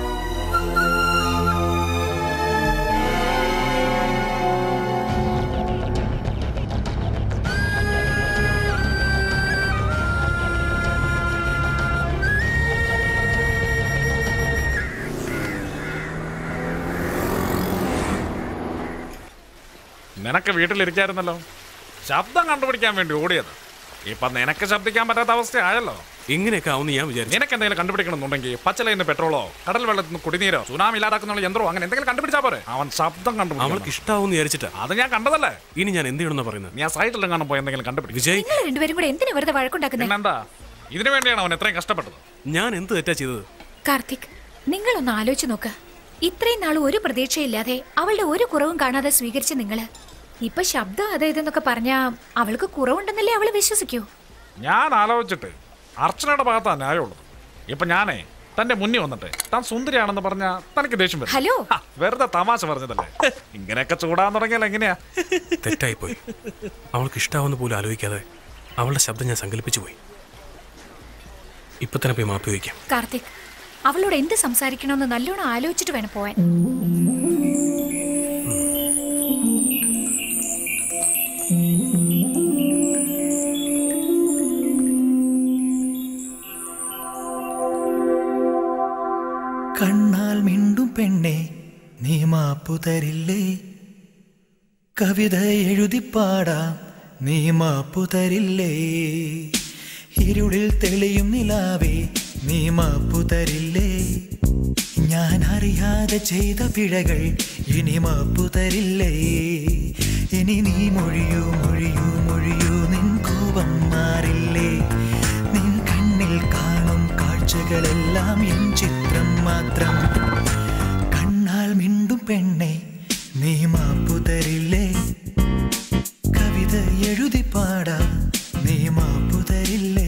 നിനക്ക് വീട്ടിലിരിക്കായിരുന്നല്ലോ ശബ്ദം കണ്ടുപിടിക്കാൻ വേണ്ടി ഓടിയത് ഇപ്പൊ നിനക്ക് ശബ്ദിക്കാൻ പറ്റാത്ത അവസ്ഥയായല്ലോ ഇങ്ങനെയൊക്കെ ആവുമെന്ന് ഞാൻ വിചാരിച്ചു നിനക്ക് എന്തെങ്കിലും കണ്ടുപിടിക്കണമെന്നുണ്ടെങ്കിൽ പച്ചലയിന്ന് പെട്രോളോ കടൽ വെള്ളത്തിൽ നിന്ന് കുടിനീരോ സുനാമി ഇല്ലാതാക്കുന്ന യന്ത്രമോ അങ്ങനെ എന്തെങ്കിലും കണ്ടുപിടിച്ചാ പോരെ അവൻ ശബ്ദം കണ്ടുപിടിക്കണം അവൾക്ക് ഇഷ്ടാവൂന്ന് വിചാരിച്ചിട്ടാ അത് ഞാൻ കണ്ടതല്ലേ ഇനി ഞാൻ എന്ത് ചെയ്യണമെന്നാ പറയുന്നത് ഞാൻ സൈറ്റിലും കാണാൻ പോയി എന്തെങ്കിലും കണ്ടുപിടിക്കും വിജയ് നിങ്ങൾ രണ്ടുപേരും കൂടെ എന്തിനാ വെറുതെ വഴക്കുണ്ടാക്കുന്നത് പിന്നെന്താ ഇതിനു വേണ്ടിയാണ് അവൻ എത്രയും കഷ്ടപ്പെട്ടത് ഞാൻ എന്ത് തെറ്റാ ചെയ്തത് കാർത്തിക് നിങ്ങളൊന്ന് ആലോചിച്ച് നോക്ക് ഇത്രയും നാൾ ഒരു പ്രതീക്ഷയില്ലാതെ അവളുടെ ഒരു കുറവും കാണാതെ സ്വീകരിച്ച നിങ്ങള് ഇപ്പൊ ശബ്ദം അത് ഇതെന്നൊക്കെ പറഞ്ഞാ അവൾക്ക് കുറവുണ്ടെന്നല്ലേ അവള് വിശ്വസിക്കൂ ഞാൻ ആലോചിച്ചിട്ട് അർച്ചനയുടെ ഭാഗത്താണ് ന്യായമുള്ളത് ഇപ്പൊ ഞാനേ തന്റെ മുന്നിൽ വന്നിട്ട് താൻ സുന്ദരിയാണെന്ന് പറഞ്ഞ തനിക്ക് ദേഷ്യം വരും ഹലോ ഹ, വെറുതെ തമാശ പറഞ്ഞതല്ലേ ഇങ്ങനെയൊക്കെ ചൂടാൻ തുടങ്ങിയാൽ എങ്ങനെയാ തെറ്റായിപ്പോയി അവൾക്ക് ഇഷ്ടാവെന്ന് പോലും ആലോചിക്കാതെ അവളുടെ ശബ്ദം ഞാൻ സങ്കല്പിച്ചു പോയി ഇപ്പൊ തന്നെ പോയി മാപ്പി വയ്ക്കാം കാർത്തിക് അവളോട് എന്ത് സംസാരിക്കണമെന്ന് നല്ലോണം ആലോചിച്ചിട്ട് വേണം പോവാൻ കണ്ണാൽ മിണ്ടും പെണ്ണെ നീ മാപ്പു തരില്ലേ കവിത എഴുതിപ്പാടാം നീ മാപ്പു തരില്ലേ ഇരുളിൽ തെളിയും നിലാവേ നീ മാപ്പു തരില്ലേ ഞാൻ അറിയാതെ ചെയ്ത പിഴകൾ ഇനി മാപ്പു തരില്ലേ ഇനി നീ മൊഴിയൂ മൊഴിയൂ മൊഴിയൂ നിൻ കോപം മാറില്ലേ നിൻ കണ്ണിൽ കാണും കാഴ്ചകളെല്ലാം എൻ ചിത്രം മാത്രം കണ്ണാൽ മിണ്ടും പെണ്ണെ നീ മാപ്പു തരില്ലേ കവിത എഴുതി പാടാ നീ മാപ്പു തരില്ലേ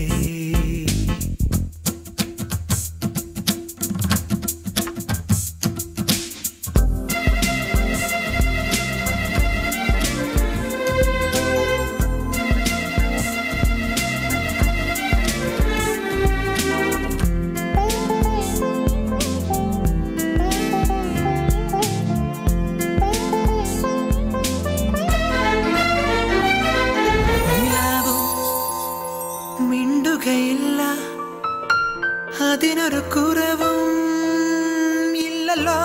നിലാവും മിണ്ടുകയില്ല അതിനൊരു കുറവും ഇല്ലല്ലോ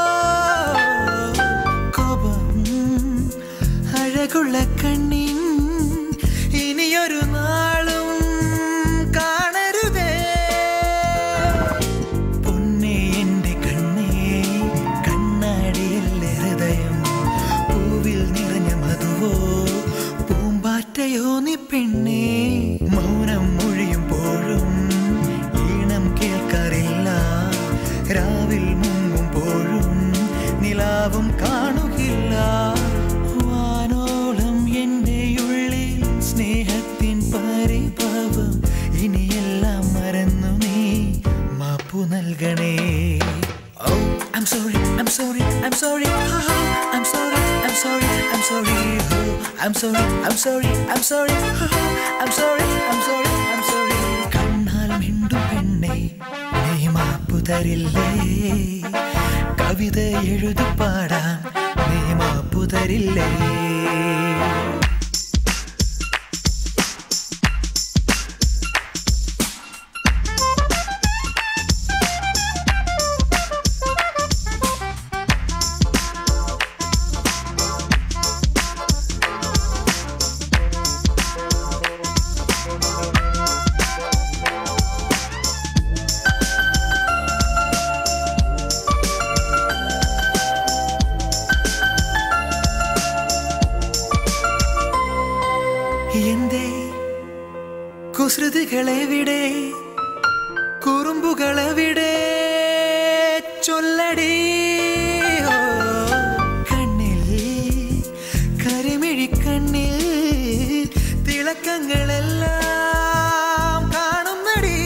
കോപം അഴകുള്ള കണ്ണിൻ ഇനിയൊരു നാളും കാണരുതേ പൊന്നെ എൻ്റെ ഇനിയെല്ലാം മറന്നു നീ മാപ്പു നൽകണേ Oh, I'm sorry, I'm sorry, I'm sorry. Oh, I'm sorry, I'm sorry, I'm sorry. Oh, I'm sorry, I'm sorry, I'm sorry. Oh, I'm sorry, I'm sorry, I'm sorry. കണ്ണാൽ മിണ്ടു പെണ്ണെ നീ മാപ്പു തരില്ലേ കവിത എഴുതി പാടാൻ നീ മാപ്പു തരില്ലേ എന്തേ കുസൃതികളെവിടെ കുറുമ്പുകളെവിടെ ചൊല്ലടി ഓ, കണ്ണിൽ കരിമിഴി കണ്ണിൽ തിളക്കങ്ങളെല്ലാം കാണുന്നടി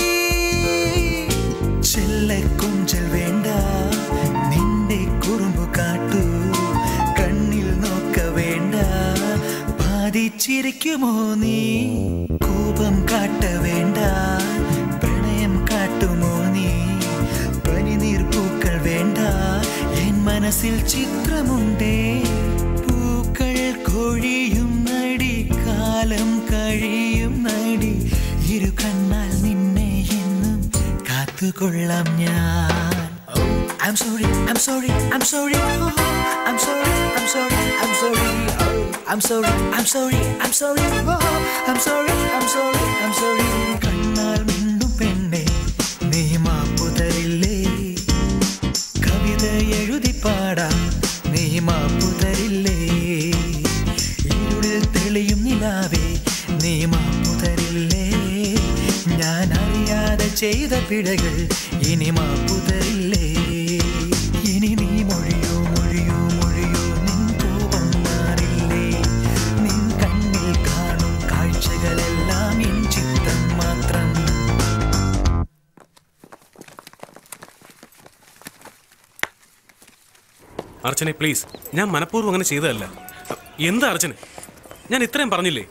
ചെല്ലക്കൊഞ്ചൽ വേണ്ട നിന്റെ കുറുമ്പു കാട്ടു കണ്ണിൽ നോക്ക വേണ്ട ബാധിച്ചിരിക്കുമോ നീ കോപം കാട്ട വേണ്ട പ്രണയം കാട്ടുമോ നീ പനിനീർ പൂക്കൾ വേണ്ട എൻ മനസ്സിൽ ചിത്രമുണ്ടേ പൂക്കൾ കൊഴിയും നടി കാലം കഴിയും നടി ഇരു കണ്ണാൽ നിന്നെ എന്നും കാത്തുകൊള്ളാം ഞാൻ I'm sorry, I'm sorry, I'm sorry. Oh, I'm sorry, I'm sorry, I'm sorry. Oh, I'm sorry, I'm sorry, I'm sorry. Oh, I'm sorry, I'm sorry, I'm sorry. കണ്ണാൽ മിണ്ടും പെണ്ണെ നീ മാപ്പു തരില്ലേ കവിത എഴുതി പാടാം നീ മാപ്പു തരില്ലേ ഇരുളിൽ തെളിയും നിലാവേ നീ മാപ്പു തരില്ലേ ഞാൻ അറിയാതെ ചെയ്ത പിഴകൾ ഇനി മാപ്പു തരില്ലേ ഇനി നീ മൊഴിയോ മൊഴിയോ മൊഴിയോ നിൻ കോപം മാറില്ലേ നിൻ കണ്ണിൽ കാണും കാഴ്ചകളെല്ലാം എൻ ചിത്തം മാത്രം അർച്ചനെ പ്ലീസ് ഞാൻ മനഃപൂർവ്വം അങ്ങനെ ചെയ്തതല്ല എന്താ അർച്ചനെ ഞാൻ ഇത്രയും പറഞ്ഞില്ലേ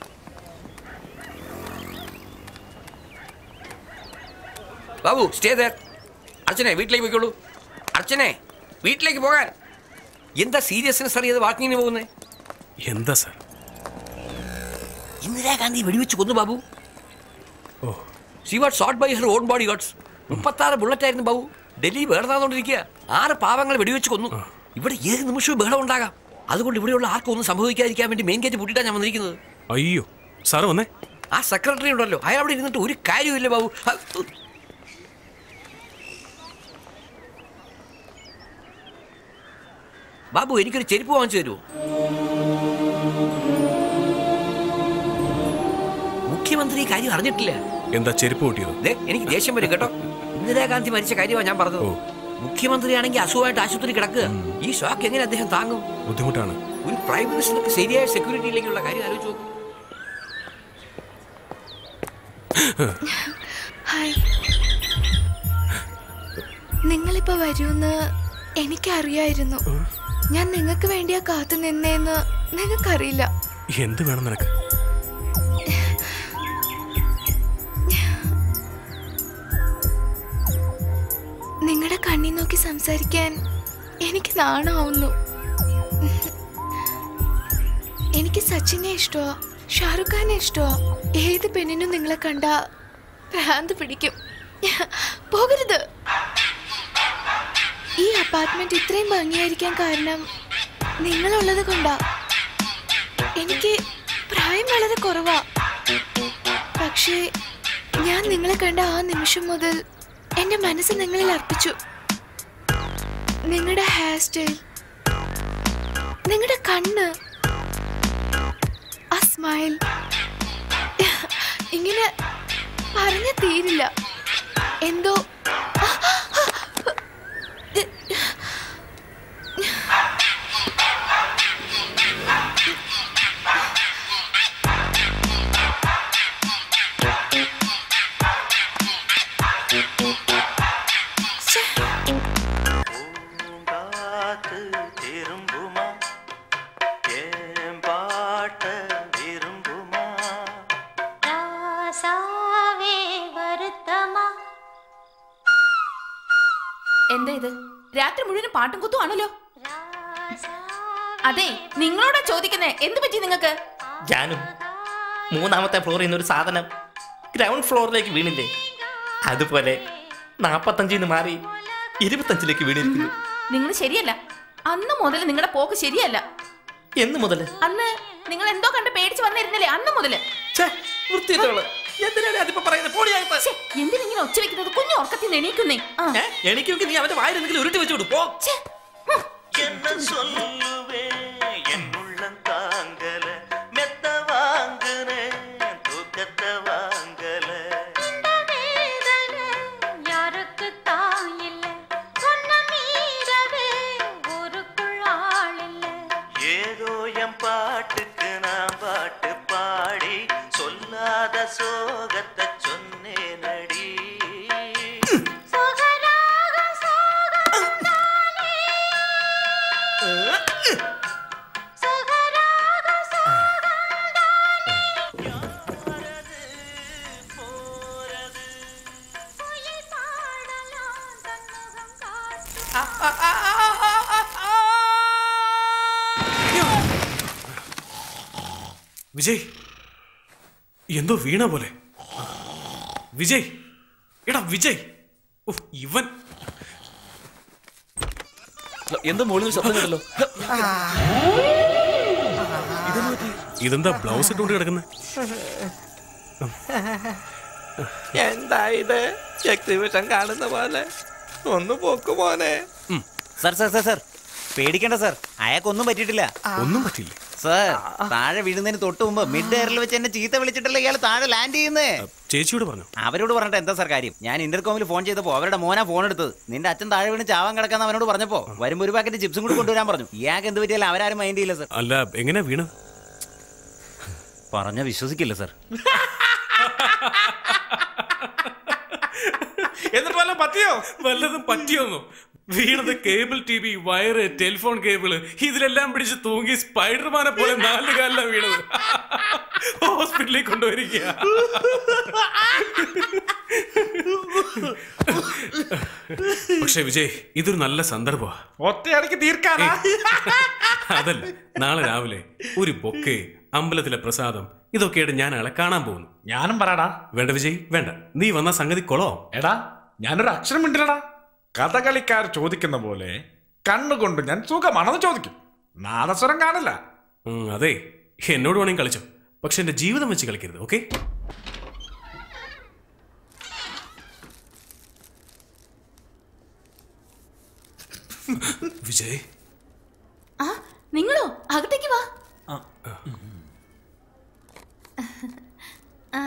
ബാബു സ്റ്റേ ദർ അർച്ചനെ വീട്ടിലേക്ക് പോയിക്കോളൂ അർച്ചനെ വീട്ടിലേക്ക് പോകാൻ എന്താ സീരിയസ്നെസ് അറിയാതെ വാക്കിങ്ങിന് പോകുന്നേ എന്താ സാർ ഇന്ദിരാഗാന്ധി വെടിവെച്ച് കൊന്നു ബാബു ഓ Xi what shot by Har on body God's മുപ്പത്താറ് ബുള്ളറ്റ് ആയിരുന്നു ബാബു ഡൽഹി വേർതാന്നുകൊണ്ടിരിക്കുക ആറ് പാവങ്ങൾ വെടിവെച്ച് കൊന്നു ഇവിടെ ഏത് നിമിഷവും ബഹളം ഉണ്ടാകാം അതുകൊണ്ട് ഇവിടെയുള്ള ആർക്കും ഒന്നും സംഭവിക്കാതിരിക്കാൻ വേണ്ടി മെയിൻ ഗേറ്റ് പൂട്ടിയിട്ടാണ് ഞാൻ വന്നിരിക്കുന്നത് അയ്യോ സാർ വന്നേ ആ സെക്രട്ടറി ഉണ്ടല്ലോ അയാൾ അവിടെ ഇരുന്നിട്ട് ഒരു കാര്യമില്ല ബാബു ഹ, ഉ. ബാബു എനിക്കൊരു ചെരുപ്പ് വാങ്ങിച്ചു തരുമോ മുഖ്യമന്ത്രി ഈ കാര്യം അറിഞ്ഞിട്ടില്ല എന്താ ചെരുപ്പ് കൂട്ടിയത് ദേ, എനിക്ക് ദേഷ്യം വരും കേട്ടോ ഇന്ദിരാഗാന്ധി മരിച്ച കാര്യമാണ് ഞാൻ പറഞ്ഞത് മുഖ്യമന്ത്രിയാണെങ്കിൽ അസുഖമായിട്ട് ആശുപത്രി കിടക്കുക ഈ ഷോക്ക് എങ്ങനെ അദ്ദേഹം താങ്ങും ബുദ്ധിമുട്ടാണ് ഒരു പ്രൈം മിനിസ്റ്റർക്ക് ശരിയായ സെക്യൂരിറ്റിയിലേക്കുള്ള കാര്യം ആലോചിച്ച് നോക്കും ഹായ് നിങ്ങളിപ്പോ വരൂന്ന് എനിക്കറിയായിരുന്നു ഞാൻ നിങ്ങൾക്ക് വേണ്ടിയാ കാത്തു നിന്നേന്ന് നിങ്ങൾക്കറിയില്ല എന്ത് വേണം നിനക്ക് നിങ്ങളുടെ കണ്ണി നോക്കി സംസാരിക്കാൻ എനിക്ക് നാണാവുന്നു എനിക്ക് സച്ചിനെ ഇഷ്ടമാ ഷാറുഖ് ഖാനെ ഇഷ്ടമാ ഏത് പെണ്ണിനും നിങ്ങളെ കണ്ട ഭ്രാന്ത് പിടിക്കും പോകരുത് ഈ അപ്പാർട്ട്മെന്റ് ഇത്രയും ഭംഗിയായിരിക്കാൻ കാരണം നിങ്ങളുള്ളത് കൊണ്ടാ എനിക്ക് പ്രായം വളരെ കുറവാ പക്ഷേ ഞാൻ നിങ്ങളെ കണ്ട ആ നിമിഷം മുതൽ എന്റെ മനസ്സ് നിങ്ങളിൽ അർപ്പിച്ചു നിങ്ങളുടെ ഹെയർ സ്റ്റൈൽ നിങ്ങളുടെ കണ്ണ് ആ സ്മൈൽ ഇങ്ങനെ പറഞ്ഞ തീരില്ല എന്തോ രാസാവേ വരുത്തമാ എന്താ ഇത് രാത്രി മുഴുവൻ പാട്ടും കുത്തും ആണല്ലോ അതെ നിങ്ങളോടാ ചോദിക്കുന്നേ എന്ത് പറ്റി നിങ്ങൾക്ക് ജാനും മൂന്നാമത്തെ ഫ്ലോറിൽ നിന്ന് ഒരു സാധനം ഗ്രൗണ്ട് ഫ്ലോറിലേക്ക് വീണില്ലേ അതുപോലെ നാപ്പത്തഞ്ചിൽ നിന്ന് മാറി ഇരുപത്തഞ്ചിലേക്ക് വീണിരിക്കുന്നു നിങ്ങൾ ശരിയല്ല അന്ന് മുതൽ നിങ്ങളുടെ പോക്ക് ശരിയല്ല എന്ന് മുതൽ അന്ന് നിങ്ങൾ എന്തോ കണ്ട് പേടിച്ച് വന്നിരുന്നില്ലേ അന്ന് മുതല് വൃത്തിയിട്ടോള് എന്തിനാണ് അതിപ്പോ പറയുന്നത് പൊടിയായിട്ട് എന്തിനിങ്ങനെ ഒച്ച വെക്കുന്നത് കുഞ്ഞു ഉറക്കത്തിൽ നിന്ന് എണീക്കുന്നേ ആ. എനിക്ക് നീ അവന്റെ വായിലെന്തെങ്കിലും ഉരുട്ടി വെച്ചു കൊടുപ്പോ என்ன சொல்லுவேன் என் உள்ளம் தாங்கல மெத்த வாங்குனேன் தூக்கத்தை வாங்கல யாருக்கு தான் இல்ல சொன்ன மீறவே ஊருக்குள் ஆள் இல்ல ஏதோ என் பாட்டுக்கு நான் பாட்டு பாடி சொல்லாத சோகத்தை சொன்னேனடி சுகராக சோகம் தானே சுகராக சோகம் தானே குயில் பாடலாம் தன்முகம் காட்டும் വിജയ് എന്തോ വീണ പോലെ വിജയ് എടാ വിജയ് ഉഫ്, ഇവൻ എന്താ മുകളിൽ ശബ്ദം കേട്ടല്ലോ ഇതെന്താ ബ്ലൗസ് ഇട്ടുകൊണ്ട് കിടക്കുന്നത് എന്താ ഇത് എക്സിബിഷൻ കാണുന്ന പോലെ ഒന്ന് പോക്ക് മോനെ സർ സർ സർ സർ പേടിക്കണ്ട സർ അയാൾക്കൊന്നും പറ്റിയിട്ടില്ല ഒന്നും പറ്റില്ല സർ താഴെ വീഴുന്നതിന് തൊട്ട് മുമ്പ് മിഡ് എയറിൽ വെച്ച് എന്നെ ചീത്ത വിളിച്ചിട്ടല്ല ഇയാൾ താഴെ ലാൻഡ് ചെയ്യുന്നേ ചേച്ചിയോട് പറഞ്ഞു അവരോട് പറഞ്ഞിട്ട് എന്താ സർ കാര്യം ഞാൻ ഇന്റർകോമിൽ ഫോൺ ചെയ്തപ്പോ അവരുടെ മോനാ ഫോൺ എടുത്തത് നിന്റെ അച്ഛൻ താഴെ വീണ് ചാവാൻ കിടക്കാന്ന് അവനോട് പറഞ്ഞപ്പോ വരുമ്പോ ഒരു പാക്കറ്റ് ചിപ്സും കൂടി കൊണ്ടുവരാൻ പറഞ്ഞു ഇയാൾക്ക് എന്ത് പറ്റിയാലും അവരാരും മൈൻഡ് ചെയ്യില്ല സർ അല്ല എങ്ങനെയാ വീണ പറഞ്ഞ വിശ്വസിക്കില്ല സർ എന്നിട്ട് വല്ലതും പറ്റിയോ വല്ലതും പറ്റിയോന്നോ വീണത് cable T V wire telephone cable ഇതിലെല്ലാം പിടിച്ച് തൂങ്ങി സ്പൈഡർമാനെ പോലെ നാല് കാലിലാണ് വീണത് ഹോസ്പിറ്റലിൽ കൊണ്ടുവരിക പക്ഷെ വിജയ് ഇതൊരു നല്ല സന്ദർഭമാ ഒറ്റയടിക്ക് തീർക്കാനാ അതല്ല നാളെ രാവിലെ ഒരു ബൊക്കെ അമ്പലത്തിലെ പ്രസാദം ഇതൊക്കെയായിട്ട് ഞാൻ ആളെ കാണാൻ പോകുന്നു ഞാനും പറയടാ വേണ്ട വിജയ് വേണ്ട നീ വന്ന സംഗതി കൊളോ എടാ ഞാനൊരു അക്ഷരം മിണ്ടില്ലടാ കഥകളിക്കാർ ചോദിക്കുന്ന പോലെ കണ്ണുകൊണ്ട് ഞാൻ സുഖമാണെന്ന് ചോദിക്കും നാദസ്വരം കാണില്ല ഉം, അതെ എന്നോട് വേണമെങ്കിൽ കളിച്ചോ പക്ഷെ എന്റെ ജീവിതം വെച്ച് കളിക്കരുത് ഓക്കെ വിജയ് ആ നിങ്ങളോ അകത്തേക്ക് വാ ആ.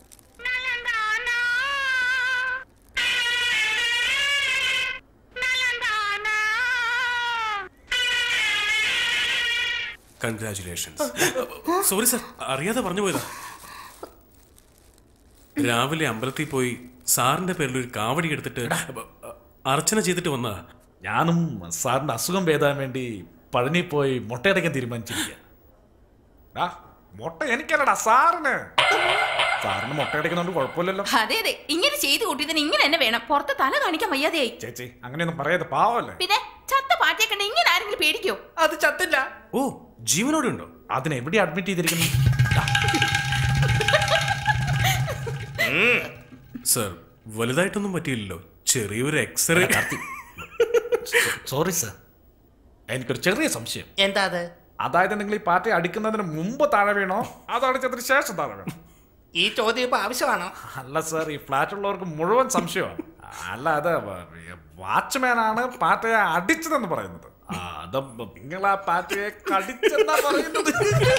കൺഗ്രാചുലേഷൻസ് സോറി സർ അറിയാതെ പറഞ്ഞു പോയതാ രാവിലെ അമ്പലത്തിൽ പോയി സാറിന്റെ പേരിൽ ഒരു കാവടി എടുത്തിട്ട് അർച്ചന ചെയ്തിട്ട് വന്നതാ ഞാനും സാറിന്റെ അസുഖം ഭേദാൻ വേണ്ടി പഴനി പോയി മുട്ടയടയ്ക്കാൻ തീരുമാനിച്ചിരിക്കുക ഡാ, മുട്ട എനിക്കല്ലടാ സാറിന് സാറിന് മുട്ടയടയ്ക്കുന്നോണ്ട് കുഴപ്പമില്ലല്ലോ അതെ അതെ ഇങ്ങനെ ചെയ്തു കൂട്ടിയതിന് ഇങ്ങനെ തന്നെ വേണം പുറത്ത് തല കാണിക്കാൻ വയ്യാതെയായി ചേച്ചി അങ്ങനെയൊന്നും പറയാതെ പാവല്ലേ പിന്നെ ചത്ത പാട്ടിയെ കണ്ട് ഇങ്ങനെ ആരെങ്കിലും പേടിക്കോ അത് ചത്തില്ല ഓ ജീവനോടെ ഉണ്ടോ അതിനെ എവിടെ അഡ്മിറ്റ് ചെയ്തിരിക്കുന്നു സർ വലുതായിട്ടൊന്നും പറ്റിയില്ലല്ലോ ചെറിയൊരു എക്സ്റേ സോറി സർ എനിക്കൊരു ചെറിയ സംശയം എന്താ അത് അതായത് നിങ്ങൾ ഈ പാർട്ടി അടിക്കുന്നതിന് മുമ്പ് താഴെ വീണോ അതോ അടിച്ചതിന് ശേഷം താഴെ വീണോ ഈ ചോദ്യം ഇപ്പൊ ആവശ്യമാണോ അല്ല സാർ ഈ ഫ്ലാറ്റുള്ളവർക്ക് മുഴുവൻ സംശയമാണ് അല്ല അത് വാച്ച്മാനാണ് പാറ്റയെ അടിച്ചതെന്ന് പറയുന്നത് ആ, അത് നിങ്ങൾ ആ പാറ്റയെ കടിച്ചെന്നാ പറയുന്നത്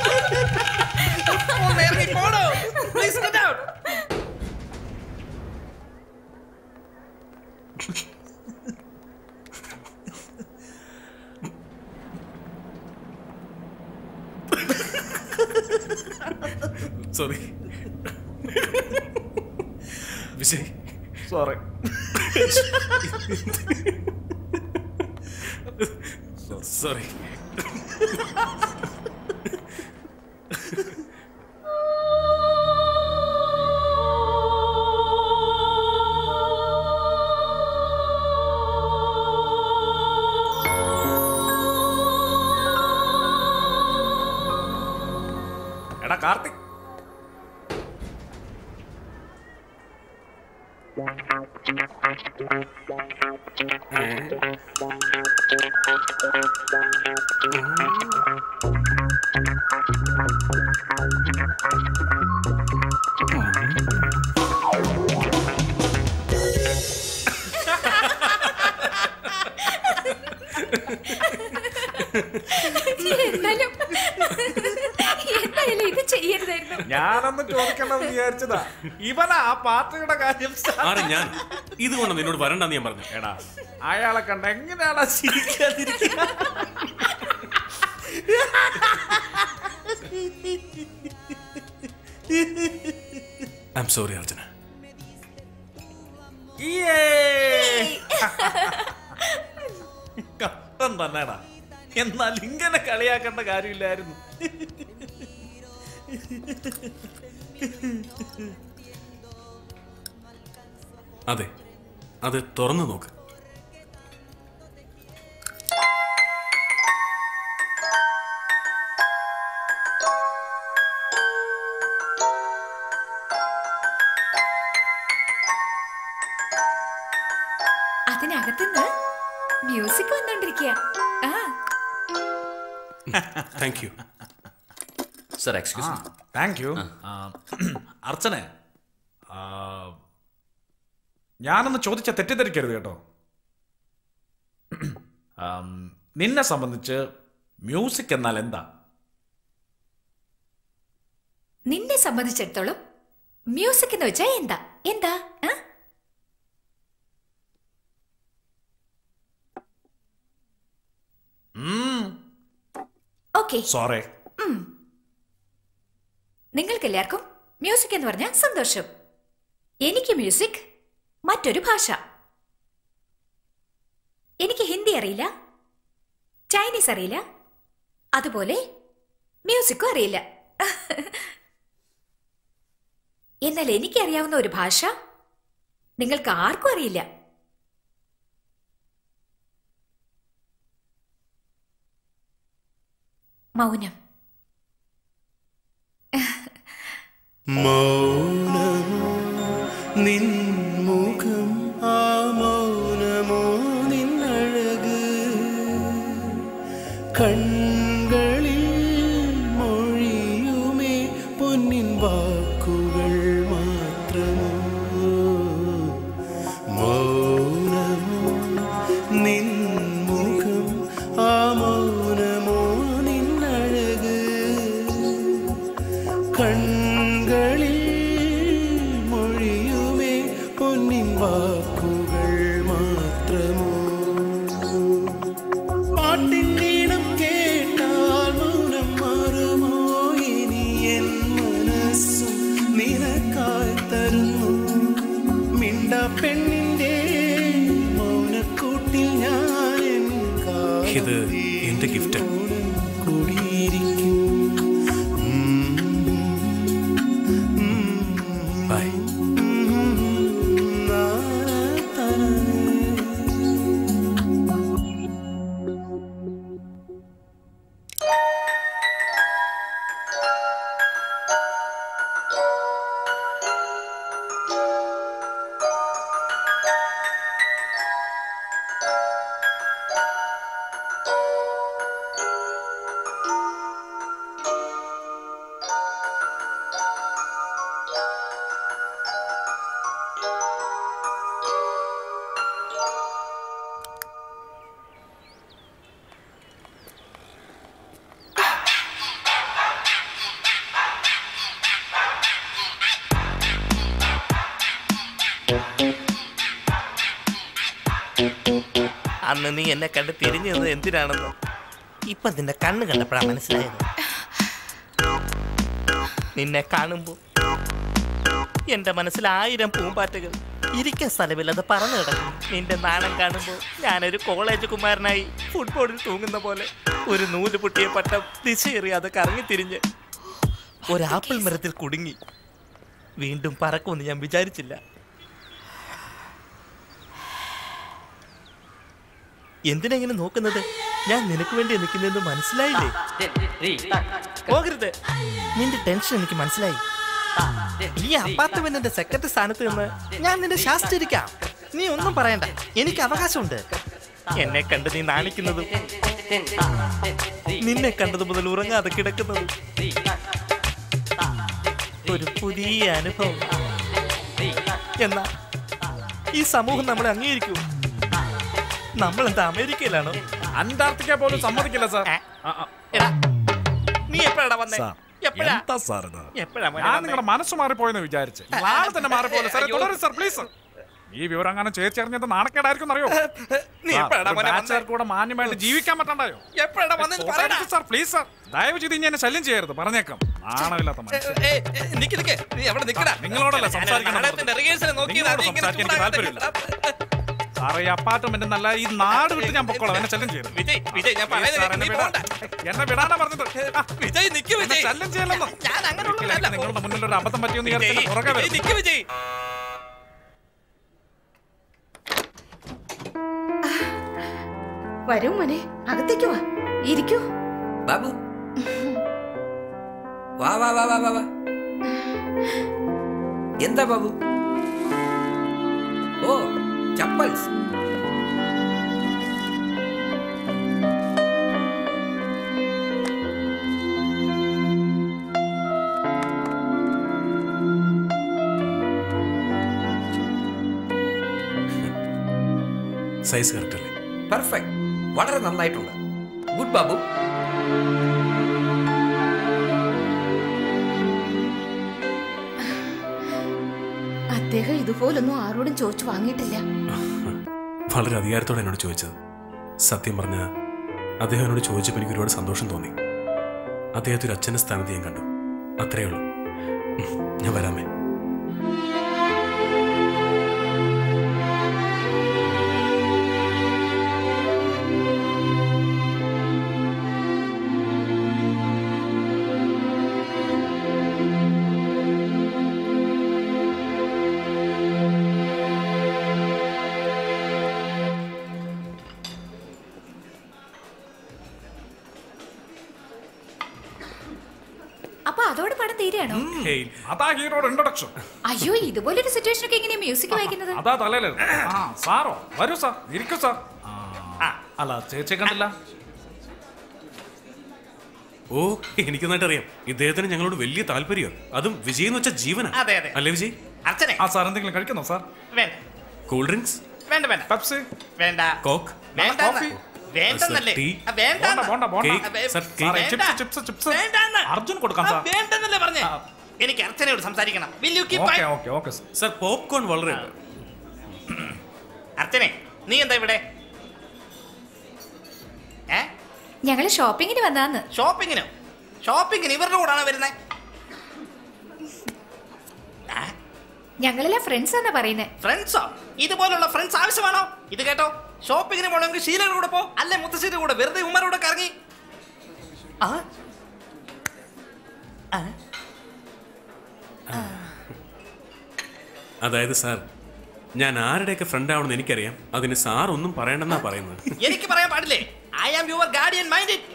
sorry Vijay sorry sorry Karthik എന്നാലും എന്തായാലും ഇത് ചെയ്യരുതായിരുന്നു ഞാനൊന്ന് ചോദിക്കണമെന്ന് വിചാരിച്ചതാ ഇവനാ ആ പാർട്ടിയുടെ കാര്യം ആരെ ഞാൻ ഇതുകൊണ്ട് നിന്നോട് വരണ്ടെന്ന് ഞാൻ പറഞ്ഞു എടാ അയാളെ കണ്ട എങ്ങനെയാടാ ചിരിക്കാതിരിക്കുക ഐ എം സോറി അർജുന കഷ്ടം തന്നെടാ എന്നാൽ ഇങ്ങനെ കളിയാക്കേണ്ട കാര്യമില്ലായിരുന്നു അതെ അത് തുറന്നു നോക്ക് അതിനകത്തുനിന്ന് മ്യൂസിക് വന്നോണ്ടിരിക്കുക ആ thank you sir excuse thank you Archana ആ, ഞാനൊന്ന് ചോദിച്ച തെറ്റിദ്ധരിക്കരുത് കേട്ടോ ആം, നിന്നെ സംബന്ധിച്ച് മ്യൂസിക് എന്നാൽ എന്താ നിന്നെ സംബന്ധിച്ചിടത്തോളം മ്യൂസിക് എന്ന് വെച്ചാ എന്താ എന്താ ആ? ഓക്കെ സോറി ഉം. നിങ്ങൾക്കെല്ലാവർക്കും മ്യൂസിക് എന്ന് പറഞ്ഞാൽ സന്തോഷം എനിക്ക് മ്യൂസിക് മറ്റൊരു ഭാഷ എനിക്ക് ഹിന്ദി അറിയില്ല ചൈനീസ് അറിയില്ല അതുപോലെ മ്യൂസിക്കും അറിയില്ല എന്നാൽ എനിക്കറിയാവുന്ന ഒരു ഭാഷ നിങ്ങൾക്ക് ആർക്കും അറിയില്ല മൗനം മൗനമോ നിൻമുഖം ആ മൗനമോ നിന്നഴക് കൺകളിൽ മൊഴിയുമേ പൊന്നിൻ വാക്കുകൾ മാത്രമോ മൗനമോ നിൻമുഖം ആ മൗനമോ നിന്നഴക് കൺകളിൽ മൊഴിയുമേ പൊന്നിൻ വാക്കുകൾ മാത്രമോ പാട്ടിൻ ഈണം കേട്ടാൽ മൗനം മാറുമോ ഇനി എൻ മനസ്സും നിനക്കായി തരുന്നു മിണ്ട പെണ്ണിന്റെ മൗനക്കൂട്ടിൽ ഞാൻ എൻ ഇത് എന്റെ ഗിഫ്റ്റ് കൂടിയിരിക്കും ബൈ അന്ന് നീ എന്നെ കണ്ട് തിരിഞ്ഞു നിന്നത് എന്തിനാണെന്ന് ഇപ്പൊ നിന്റെ കണ്ണ് കണ്ടപ്പോഴാ മനസ്സിലായത് നിന്നെ കാണുമ്പോ എന്റെ മനസ്സിൽ ആയിരം പൂമ്പാറ്റകൾ ഇരിക്കാൻ സ്ഥലമില്ലാതെ പറന്നു കിടക്കും നിന്റെ നാണം കാണുമ്പോൾ ഞാനൊരു കോളേജ് കുമാരനായി ഫുട്ബോളിൽ തൂങ്ങുന്ന പോലെ ഒരു നൂല് പൊട്ടിയ പട്ടം ദിശയേറിയാതെ കറങ്ങി തിരിഞ്ഞ് ഒരു ആപ്പിൾ മരത്തിൽ കുടുങ്ങി വീണ്ടും പറക്കുമെന്ന് ഞാൻ വിചാരിച്ചില്ല എന്തിനെങ്ങനെ നോക്കുന്നത് ഞാൻ നിനക്ക് വേണ്ടി നിൽക്കുന്നതെന്ന് മനസ്സിലായില്ലേ പോകരുത് നിന്റെ ടെൻഷൻ എനിക്ക് മനസ്സിലായി ഈ അപ്പാർട്ട്മെന്റിന്റെ സെക്രട്ടറി സ്ഥാനത്ത് നിന്ന് ഞാൻ നിന്നെ ശാസ്ത്രിക്കാം നീ ഒന്നും പറയണ്ട എനിക്ക് അവകാശമുണ്ട് എന്നെ കണ്ട് നീ നാണിക്കുന്നതും നിന്നെ കണ്ടത് മുതൽ ഉറങ്ങാതെ കിടക്കുന്നതും ഒരു പുതിയ അനുഭവം എന്നാ ഈ സമൂഹം നമ്മളെ അംഗീകരിക്കൂ നമ്മൾ എന്താ അമേരിക്കയിലാണോ അന്റാർട്ടിക്ക പോലും സമ്മതിക്കില്ല സാർ എടാ നീ എപ്പോഴാ വന്നേ സാർ, എപ്പോഴാ എന്താ സാർ ഇത്? എപ്പോഴാ മോനെ ഞാൻ വന്നേ? നിങ്ങളുടെ മനസ്സ് മാറിപ്പോയെന്ന് വിചാരിച്ചു ആള് തന്നെ മാറിപ്പോലെ സാർ അയ്യോ. തുടരും സാർ പ്ലീസ് ഈ വിവരം അങ്ങനെ ചേച്ചറിഞ്ഞത് നാണക്കേടായിരിക്കും അറിയോ നീ എപ്പോഴാ മോനെ വന്നേ? കൂടെ മാന്യമായിട്ട് ജീവിക്കാൻ പറ്റണ്ടായോ എപ്പോഴാ വന്നെന്ന് പറയടാ. സാർ പ്ലീസ് സാർ ദയവ് ചെയ്ത് ഇനി എന്നെ ശല്യം ചെയ്യരുത് പറഞ്ഞേക്കാം നാണമില്ലാത്ത മനുഷ്യൻ ഏയ്, ഏയ്, നിക്ക് നിക്ക്. നീ അവിടെ നിക്കടാ. നിങ്ങളോടല്ല ഞാൻ സംസാരിക്കണം നാടകത്തിന്റെ rehearsal നോക്കിയതാ. നിങ്ങളോട് നീ ഇങ്ങനെ സംസാരിക്കാൻ എനിക്ക് ചൂടാകാതെ സാറേ ഈ അപ്പാർട്ട്മെന്റ് നല്ല ഈ നാട് വിട്ട് ഞാൻ പൊക്കോളാം എന്നെ ശല്യം ചെയ്യരുത് വിജയ് വിജയ് ഞാൻ പറയുന്നത് സാർ, എന്നെ നീ വിടാൻ- പോണ്ട. എന്നെ വിടാനാ പറഞ്ഞത് ആ, വിജയ് നിക്ക് എന്നെ വിജയ് ശല്യം ചെയ്യല്ലെന്ന് ഞാൻ അങ്ങനെയുള്ളവനല്ല. നിങ്ങളുടെ മുന്നിൽ ഒരു അബദ്ധം പറ്റിയെന്ന് വിചാരിച്ച് എന്നെ പുറകെ വിജയ്, വരും. നിക്ക് വിജയ് വരൂ മോനെ അകത്തേക്ക് വാ ഇരിക്കൂ ബാബു വാ വാ വാ വാ വാ വാ എന്താ Babu oh chappals size correct അല്ലേ പെർഫെക്റ്റ് വളരെ നന്നായിട്ടുണ്ട് ഗുഡ് ബാബു അദ്ദേഹം ഇതുപോലൊന്നും ആരോടും ചോദിച്ചു വാങ്ങിയിട്ടില്ല വളരെ അധികാരത്തോടെ എന്നോട് ചോദിച്ചത് സത്യം പറഞ്ഞ അദ്ദേഹം എന്നോട് ചോദിച്ചപ്പോൾ എനിക്ക് ഒരുപാട് സന്തോഷം തോന്നി അദ്ദേഹത്തെ ഒരു അച്ഛൻ്റെ സ്ഥാനത്ത് ഞാൻ കണ്ടു അത്രയേ ഉള്ളൂ ഉം, ഞാൻ വരാമേ അപ്പൊ അതോടെ പടം തീരെയാണോ ഹേയ്, അതാ ഹീറോയുടെ ഇൻട്രൊഡക്ഷൻ അയ്യോ ഇതുപോലൊരു സിറ്റുവേഷൻ ഒക്കെ എങ്ങനെയാ മ്യൂസിക് വായിക്കുന്നത് അതാ തലയില് ആ സാറോ വരൂ സാർ ഇരിക്കൂ സാർ ആ, അല്ല ചേച്ചിയെ കണ്ടില്ല ഓ എനിക്ക് നന്നായിട്ട് അറിയാം ഇദ്ദേഹത്തിന് ഞങ്ങളോട് വലിയ താല്പര്യം അതും വിജയ് എന്ന് വെച്ച ജീവന അതെ, അതെ. അല്ലേ വിജയ് അർച്ചനെ ആ സാർ എന്തെങ്കിലും കഴിക്കുന്നോ സാർ വേണ്ട കൂൾ ഡ്രിങ്ക്സ് വേണ്ട വേണ്ട പെപ്സി വേണ്ട കോക്ക് വേണ്ട കോഫി വേണ്ടെന്നല്ലേ ടീ? ആ, വേണ്ടാന്ന്. ബോണ്ട ബോണ്ട കേക്ക്, ആ, വേ- സർ, സാറേ, കേക്ക്. വേണ്ട. ചിപ്സ് ചിപ്സ് ചിപ്സ് വേണ്ടാന്ന്. അർജുൻ കൊടുക്കാം ആ, സാർ വേണ്ടെന്നല്ലേ പറഞ്ഞേ എനിക്ക് അർച്ചനയോട് സംസാരിക്കണം will you keep okay okay okay sir sir popcorn വളരെ അർച്ചനെ നീ എന്താ ഇവിടെ ഏ ഞങ്ങള് ഷോപ്പിങ്ങിന് വന്നാന്ന് ഷോപ്പിങ്ങിനോ ഷോപ്പിങ്ങിന് ഇവരുടെ കൂടാണ് വരുന്നത് ഞങ്ങളെല്ലാം ഫ്രണ്ട്സ് എന്നാ പറയുന്നേ ഫ്രണ്ട്സോ ഇതുപോലുള്ള ഫ്രണ്ട്സ് ആവശ്യമാണോ ഇത് കേട്ടോ ഷോപ്പിങ്ങിന് പോകണമെങ്കിൽ ശീലയുടെ കൂടെ പോ അല്ലെ മുത്തശ്ശിയുടെ കൂടെ വെറുതെ ഉമ്മരുടെ കൂടെ കറങ്ങി ആ ആ? അതായത് സാർ ഞാൻ ആരുടെയൊക്കെ ഫ്രണ്ട് ആവണമെന്ന് എനിക്കറിയാം അതിന് സാർ ഒന്നും പറയണ്ടെന്നാ പറയുന്നത് എനിക്ക് പറയാൻ പാടില്ലേ I am your guardian mind it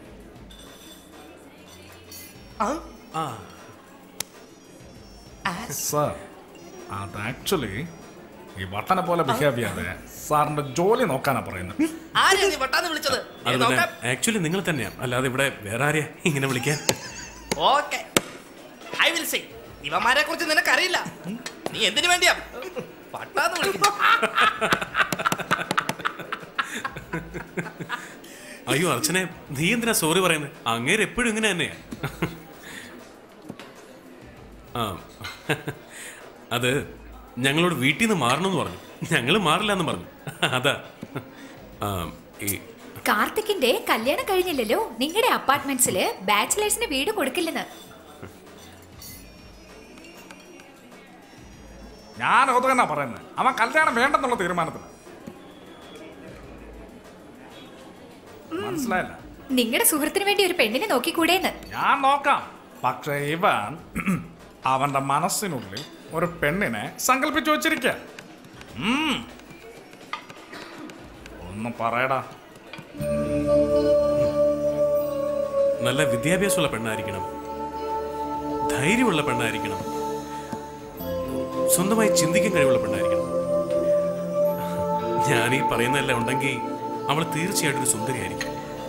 sir അത് ആക്ച്വലി ഈ വട്ടനെ പോലെ ബിഹേവ് ചെയ്യാതെ സാറിന്റെ ജോലി നോക്കാനാ പറയുന്നത് ആരെയാ നീ വട്ടാന്ന് വിളിച്ചത് അത് ഏ, പിന്നെ നോക്കാം ആക്ച്വലി നിങ്ങൾ തന്നെയാണ് അല്ലാതെ ഇവിടെ വേറെ ആരെയാ ഇങ്ങനെ വിളിക്കാൻ ഓക്കെ ഐ വിൽ സേ ഇവന്മാരെ കുറിച്ച് നിനക്കറിയില്ല നീ എന്തിനു വേണ്ടിയാ പട്ടാന്ന് വിളിക്കുന്നു അയ്യോ അർച്ചനെ നീ എന്തിനാ സോറി പറയുന്നത് അങ്ങേര് എപ്പോഴും ഇങ്ങനെ തന്നെയാ ആ അത് ഞങ്ങളോട് വീട്ടിൽ നിന്ന് മാറണമെന്ന് പറഞ്ഞു ഞങ്ങൾ മാറില്ല എന്ന് പറഞ്ഞു അതാ ആ, ഈ കാർത്തിക്കിന്റെ കല്യാണം കഴിഞ്ഞില്ലല്ലോ നിങ്ങളുടെ അപ്പാർട്ട്മെന്റ്സില് ബാച്ചിലേഴ്സിന് വീട് കൊടുക്കില്ലെന്ന് ഞാൻ അത് തന്നെ പറയുന്നത് അവൻ കല്യാണം വേണ്ടെന്നുള്ള തീരുമാനത്തിന് മനസ്സിലായില്ല നിങ്ങളുടെ സുഹൃത്തിന് വേണ്ടി ഒരു പെണ്ണിനെ നോക്കിക്കൂടേന്ന് ഞാൻ നോക്കാം പക്ഷേ ഇവൻ അവന്റെ മനസ്സിനുള്ളിൽ ഒരു പെണ്ണിനെ സങ്കല്പിച്ചു വച്ചിരിക്ക ഒന്നും പറയടാ നല്ല വിദ്യാഭ്യാസമുള്ള പെണ്ണായിരിക്കണം ധൈര്യമുള്ള പെണ്ണായിരിക്കണം സ്വന്തമായി ചിന്തിക്കാൻ കഴിവുള്ള പെണ്ണായിരിക്കണം ഞാൻ ഈ പറയുന്നതെല്ലാം ഉണ്ടെങ്കിൽ അവൾ തീർച്ചയായിട്ടും ഒരു സുന്ദരിയായിരിക്കും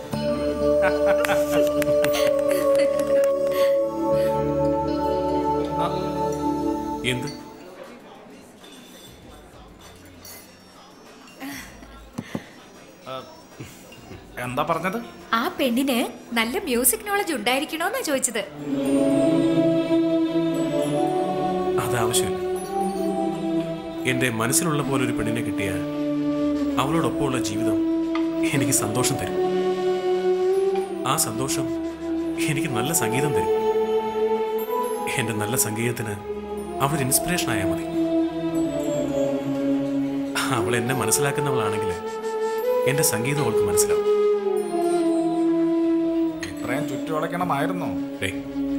ആ, എന്ത് എന്താ പറഞ്ഞത് ആ പെണ്ണിന് നല്ല മ്യൂസിക് നോളജ് ഉണ്ടായിരിക്കണോന്നാ ചോദിച്ചത് അത് ആവശ്യമില്ല എന്റെ മനസ്സിലുള്ള പോലെ ഒരു പെണ്ണിനെ കിട്ടിയ അവളോടൊപ്പമുള്ള ജീവിതം എനിക്ക് സന്തോഷം തരും ആ സന്തോഷം എനിക്ക് നല്ല സംഗീതം തരും എന്റെ നല്ല സംഗീതത്തിന് അവളൊരു ഇൻസ്പിറേഷൻ ആയാൽ മതി അവൾ എന്നെ മനസ്സിലാക്കുന്നവളാണെങ്കിൽ എന്റെ സംഗീതം അവൾക്ക് മനസ്സിലാവും ഇത്രയും ചുറ്റുവളയ്ക്കണമായിരുന്നോ ഏയ്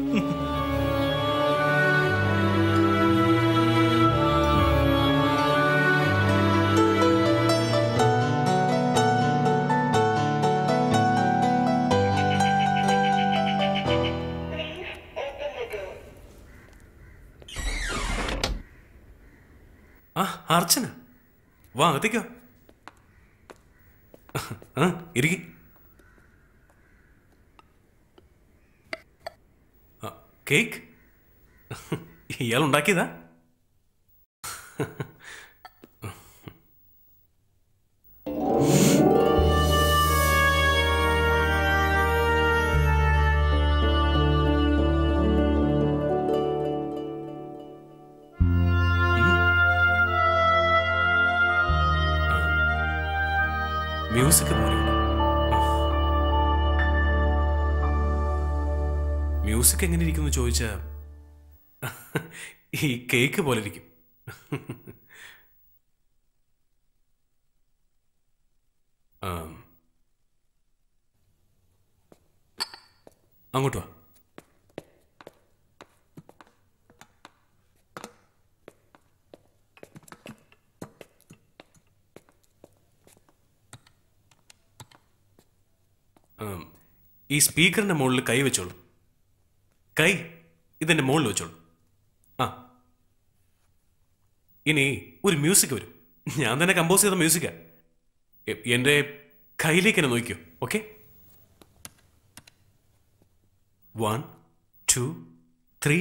ആ അർച്ചന വാ അകത്തേക്കോ ആ ഇരിക്കി കേക്ക് ഇയാൾ ഉണ്ടാക്കിയതാ മ്യൂസിക് പോലെയുണ്ട് മ്യൂസിക് എങ്ങനെ ഇരിക്കുന്നു ചോദിച്ചാ ഈ കേക്ക് പോലെ ഇരിക്കും ആം. അങ്ങോട്ട് വാ ആം. ഈ സ്പീക്കറിന്റെ മുകളിൽ കൈ വെച്ചോളൂ കൈ ഇതിന്റെ മുകളിൽ വെച്ചോളൂ ആ ഇനി ഒരു മ്യൂസിക് വരും ഞാൻ തന്നെ കമ്പോസ് ചെയ്ത മ്യൂസിക്കാ എ- എന്റെ കയ്യിലേക്ക് തന്നെ നോക്കിയോ okay one two three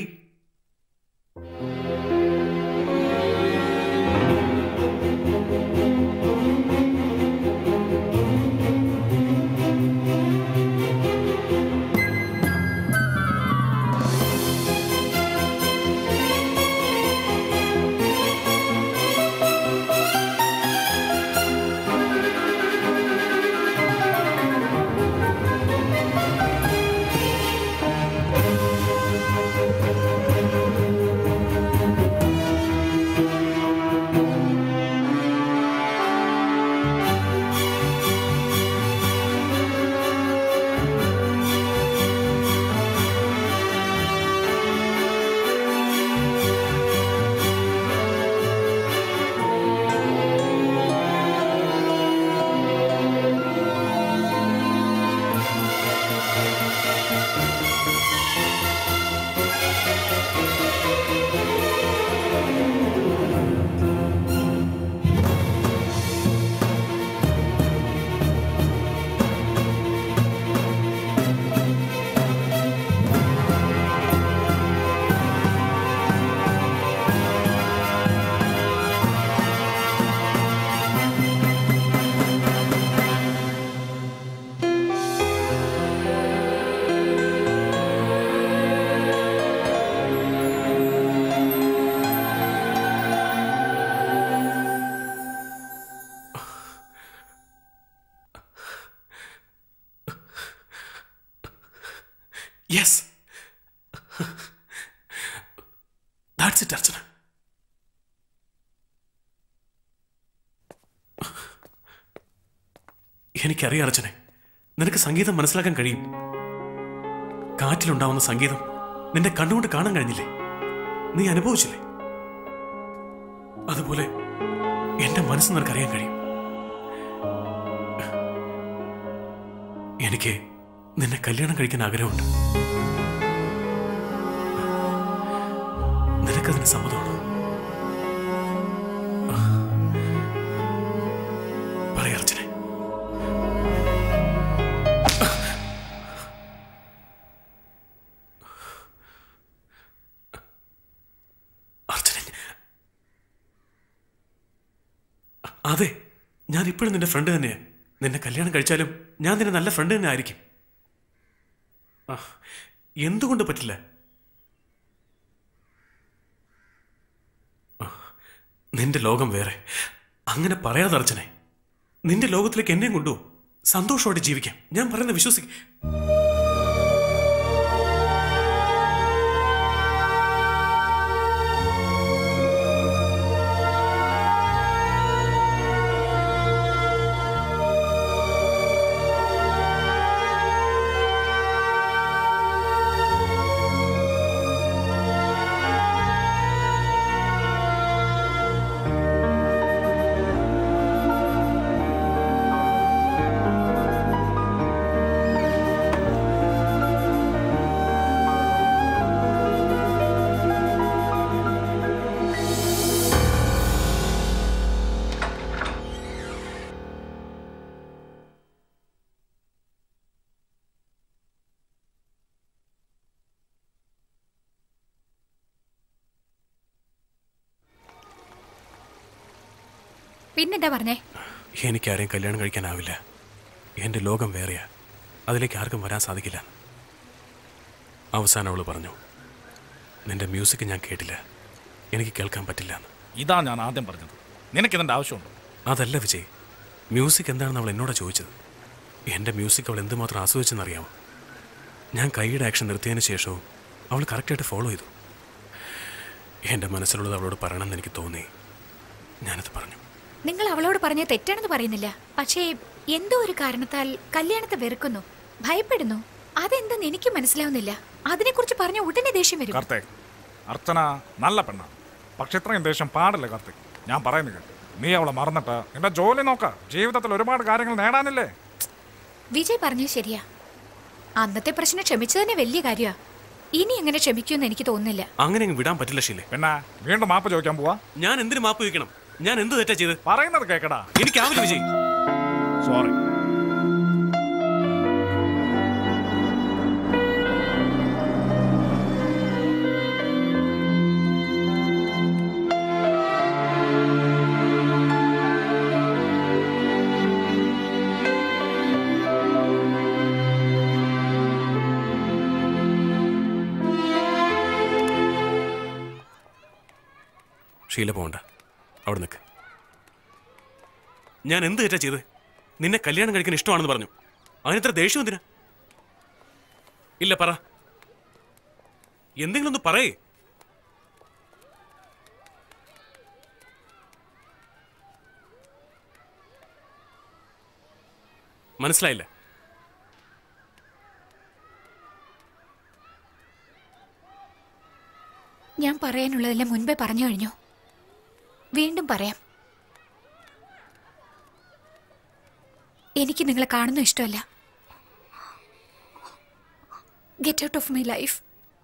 yes that's it Archana എനിക്കറിയാം അർച്ചനെ നിനക്ക് സംഗീതം മനസ്സിലാക്കാൻ കഴിയും കാറ്റിലുണ്ടാവുന്ന സംഗീതം നിന്റെ കണ്ണുകൊണ്ട് കാണാൻ കഴിഞ്ഞില്ലേ നീ അനുഭവിച്ചില്ലേ അതുപോലെ എന്റെ മനസ്സ് നിനക്കറിയാൻ കഴിയും എനിക്ക് നിന്നെ കല്യാണം കഴിക്കാൻ ആഗ്രഹമുണ്ട് നിനക്കതിന് സമ്മതമാണോ പറയാ അർച്ചനെ അർച്ചനെ അതെ ഞാൻ ഇപ്പോഴും നിന്റെ ഫ്രണ്ട് തന്നെയാ നിന്നെ കല്യാണം കഴിച്ചാലും ഞാൻ നിന്റെ നല്ല ഫ്രണ്ട് തന്നെ ആയിരിക്കും ആ, എന്തുകൊണ്ട് പറ്റില്ല ആ, നിന്റെ ലോകം വേറെ അങ്ങനെ പറയാതെ അർച്ചനെ നിന്റെ ലോകത്തിലേക്ക് എന്നെയും കൊണ്ടുപോ സന്തോഷമായിട്ട് ജീവിക്കാം ഞാൻ പറയുന്ന വിശ്വസിക്കും പിന്നെന്താ പറഞ്ഞേ എനിക്കാരെയും കല്യാണം കഴിക്കാനാവില്ല എൻ്റെ ലോകം വേറെയാ അതിലേക്ക് ആർക്കും വരാൻ സാധിക്കില്ല അവസാനം അവൾ പറഞ്ഞു നിന്റെ മ്യൂസിക് ഞാൻ കേട്ടില്ല എനിക്ക് കേൾക്കാൻ പറ്റില്ല എന്ന് ഇതാ ഞാൻ ആദ്യം പറഞ്ഞത് നിനക്കിതിന്റെ ആവശ്യമുണ്ടോ അതല്ല വിജയ് മ്യൂസിക് എന്താണെന്ന് അവൾ എന്നോട് ചോദിച്ചത് എൻ്റെ മ്യൂസിക് അവൾ എന്തുമാത്രം ആസ്വദിച്ചെന്നറിയാമോ ഞാൻ കൈയുടെ ആക്ഷൻ നിർത്തിയതിന് ശേഷവും അവൾ കറക്റ്റായിട്ട് ഫോളോ ചെയ്തു എൻ്റെ മനസ്സിലുള്ളത് അവളോട് പറയണമെന്ന് എനിക്ക് തോന്നി ഞാനത് പറഞ്ഞു നിങ്ങൾ അവളോട് പറഞ്ഞ തെറ്റാണെന്ന് പറയുന്നില്ല പക്ഷേ എന്തോ ഒരു കാരണത്താൽ കല്യാണത്തെ വെറുക്കുന്നു ഭയപ്പെടുന്നു അതെന്തെന്ന് എനിക്ക് മനസ്സിലാവുന്നില്ല അതിനെക്കുറിച്ച് പറഞ്ഞ ഉടനെ ദേഷ്യം വരും കാർത്തേക് അർച്ചന നല്ല പെണ്ണാണ് പക്ഷെ ഇത്രയും ദേഷ്യം പാടില്ല കാർത്തേക് ഞാൻ പറയുന്നത് കേട്ടോ നീ അവളെ മറന്നിട്ട് നിന്റെ ജോലി നോക്ക ജീവിതത്തിൽ ഒരുപാട് കാര്യങ്ങൾ നേടാനില്ലേ വിജയ് പറഞ്ഞത് ശരിയാ അന്നത്തെ പ്രശ്നം ക്ഷമിച്ചു തന്നെ വലിയ കാര്യമാ ഇനി എങ്ങനെ ക്ഷമിക്കുമെന്ന് എനിക്ക് തോന്നുന്നില്ല അങ്ങനെ അങ്ങ് വിടാൻ പറ്റില്ല ഷീലെ പിന്നെ വീണ്ടും മാപ്പ് ചോദിക്കാൻ പോവാ ഞാൻ എന്തിനു മാപ്പ് ചോദിക്കണം ഞാൻ എന്ത് തെറ്റാ ചെയ്ത് പറയുന്നത് കേക്കടാ എനിക്കാവില്ല വിജയ് സോറി ഷീല പോകണ്ട അവിടെ നിൽക്ക് ഞാൻ എന്ത് തെറ്റാ ചെയ്ത് നിന്നെ കല്യാണം കഴിക്കാൻ ഇഷ്ടമാണെന്ന് പറഞ്ഞു അതിനിത്ര ദേഷ്യം എന്തിനാ ഇല്ല പറ എന്തെങ്കിലും ഒന്ന് പറയേ മനസ്സിലായില്ല ഞാൻ പറയാനുള്ളതെല്ലാം മുൻപേ പറഞ്ഞു കഴിഞ്ഞു വീണ്ടും പറയാം എനിക്ക് നിങ്ങളെ കാണുന്നു ഇഷ്ടമല്ല get out of my life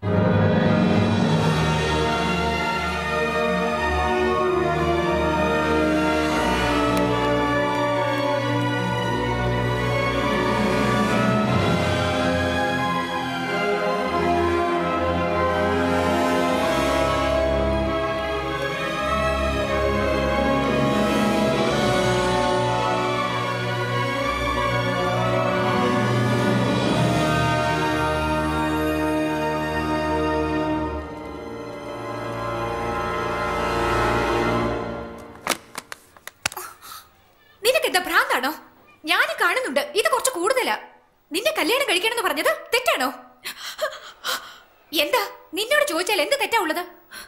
നിനക്ക് എന്താ ഭ്രാന്താണോ ഞാൻ കാണുന്നുണ്ട് ഇത് കുറച്ച് കൂടുതലാ നിന്നെ കല്യാണം കഴിക്കണമെന്ന് പറഞ്ഞത് തെറ്റാണോ എന്താ നിന്നോട് ചോദിച്ചാൽ എന്ത് തെറ്റാ ഉള്ളത്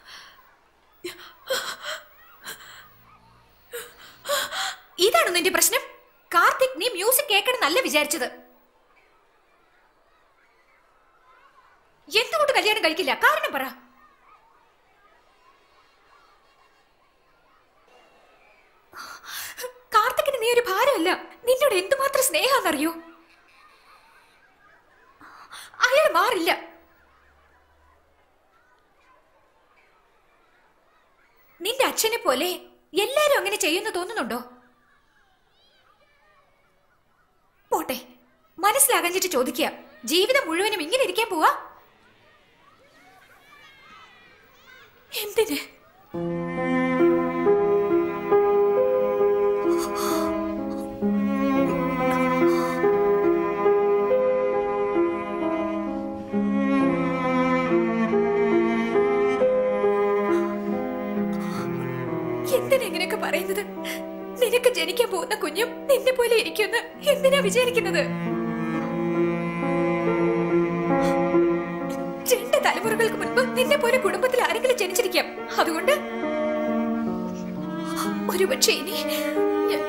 ഇതാണോ നിന്റെ പ്രശ്നം കാർത്തിക് നീ മ്യൂസിക് കേൾക്കണം നല്ല വിചാരിച്ചത് എന്തുകൊണ്ട് കല്യാണം കഴിക്കില്ല കാരണം പറ കാർത്തിക്കിന് നീ ഒരു ഭാരമല്ല നിന്നോട് എന്തുമാത്രം സ്നേഹാന്നറിയോ മാറില്ല നിന്റെ അച്ഛനെ പോലെ എല്ലാരും അങ്ങനെ ചെയ്യുന്നു തോന്നുന്നുണ്ടോ പോട്ടെ മനസ്സിലാകാഞ്ഞിട്ട് ചോദിക്കുക ജീവിതം മുഴുവനും ഇങ്ങനെ ഇരിക്കാൻ പോവാ എന്തിന് എന്തിനാ ഇങ്ങനെയൊക്കെ പറയുന്നത് നിനക്ക് ജനിക്കാൻ പോകുന്ന കുഞ്ഞും നിന്നെ പോലെ ഇരിക്കുമെന്ന് എന്തിനാ വിചാരിക്കുന്നത് രണ്ട് തലമുറകൾക്ക് മുൻപ് നിന്നെ പോലെ കുടുംബത്തിൽ ആരെങ്കിലും ജനിച്ചിരിക്കാം അതുകൊണ്ട് ഒരുപക്ഷെ ഇനി ഞാൻ-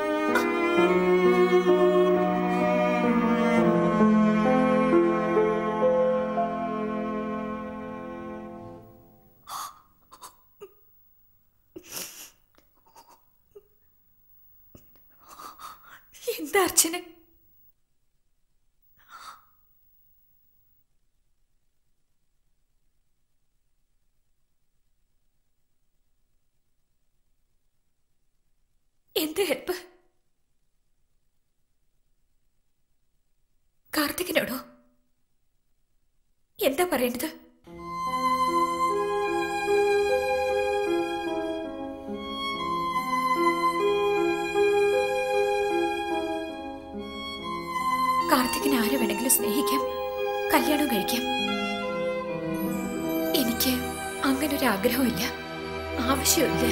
എന്താ അർച്ചന എന്ത് ഹെൽപ്പ് കാർത്തികിനോടോ എന്താ പറയേണ്ടത് കാർത്തികിനെ ആരെ വേണമെങ്കിലും സ്നേഹിക്കാം കല്യാണം കഴിക്കാം എനിക്ക് അങ്ങനെ ഒരു ആഗ്രഹമില്ല ആവശ്യമില്ല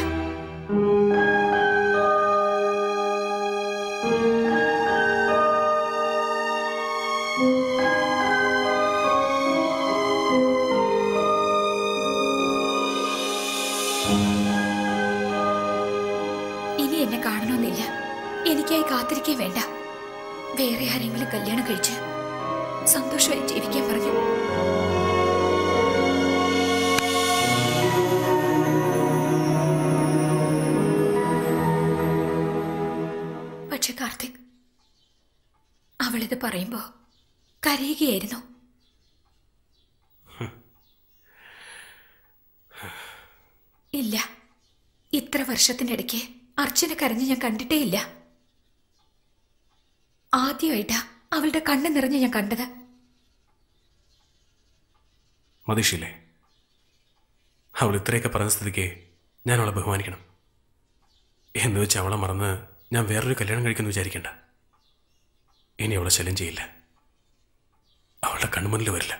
ഇനി എന്നെ കാണണമെന്നില്ല എനിക്കായി കാത്തിരിക്കേ വേണ്ട വേറെ ആരെങ്കിലും കല്യാണം കഴിച്ച് സന്തോഷമായി ജീവിക്കാൻ പറഞ്ഞു പക്ഷെ കാർത്തിക് അവളിത് പറയുമ്പോ കരയുകയായിരുന്നു ഇല്ല ഇത്ര വർഷത്തിനിടയ്ക്ക് അർച്ചന കരഞ്ഞ് ഞാൻ കണ്ടിട്ടേയില്ല ആദ്യമായിട്ടാ അവളുടെ കണ്ണ് നിറഞ്ഞ് ഞാൻ കണ്ടത് മതീഷില്ലേ അവൾ ഇത്രയൊക്കെ പറഞ്ഞ സ്ഥിതിക്ക് ഞാൻ അവളെ ബഹുമാനിക്കണം എന്ന് വെച്ച് അവളെ മറന്ന് ഞാൻ വേറൊരു കല്യാണം കഴിക്കുന്നു വിചാരിക്കണ്ട ഇനി അവളെ ശല്യം ചെയ്യില്ല അവളുടെ കൺമുന്നിൽ വരില്ല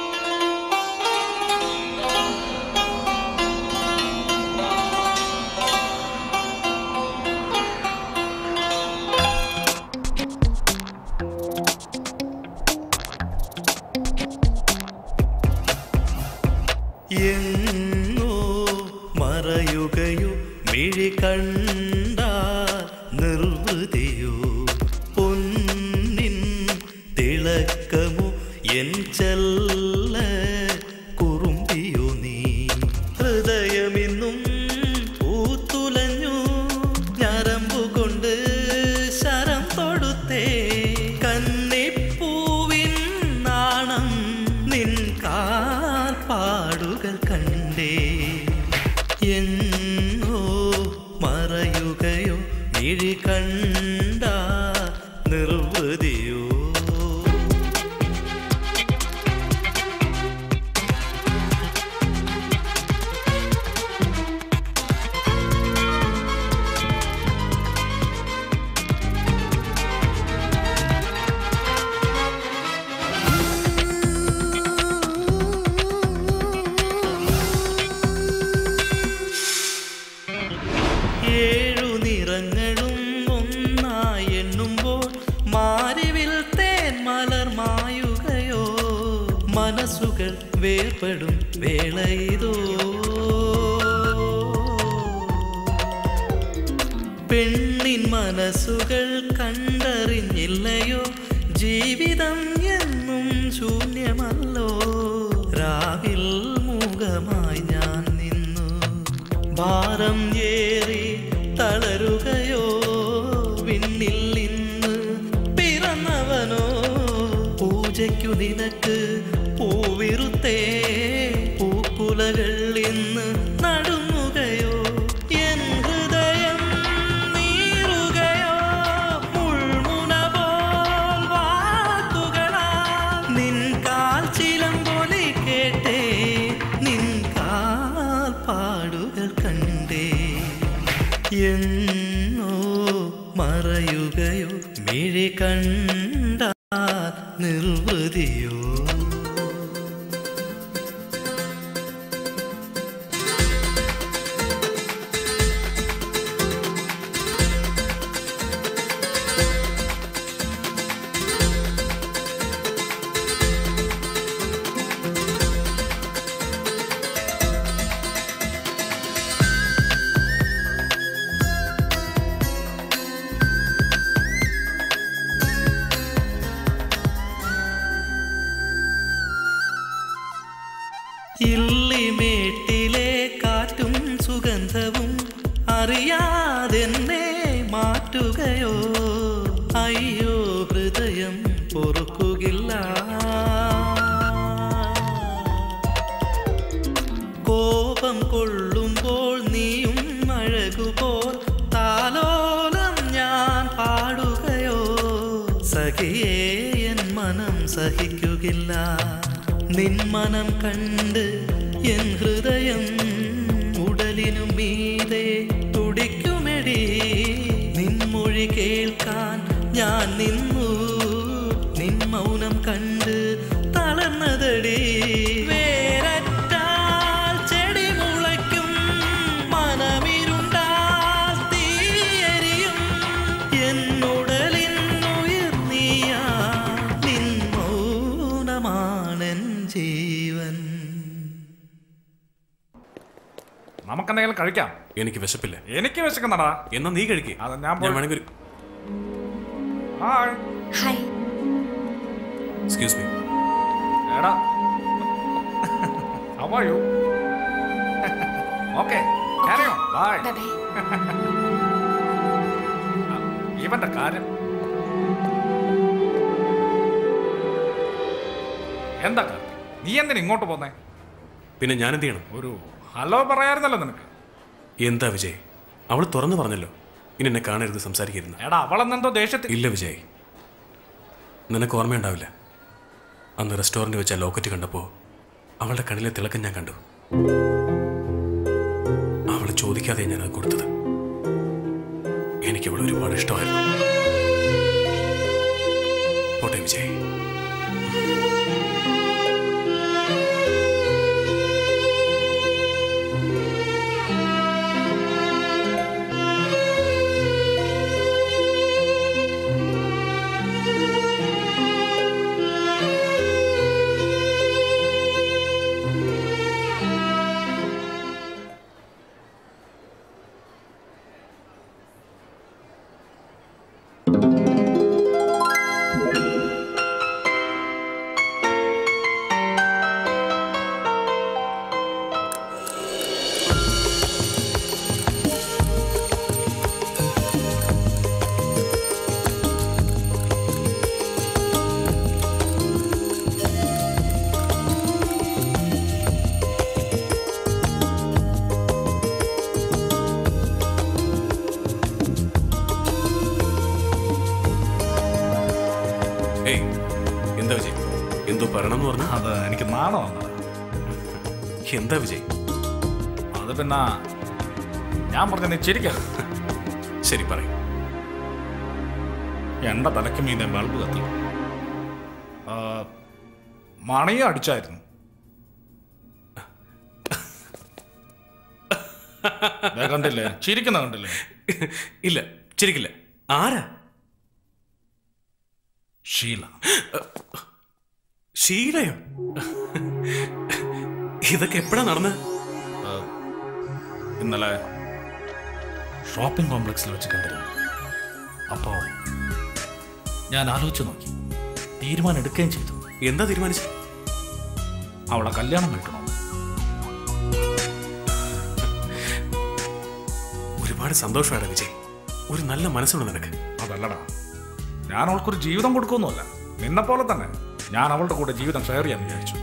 എങ്ങോ മറയുകയോ മിഴി കണ്ട നിർവൃതിയോ പൊന്നിൻ തിളക്കമോ എൻ ചെല്ല കുറുമ്പിയോ നീ ഹൃദയമിന്നും പൂത്തുലഞ്ഞു ഞരമ്പു കൊണ്ട് ശരം തൊടുത്തേ കന്നിപ്പൂവിൻ നാണം നിൻ കാൽപ്പാടുകൾ കണ്ടേ എങ്ങോ മറയുകയോ മിഴി കണ്ട നിർവൃതിയോ ഏഴു നിറങ്ങളും ഒന്നായി എണ്ണുമ്പോൾ മാരിവിൽ തേൻ മലർ മായുകയോ മനസ്സുകൾ വേർപെടും വേളയിതോ പെണ്ണിൻ മനസ്സുകൾ കണ്ടറിഞ്ഞില്ലയോ ജീവിതം എന്നും ശൂന്യമല്ലോ രാവിൽ മൂകമായി ഞാൻ നിന്നു ഭാരം ഏറി തളരുകയോ വിണ്ണിൽ നിന്ന് പിറന്നവനോ പൂജയ്ക്കു നിനക്ക് പൂ എങ്ങോ മറയുകയോ മിഴി കണ്ടാൽ നിർവൃതിയോ ഇല്ലിമേട്ടിലെ കാറ്റും സുഗന്ധവും അറിയാതെന്നെ മാറ്റുകയോ അയ്യോ ഹൃദയം പൊറുക്കുകില്ല കോപം കൊള്ളുമ്പോൾ നീയും അഴകുപോൽ താലോലം ഞാൻ പാടുകയോ സഖിയേ എൻ മനം സഹിക്കുകില്ല നിൻ മനം കണ്ട് എൻ ഹൃദയം ഉടലിനു മീതെ തുടിക്കുമെടി നിൻ മൊഴി കേൾക്കാൻ ഞാൻ നിന്നു നിൻ മൗനം കണ്ട് തളർന്നതടി വേരറ്റാൽ ചെടി മുളയ്ക്കും മനമിരുണ്ടാൽ തീയരിയും എന്നുടലിന്നുയിർ നീയാ നിൻ മൗനമാണെൻ ജീവൻ നമുക്കെന്തെങ്കിലും കഴിക്കാം എനിക്ക് വിശപ്പില്ല എനിക്ക് വിശക്കുന്നടാ എന്നാ നീ കഴിക്കേ അത് ഞാൻ ഞാൻ പോയി- വേണമെങ്കിൽ ഒരു ഹായ് ഹായ് എക്സ്ക്യൂസ് മീ എടാ How are you? Okay, carry on. Bye. ഇവന്റെ കാര്യം എന്താ കാര്യം? നീ എന്തിനാ ഇങ്ങോട്ട് പോന്നേ പിന്നെ ഞാൻ എന്ത് ചെയ്യണം ഒരു ഹലോ പറയായിരുന്നല്ലോ നിനക്ക് എന്താ വിജയ് അവൾ തുറന്നു പറഞ്ഞല്ലോ ഇനി എന്നെ കാണരുത് സംസാരിക്കരുത് എടാ അവളെന്നെന്തോ ദേഷ്യത്തിൽ ഇല്ല വിജയ് നിനക്ക് ഓർമ്മയുണ്ടാവില്ല അന്ന് റെസ്റ്റോറൻറ്റ് വെച്ച ലോക്കറ്റ് കണ്ടപ്പോൾ അവളുടെ കണ്ണിലെ തിളക്കം ഞാൻ കണ്ടു അവൾ ചോദിക്കാതെ ഞാനത് കൊടുത്തത് എനിക്ക് അവളെ ഒരുപാട് ഇഷ്ടമായിരുന്നു പോട്ടെ വിജയ് ഏയ് എന്താ വിജയ് എന്തോ പറയണം എന്ന് പറഞ്ഞു അത് എനിക്ക് നാണം വന്നത് എന്താ വിജയ് അത് പിന്നെ ഞാൻ പറഞ്ഞ നീ ചിരിക്കാം ശരി പറയും എന്റെ തലയ്ക്ക് മീതെ ബൾബ് കത്തി ആ, മണിയും അടിച്ചായിരുന്നു ദേ കണ്ടില്ലേ ചിരിക്കുന്ന കണ്ടില്ലേ ഇല്ല ചിരിക്കില്ല ആരാ ഷീല ഷീലയോ ഇതൊക്കെ എപ്പോഴാ നടന്ന് ഇന്നലെ ഷോപ്പിംഗ് കോംപ്ലക്സിൽ വെച്ച് കണ്ടിരുന്നു അപ്പോ ഞാൻ ആലോചിച്ചു നോക്കി തീരുമാനം എടുക്കുകയും ചെയ്തു എന്താ തീരുമാനിച്ചത് അവളെ കല്യാണം കഴിക്കണോ ഒരുപാട് സന്തോഷമാണ് വിജയ് ഒരു നല്ല മനസ്സുണ്ട് നിനക്ക് അതല്ലടാ ഞാൻ അവൾക്കൊരു ജീവിതം കൊടുക്കുമെന്നല്ല നിന്നെ പോലെ തന്നെ ഞാൻ അവളുടെ കൂടെ ജീവിതം ഷെയർ ചെയ്യാൻ വിചാരിച്ചു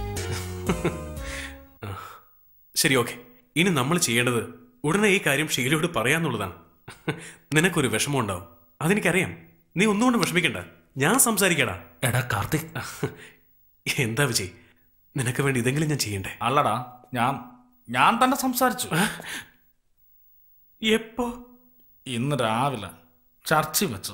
ശരി ഓക്കെ ഇനി നമ്മൾ ചെയ്യേണ്ടത് ഉടനെ ഈ കാര്യം ഷീലയോട് പറയാന്നുള്ളതാണ് നിനക്കൊരു വിഷമം ഉണ്ടാവും അതെനിക്കറിയാം നീ ഒന്നുകൊണ്ടും വിഷമിക്കണ്ട ഞാൻ സംസാരിക്കടാ എടാ കാർത്തിക് എന്താ വിജയ് നിനക്ക് വേണ്ടി ഇതെങ്കിലും ഞാൻ ചെയ്യണ്ടേ അല്ലടാ ഞാൻ ഞാൻ തന്നെ സംസാരിച്ചു എപ്പോ ഇന്ന് രാവിലെ ചർച്ചിൽ വെച്ചു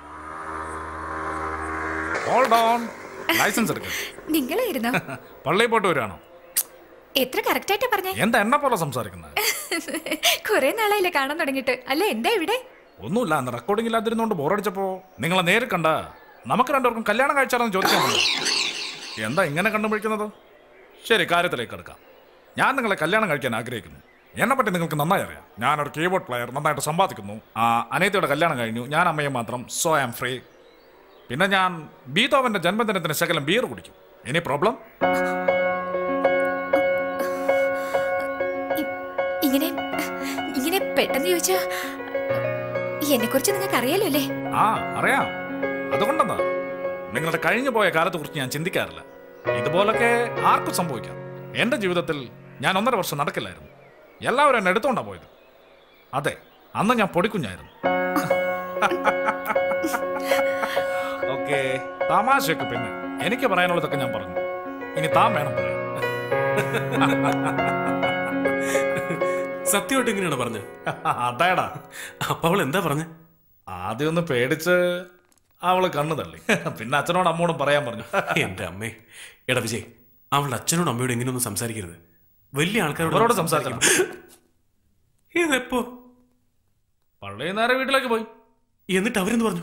ഹോൾഡ് ഓൺ ലൈസൻസ് എടുക്ക നിങ്ങളായിരുന്നോ പള്ളിയിൽ പോയിട്ട് വരികയാണോ എത്ര കറക്റ്റ് ആയിട്ടാ പറഞ്ഞേ എന്താ എന്നെ പോലെ സംസാരിക്കുന്നത് കുറെ നാളായില്ലേ കാണാൻ തുടങ്ങിയിട്ട് അല്ല എന്താ ഇവിടെ ഒന്നുമില്ല അന്ന് റെക്കോർഡിംഗ് ഇല്ലാതിരുന്നോണ്ട് ബോറടിച്ചപ്പോ നിങ്ങളെ നേരിൽ കണ്ട നമുക്ക് രണ്ടുപേർക്കും കല്യാണം കഴിച്ചാണെന്ന് ചോദിക്കാൻ വന്നു. എന്താ ഇങ്ങനെ കണ്ടുപിടിക്കുന്നത് ശരി കാര്യത്തിലേക്ക് എടുക്കാം ഞാൻ നിങ്ങളെ കല്യാണം കഴിക്കാൻ ആഗ്രഹിക്കുന്നു എന്നെ പറ്റി നിങ്ങൾക്ക് നന്നായി അറിയാം ഞാനൊരു കീബോർഡ് പ്ലെയർ നന്നായിട്ട് സമ്പാദിക്കുന്നു ആ അനിയത്തിയുടെ കല്യാണം കഴിഞ്ഞു ഞാൻ അമ്മയെ മാത്രം സോ ആം ഫ്രീ പിന്നെ ഞാൻ ബീതോവന്റെ ജന്മദിനത്തിന് ശകലം ബിയർ കുടിക്കും എനി പ്രോബ്ലം ഇങ്ങനെ ഇങ്ങനെ പെട്ടെന്ന് ചോദിച്ചാ എന്നെ കുറിച്ച് നിങ്ങൾക്ക് അറിയാലോ അല്ലേ ആ അറിയാം അതുകൊണ്ടെന്താ നിങ്ങളുടെ കഴിഞ്ഞു പോയ കാലത്തെ കുറിച്ച് ഞാൻ ചിന്തിക്കാറില്ല ഇതുപോലൊക്കെ ആർക്കും സംഭവിക്കാം എന്റെ ജീവിതത്തിൽ ഞാൻ ഒന്നര വർഷം നടക്കില്ലായിരുന്നു എല്ലാവരും എന്നെ എടുത്തോണ്ടാ പോയത് അതെ അന്ന് ഞാൻ പൊടിക്കുഞ്ഞായിരുന്നു ഓക്കെ തമാശയൊക്കെ പിന്നെ എനിക്ക് പറയാനുള്ളതൊക്കെ ഞാൻ പറഞ്ഞു ഇനി താൻ വേണം പറയാൻ സത്യമായിട്ട് എങ്ങനെയാണ് പറഞ്ഞത് അതാടാ അപ്പൊ അവൾ എന്താ പറഞ്ഞ ആദ്യം ഒന്ന് പേടിച്ച് അവള് കണ്ണു തള്ളി പിന്നെ അച്ഛനോടും അമ്മോടും പറയാൻ പറഞ്ഞു എന്റെ അമ്മേ എടാ വിജയ് അവളുടെ അച്ഛനോടും അമ്മയോടും എങ്ങനെയൊന്നും സംസാരിക്കരുത് വലിയ ആൾക്കാരോട് അവരോട് സംസാരിക്കണം ഇതെപ്പോ പള്ളിയിൽ നേരെ വീട്ടിലേക്ക് പോയി എന്നിട്ട് അവരെന്ത് പറഞ്ഞു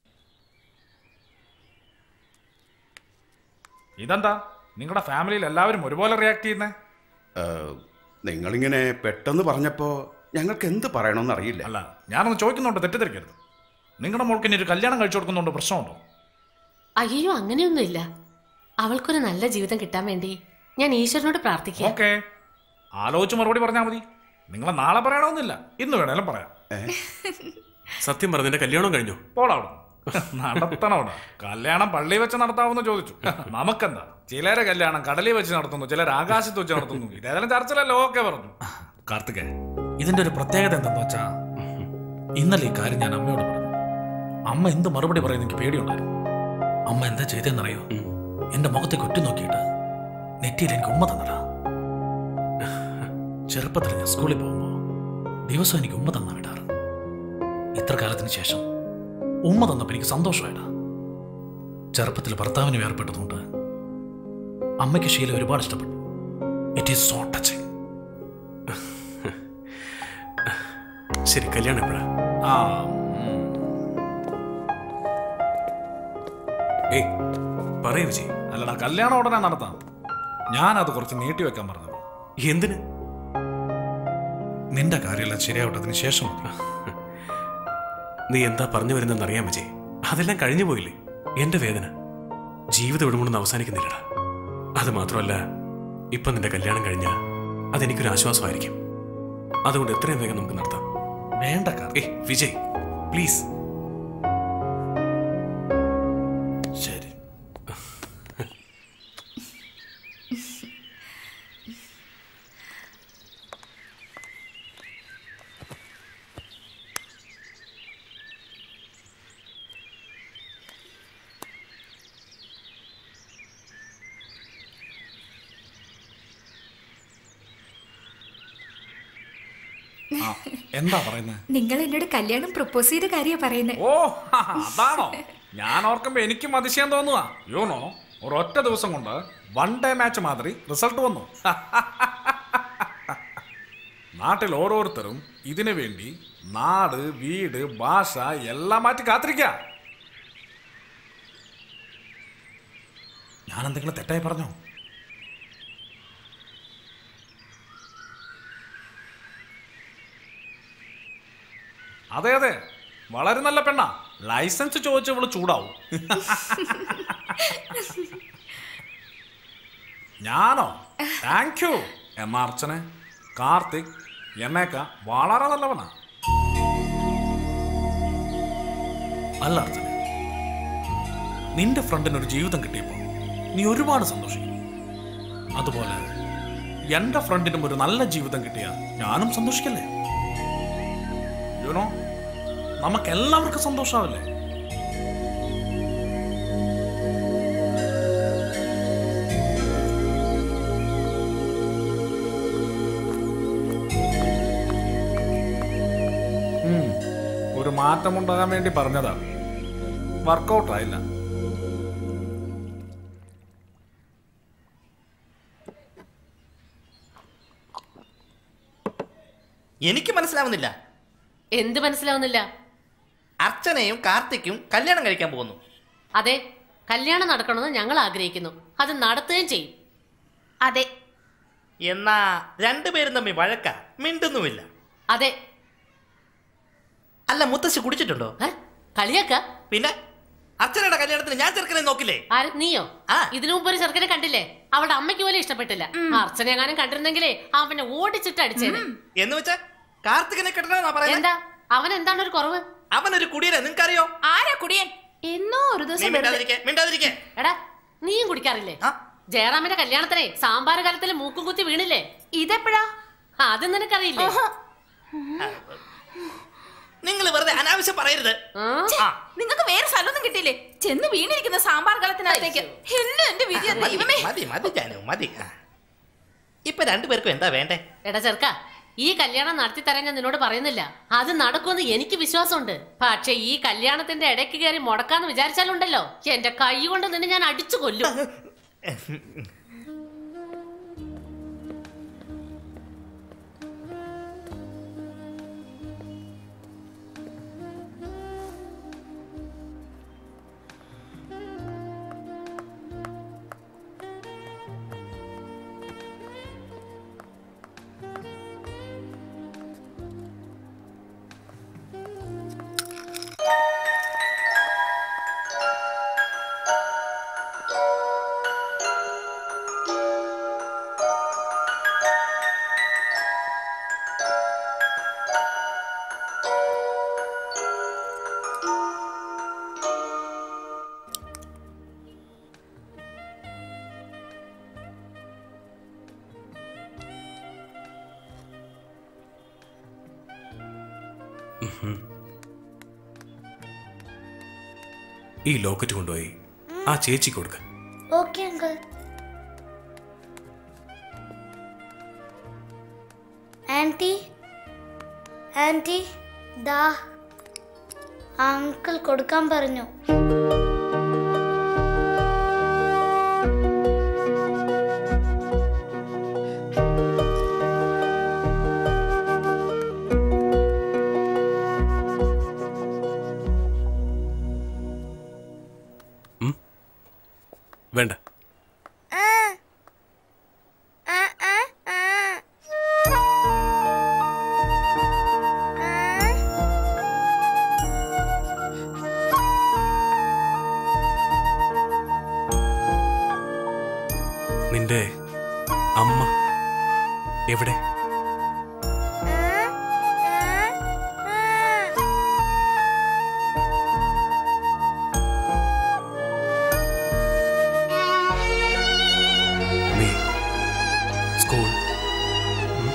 ഇതെന്താ നിങ്ങളുടെ ഫാമിലിയിൽ എല്ലാവരും ഒരുപോലെ റിയാക്ട് ചെയ്യുന്നേ നിങ്ങളിങ്ങനെ പെട്ടെന്ന് പറഞ്ഞപ്പോ ഞങ്ങൾക്ക് എന്ത് പറയണമെന്ന് അറിയില്ല അല്ല ഞാനൊന്ന് ചോദിക്കുന്നുണ്ട് തെറ്റിദ്ധരിക്കരുത് നിങ്ങളുടെ മോൾക്ക് ഇനി ഒരു കല്യാണം കഴിച്ചു കൊടുക്കുന്നുണ്ട് പ്രശ്നമുണ്ടോ അയ്യോ അങ്ങനെയൊന്നുമില്ല അവൾക്കൊരു നല്ല ജീവിതം കിട്ടാൻ വേണ്ടി ഞാൻ ഈശ്വരനോട് പ്രാർത്ഥിക്കാം ഓക്കെ ആലോചിച്ച് മറുപടി പറഞ്ഞാൽ മതി നിങ്ങളെ നാളെ പറയണമെന്നില്ല ഇന്ന് വേണേലും പറയാം സത്യം പറഞ്ഞ കല്യാണം കഴിഞ്ഞു പോടാവിടെ നടത്തണവിടെ കല്യാണം പള്ളി വെച്ച് നടത്താമെന്ന് ചോദിച്ചു നമുക്കെന്താ ചിലരെ കല്യാണം കടലിൽ വെച്ച് നടത്തുന്നു ചിലർ ആകാശത്ത് വെച്ച് നടത്തുന്നു ഇതേതായാലും ചർച്ചയിലല്ലോ ഓക്കെ പറഞ്ഞു കാർത്തികേ ഇതിന്റെ ഒരു പ്രത്യേകത എന്തെന്ന് വെച്ചാ ഇന്നലെ ഈ കാര്യം ഞാൻ അമ്മയോട് പറഞ്ഞു അമ്മ എന്ത് മറുപടി പറയുന്ന എനിക്ക് പേടിയുണ്ടായിരുന്നു അമ്മ എന്താ ചെയ്തെന്നറിയോ എന്റെ മുഖത്തേക്ക് ഒറ്റ നോക്കിയിട്ട് നെറ്റിയിൽ എനിക്ക് ഉമ്മ തന്നടാ ചെറുപ്പത്തിൽ ഞാൻ സ്കൂളിൽ പോകുമ്പോ ദിവസം എനിക്ക് ഉമ്മ തന്നാ വിടാറ് ഇത്ര കാലത്തിന് ശേഷം ഉമ്മ തന്നപ്പോ എനിക്ക് സന്തോഷമായിട്ടാ ചെറുപ്പത്തിൽ ഭർത്താവിന് വേർപ്പെട്ടതുകൊണ്ട് അമ്മയ്ക്ക് ശീലം ഒരുപാട് ഇഷ്ടപ്പെട്ടു ഇറ്റ് ഈസ് സോ ടച്ചിങ് ശരി കല്യാണം എപ്പോഴാ ആ ഏയ് പറയൂ വിജയ് അല്ലടാ കല്യാണം ഉടനെ നടത്താം ഞാനത് കുറച്ച് നീട്ടി വെക്കാൻ പറഞ്ഞത് എന്തിന് നിന്റെ കാര്യമെല്ലാം ശരിയാവട്ടതിന് ശേഷം മതി നീ എന്താ പറഞ്ഞു വരുന്നതെന്ന് അറിയാം വിജയ് അതെല്ലാം കഴിഞ്ഞു പോയില്ലേ എന്റെ വേദന ജീവിതം ഇവിടെ കൊണ്ടൊന്നും അവസാനിക്കുന്നില്ലടാ അത് മാത്രമല്ല ഇപ്പൊ നിന്റെ കല്യാണം കഴിഞ്ഞാൽ അതെനിക്കൊരു ആശ്വാസമായിരിക്കും അതുകൊണ്ട് എത്രയും വേഗം നമുക്ക് നടത്താം വേണ്ട ഏ വിജയ് പ്ലീസ് ശരി ആ, എന്താ പറയുന്നത് നിങ്ങൾ എന്നോട് കല്യാണം പ്രപ്പോസ് ചെയ്ത കാര്യ പറയുന്നത് ഓ അതാണോ ഞാൻ ഓർക്കുമ്പോ എനിക്കും അതിശയം തോന്നുക യോണോ ഒരൊറ്റ ദിവസം കൊണ്ട് വൺ ഡേ മാച്ച് മാതിരി റിസൾട്ട് വന്നു നാട്ടിൽ ഓരോരുത്തരും ഇതിനു വേണ്ടി നാട് വീട് ഭാഷ എല്ലാം മാറ്റി കാത്തിരിക്ക ഞാൻ എന്തെങ്കിലും തെറ്റായി പറഞ്ഞോ അതെ അതെ വളരെ നല്ല പെണ്ണാ ലൈസൻസ് ചോദിച്ച ഇവള് ചൂടാവും ഞാനോ താങ്ക് യു എന്ന അർച്ചനെ കാർത്തിക് എന്നേക്ക വളരെ നല്ലവനാ അല്ല അർച്ചന നിന്റെ ഫ്രണ്ടിന് ഒരു ജീവിതം കിട്ടിയപ്പോ നീ ഒരുപാട് സന്തോഷിക്കും അതുപോലെ എന്റെ ഫ്രണ്ടിനും ഒരു നല്ല ജീവിതം കിട്ടിയാൽ ഞാനും സന്തോഷിക്കല്ലേ യുനോ നമുക്ക് എല്ലാവർക്കും സന്തോഷാവില്ലേ ഉം. ഒരു മാറ്റമുണ്ടാകാൻ വേണ്ടി പറഞ്ഞതാ വർക്കൗട്ട് ആയില്ല എനിക്ക് മനസ്സിലാവുന്നില്ല എന്ത് മനസ്സിലാവുന്നില്ല അർച്ചനയും കാർത്തിക്കും കല്യാണം കഴിക്കാൻ പോകുന്നു അതെ കല്യാണം നടക്കണമെന്ന് ഞങ്ങൾ ആഗ്രഹിക്കുന്നു അത് നടത്തുകയും ചെയ്യും അതെ എന്നാ രണ്ടുപേരും തമ്മിൽ വഴക്ക മിണ്ടുന്നുമില്ല അതെ അല്ല മുത്തശ്ശി കുടിച്ചിട്ടുണ്ടോ കളിയാക്ക പിന്നെ അർച്ചനയുടെ കല്യാണത്തിന് ഞാൻ ചെറുക്കനെ നോക്കില്ലേ ആര് നീയോ ഇതിനു മുമ്പ് ഒരു ചെറുക്കനെ കണ്ടില്ലേ അവളുടെ അമ്മയ്ക്ക് പോലും ഇഷ്ടപ്പെട്ടില്ല അർച്ചന എങ്ങാനും കണ്ടിരുന്നെങ്കിലേ അവനെ ഓടിച്ചിട്ട് അടിച്ചേനെ എന്ന് വെച്ചാ കാർത്തികനെ കെട്ടണമെന്നാ പറയുന്നത് എന്താ അവൻ എന്താണ് ഒരു കുറവ് അവനൊരു കുടിയനെ നിങ്ങൾക്കറിയോ ആരാ കുടിയൻ എന്നോ ഒരു നീ ദിവസം വെറുതെ- മിണ്ടാതിരിക്കെ മിണ്ടാതിരിക്കെ എടാ നീയും കുടിക്കാറില്ലേ ജയറാമിന്റെ കല്യാണത്തിനെ സാമ്പാർ കാലത്തിൽ മൂക്കും കുത്തി വീണില്ലേ ഇതെപ്പോഴാ അത് നിനക്കറിയില്ലേ നിങ്ങൾ വെറുതെ അനാവശ്യം പറയരുത് നിങ്ങൾക്ക് വേറെ സ്ഥലമൊന്നും കിട്ടിയില്ലേ ചെന്ന് വീണിരിക്കുന്ന സാമ്പാർ കലത്തിനകത്തേക്ക് എല്ലാം എന്റെ വിധി മതി, ദൈവമേ മതി മതി ജാനു മതി ആ. ഇപ്പൊ രണ്ടുപേർക്കും എന്താ വേണ്ടേ എടാ ചെറുക്ക ഈ കല്യാണം നടത്തി തരാൻ ഞാൻ നിന്നോട് പറയുന്നില്ല അത് നടക്കുമെന്ന് എനിക്ക് വിശ്വാസമുണ്ട് പക്ഷെ ഈ കല്യാണത്തിന്റെ ഇടയ്ക്ക് കയറി മുടക്കാന്ന് വിചാരിച്ചാലുണ്ടല്ലോ എന്റെ കൈ കൊണ്ട് നിന്നെ ഞാൻ അടിച്ചു കൊല്ലും ഈ ലോക്കറ്റ് കൊണ്ടുപോയി ആ ചേച്ചി കൊടുക്ക ഓക്കെ അങ്കിൾ ആൻറ്റി ആൻറ്റി ദാ അങ്കിൾ കൊടുക്കാൻ പറഞ്ഞു വേണ്ട നിന്റെ അമ്മ എവിടെ നീ സ്കൂൾ ഉം?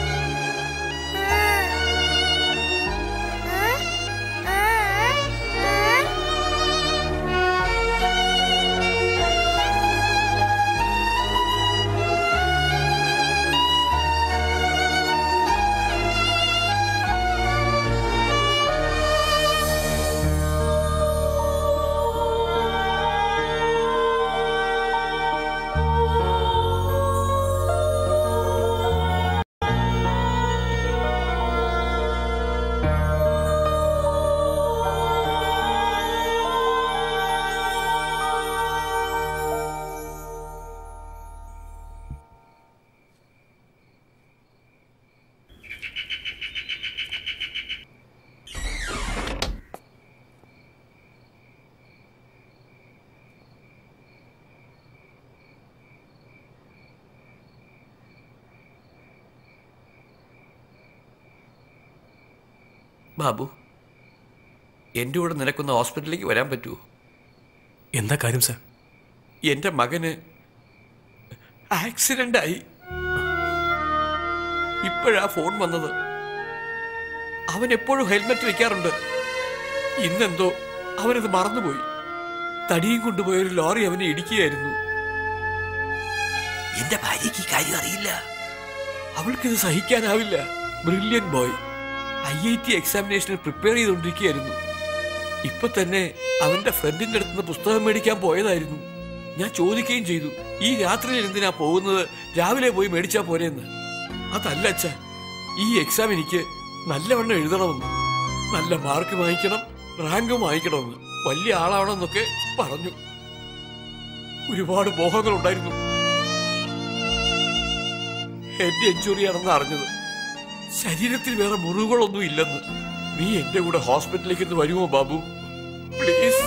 ബാബു എൻ്റെ കൂടെ നിനക്കൊന്ന് ഹോസ്പിറ്റലിലേക്ക് വരാൻ പറ്റുമോ എന്താ കാര്യം സാർ എൻ്റെ മകന് ആക്സിഡന്റ് ആയി ഇപ്പോഴാ ഫോൺ വന്നത് അവൻ എപ്പോഴും ഹെൽമെറ്റ് വെക്കാറുണ്ട് ഇന്നെന്തോ അവനത് മറന്നുപോയി തടിയും കൊണ്ടുപോയ ഒരു ലോറി അവനെ ഇടിക്കുകയായിരുന്നു എന്റെ ഭാര്യയ്ക്ക് ഈ കാര്യം അറിയില്ല അവൾക്കിത് സഹിക്കാനാവില്ല brilliant boy I I T എക്സാമിനേഷന് പ്രിപ്പയർ ചെയ്തുകൊണ്ടിരിക്കുകയായിരുന്നു ഇപ്പൊ തന്നെ അവന്റെ ഫ്രണ്ടിന്റെ അടുത്ത് നിന്ന് പുസ്തകം മേടിക്കാൻ പോയതായിരുന്നു ഞാൻ ചോദിക്കുകയും ചെയ്തു ഈ രാത്രിയിൽ എന്തിനാ പോകുന്നത് രാവിലെ പോയി മേടിച്ചാ പോരെന്ന് അതല്ല അച്ഛ ഈ എക്സാം എനിക്ക് നല്ലവണ്ണം എഴുതണമെന്ന് നല്ല മാർക്ക് വാങ്ങിക്കണം റാങ്ക് വാങ്ങിക്കണമെന്ന് വലിയ ആളാവണമെന്നൊക്കെ പറഞ്ഞു ഒരുപാട് മോഹങ്ങളുണ്ടായിരുന്നു എന്റെ എഞ്ചുറിയാണെന്ന് അറിഞ്ഞത് ശരീരത്തിൽ വേറെ മുറിവുകളൊന്നും ഇല്ലെന്ന് നീ എന്റെ കൂടെ ഹോസ്പിറ്റലിലേക്ക് ഒന്ന് വരുമോ ബാബു പ്ലീസ്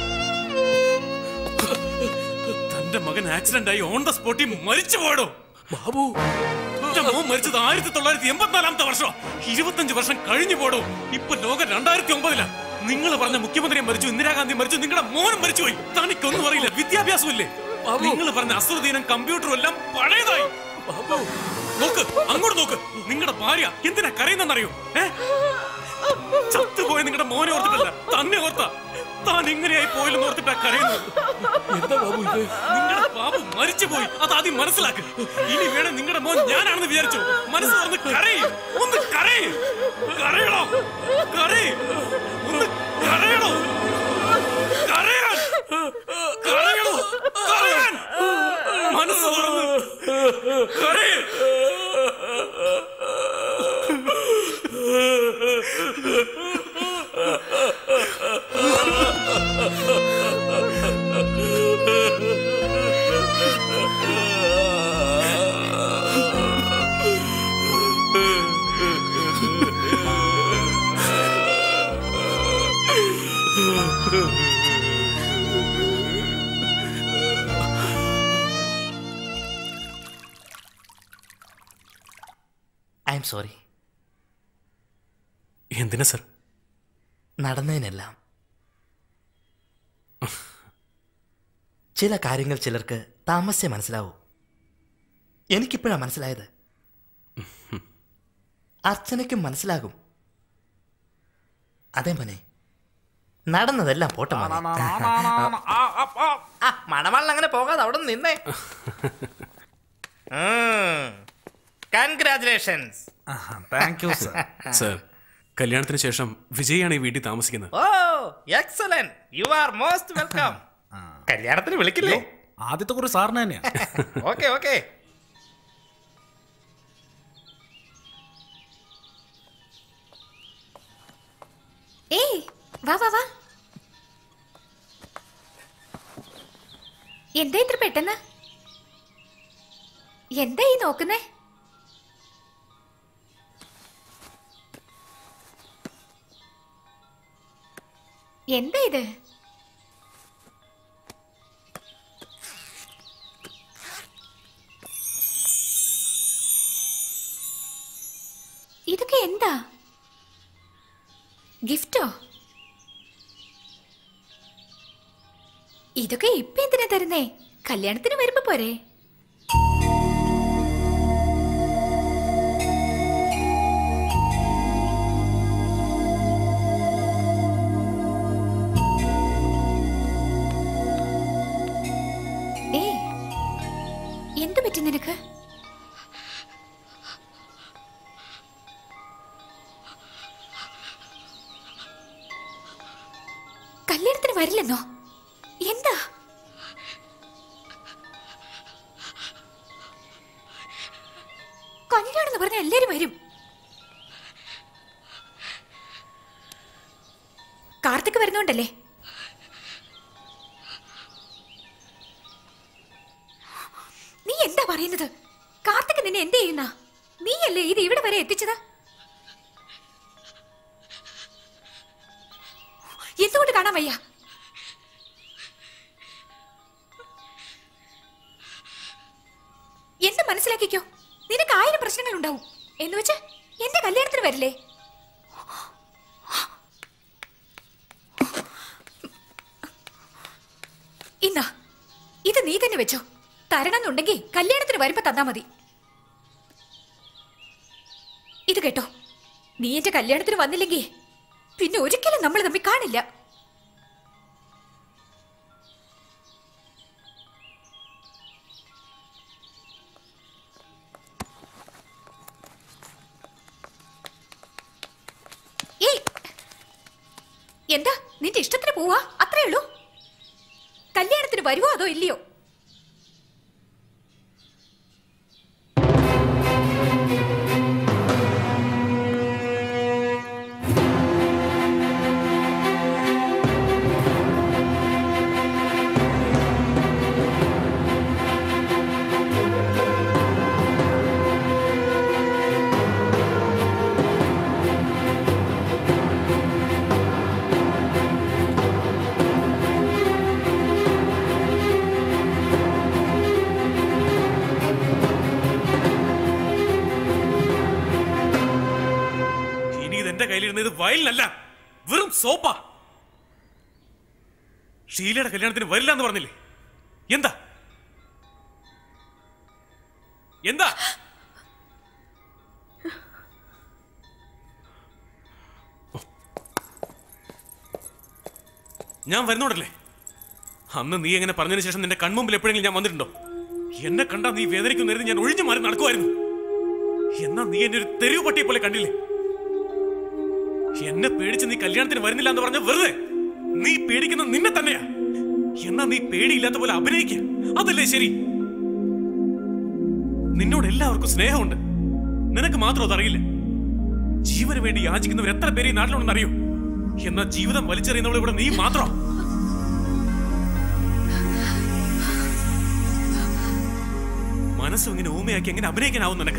തന്റെ മകൻ ആക്സിഡന്റ് ആയി ഓൺ ദ സ്പോട്ടിൽ മരിച്ചു പോയടോ ബാബു എന്റെ മോൻ മരിച്ചത് ആയിരത്തി തൊള്ളായിരത്തി എൺപത്തിനാലാമത്തെ വർഷം ഇരുപത്തഞ്ച് വർഷം കഴിഞ്ഞു പോടോ ഇപ്പൊ ലോകം രണ്ടായിരത്തി ഒമ്പതിലാ നിങ്ങൾ പറഞ്ഞ മുഖ്യമന്ത്രി മരിച്ചു ഇന്ദിരാഗാന്ധി മരിച്ചു നിങ്ങളുടെ മോനും മരിച്ചുപോയി തനിക്കൊന്നും അറിയില്ല വിദ്യാഭ്യാസം ഇല്ലേ നിങ്ങൾ പറഞ്ഞ അസ്ത്രദീനം കമ്പ്യൂട്ടറും എല്ലാം പഴയതായി നോക്ക് അങ്ങോട്ട് നോക്ക് നിങ്ങളുടെ ഭാര്യ എന്തിനാ കരയുന്നെന്നറിയോ ഏ ചത്തുപോയ നിങ്ങളുടെ മോനെ ഓർത്തിട്ടല്ല തന്നെ ഓർത്ത താൻ ഇങ്ങനെയായി പോയില്ലെന്ന് ഓർത്തിട്ടാ കരയുന്നത് എന്താ ബാബു ഇത് നിങ്ങളുടെ ബാബു മരിച്ചുപോയി അത് ആദ്യം മനസ്സിലാക്ക് ഇനി വേണം നിങ്ങളുടെ മോൻ ഞാനാണെന്ന് വിചാരിച്ചു മനസ്സ് തുറന്ന് കരയും ഒന്ന് കരയും കരയണോ കരയും ഒന്ന് കരയണോ കരയാൻ കരയണോ കരയാൻ മനസ്സ് തുറന്ന് കരയും ഐ എം സോറി എന്തിനാ സർ നടന്നതിനെല്ലാം ചില കാര്യങ്ങൾ ചിലർക്ക് താമസിച്ചേ മനസ്സിലാവൂ എനിക്കിപ്പോഴാണ് മനസ്സിലായത് അർച്ചനയ്ക്കും മനസ്സിലാകും അതേ മോനെ നടന്നതെല്ലാം പോട്ടെ മോനെ. ആ, മണവാളിന് അങ്ങനെ പോകാതെ അവിടെ നിന്നേ congratulations thank you sir sir കല്യാണത്തിന് ശേഷം വിജയാണ് ഈ വീട്ടിൽ താമസിക്കുന്നത് oh excellent you are most welcome കല്യാണത്തിന് വിളിക്കില്ലേ ആദ്യത്തെ കുറി സാറിന് തന്നെയാ ഓക്കെ ഓക്കെ ഏയ് വാ വാ വാ എന്താ ഇത്ര പെട്ടെന്ന് എന്താ ഈ നോക്കുന്നേ എന്താ ഇത് ഇതൊക്കെ എന്താ ഗിഫ്റ്റോ ഇതൊക്കെ ഇപ്പൊ എന്തിനാ തരുന്നേ കല്യാണത്തിന് വരുമ്പോ പോരെ ഏയ് എന്തു പറ്റി നിനക്ക് കല്യാണത്തിന് വരില്ലെന്നോ എന്താ കല്യാണെന്ന് പറഞ്ഞ എല്ലാരും വരും കാർത്തിക് വരുന്നോണ്ടല്ലേ നീ എന്താ പറയുന്നത് കാർത്തിക് നിന്നെ എന്ത് ചെയ്യുന്ന നീയല്ലേ ഇത് ഇവിടെ വരെ എത്തിച്ചത് എന്തുകൊണ്ട് കാണാൻ വയ്യ എന്നെ മനസ്സിലാക്കിക്കോ നിനക്ക് ആയിരം പ്രശ്നങ്ങൾ ഉണ്ടാവും എന്ന് വെച്ച് എന്റെ കല്യാണത്തിന് വരില്ലേ ഇന്നാ ഇത് നീ തന്നെ വെച്ചോ തരണമെന്നുണ്ടെങ്കിൽ കല്യാണത്തിന് വരുമ്പോ തന്നാ മതി ഇത് കേട്ടോ നീ എന്റെ കല്യാണത്തിന് വന്നില്ലെങ്കിൽ പിന്നെ ഒരിക്കലും നമ്മൾ തമ്മിൽ കാണില്ല എന്താ നിന്റെ ഇഷ്ടത്തിന് പോവാ അത്രേ ഉള്ളൂ കല്യാണത്തിന് വരുവോ അതോ ഇല്ലയോ ഇനി ഇത് എന്റെ കയ്യിലിരുന്ന ഇത് വയലിനല്ല വെറും സോപ്പാ ഷീലയുടെ കല്യാണത്തിന് വരില്ല എന്ന് പറഞ്ഞില്ലേ എന്താ എന്താ ഞാൻ വരുന്നോടല്ലേ അന്ന് നീ എങ്ങനെ പറഞ്ഞതിന് ശേഷം നിന്റെ കൺമുമ്പിൽ എപ്പോഴെങ്കിലും ഞാൻ വന്നിട്ടുണ്ടോ എന്നെ കണ്ടാ നീ വേദനിക്കുന്നതിന് ഞാൻ ഒഴിഞ്ഞു മാറി നടക്കുമായിരുന്നു എന്നാ നീ എന്നെ ഒരു തെരുവ് പട്ടിയെ പോലെ കണ്ടില്ലേ എന്നെ പേടിച്ച് നീ കല്യാണത്തിന് വരുന്നില്ല എന്ന് പറഞ്ഞ വെറുതെ നീ പേടിക്കുന്ന നിന്നെ തന്നെയാ എന്നാ നീ പേടിയില്ലാത്ത പോലെ അഭിനയിക്കുക അതല്ലേ ശരി നിന്നോട് എല്ലാവർക്കും സ്നേഹമുണ്ട് നിനക്ക് മാത്രം അതറിയില്ല ജീവന് വേണ്ടി യാചിക്കുന്നവർ എത്ര പേര് ഈ നാട്ടിലുണ്ടെന്ന് അറിയോ എന്നാ ജീവിതം വലിച്ചെറിയുന്നവളെ ഇവിടെ നീ മാത്രം മനസ്സും ഇങ്ങനെ ഊമയാക്കി എങ്ങനെ അഭിനയിക്കാനാവും നിനക്ക്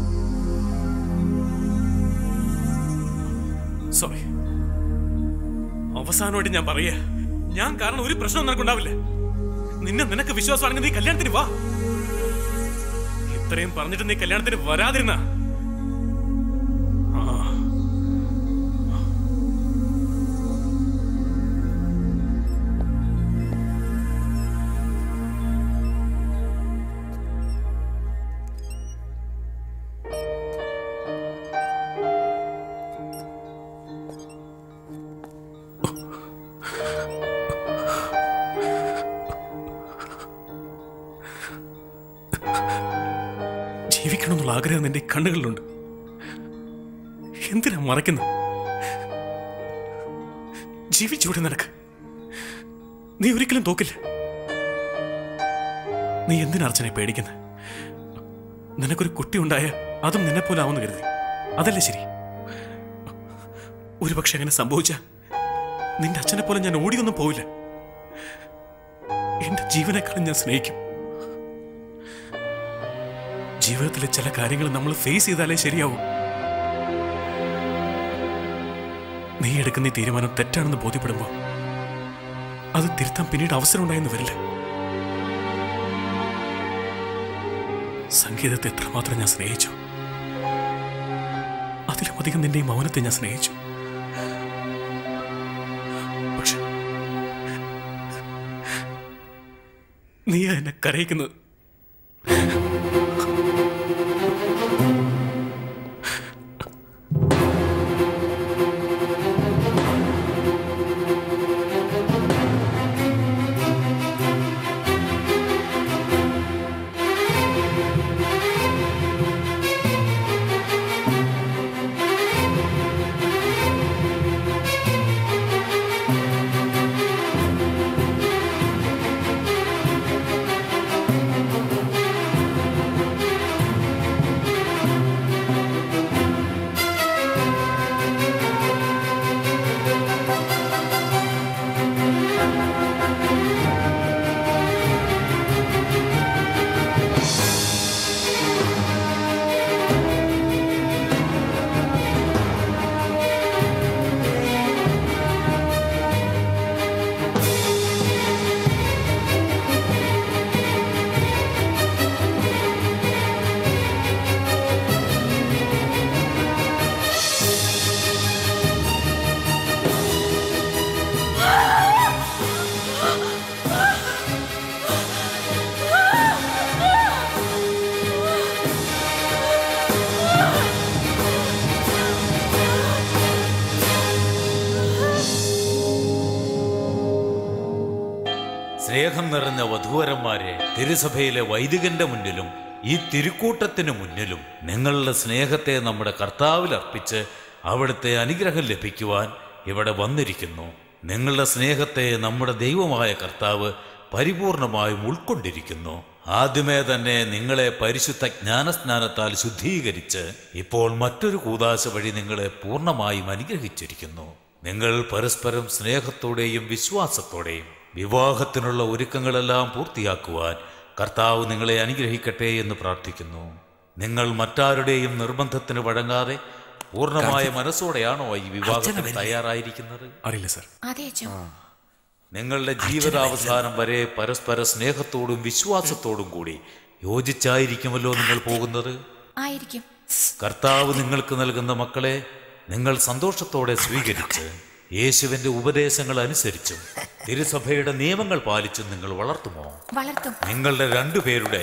സോറി അവസാനമായിട്ട് ഞാൻ പറയാ ഞാൻ കാരണം ഒരു പ്രശ്നവും നിനക്കുണ്ടാവില്ല നിന്നെ നിനക്ക് വിശ്വാസമാണെങ്കിൽ നീ കല്യാണത്തിന് വാ ഇത്രയും പറഞ്ഞിട്ട് നീ കല്യാണത്തിന് വരാതിരുന്ന ജീവിക്കണമെന്നുള്ള ആഗ്രഹം നിന്റെ ഈ കണ്ണുകളിലുണ്ട് എന്തിനാ മറയ്ക്കുന്നത് ജീവിച്ചൂടെ നിനക്ക് നീ ഒരിക്കലും തോക്കില്ല നീ എന്തിനാ അർച്ചനെ പേടിക്കുന്നത് നിനക്കൊരു കുട്ടി ഉണ്ടായ അതും നിന്നെ പോലെ ആവുമെന്ന് കരുതി അതല്ലേ ശരി ഒരുപക്ഷെ അങ്ങനെ സംഭവിച്ച നിന്റെ അച്ഛനെ പോലെ ഞാൻ ഓടിയൊന്നും പോവില്ല എന്റെ ജീവനേക്കാളും ഞാൻ സ്നേഹിക്കും ജീവിതത്തിലെ ചില കാര്യങ്ങൾ നമ്മൾ ഫേസ് ചെയ്താലേ ശരിയാവും നീ എടുക്കുന്ന ഈ തീരുമാനം തെറ്റാണെന്ന് ബോധ്യപ്പെടുമ്പോ അത് തിരുത്താൻ പിന്നീട് അവസരം ഉണ്ടായെന്ന് വരില്ല സംഗീതത്തെ എത്രമാത്രം ഞാൻ സ്നേഹിച്ചു അതിലും അധികം നിന്റെ ഈ മൗനത്തെ ഞാൻ സ്നേഹിച്ചു പക്ഷെ നീ എന്നെ കരയിക്കുന്നത് സ്നേഹം നിറഞ്ഞ വധൂവരന്മാരെ തിരുസഭയിലെ വൈദികന്റെ മുന്നിലും ഈ തിരുക്കൂട്ടത്തിന് മുന്നിലും നിങ്ങളുടെ സ്നേഹത്തെ നമ്മുടെ കർത്താവിൽ അർപ്പിച്ച് അവിടുത്തെ അനുഗ്രഹം ലഭിക്കുവാൻ ഇവിടെ വന്നിരിക്കുന്നു നിങ്ങളുടെ സ്നേഹത്തെ നമ്മുടെ ദൈവമായ കർത്താവ് പരിപൂർണമായും ഉൾക്കൊണ്ടിരിക്കുന്നു ആദ്യമേ തന്നെ നിങ്ങളെ പരിശുദ്ധ ജ്ഞാനസ്നാനത്താൽ ശുദ്ധീകരിച്ച് ഇപ്പോൾ മറ്റൊരു കൂതാശ വഴി നിങ്ങളെ പൂർണ്ണമായും അനുഗ്രഹിച്ചിരിക്കുന്നു നിങ്ങൾ പരസ്പരം സ്നേഹത്തോടെയും വിശ്വാസത്തോടെയും വിവാഹത്തിനുള്ള ഒരുക്കങ്ങളെല്ലാം പൂർത്തിയാക്കുവാൻ കർത്താവ് നിങ്ങളെ അനുഗ്രഹിക്കട്ടെ എന്ന് പ്രാർത്ഥിക്കുന്നു നിങ്ങൾ മറ്റാരുടെയും നിർബന്ധത്തിന് വഴങ്ങാതെ പൂർണ്ണമായ മനസ്സോടെയാണോ ഈ വിവാഹത്തിന് തയ്യാറായിരിക്കുന്നത് അറിയില്ല സർ അതെ അച്ഛൻ നിങ്ങളുടെ ജീവിതാവസാനം വരെ പരസ്പര സ്നേഹത്തോടും വിശ്വാസത്തോടും കൂടി യോജിച്ചായിരിക്കുമല്ലോ നിങ്ങൾ പോകുന്നത് ആയിരിക്കും കർത്താവ് നിങ്ങൾക്ക് നൽകുന്ന മക്കളെ നിങ്ങൾ സന്തോഷത്തോടെ സ്വീകരിച്ച് യേശുവിന്റെ ഉപദേശങ്ങൾ അനുസരിച്ചും തിരുസഭയുടെ നിയമങ്ങൾ പാലിച്ചും നിങ്ങൾ വളർത്തുമോ വളർത്തും നിങ്ങളുടെ രണ്ടുപേരുടെ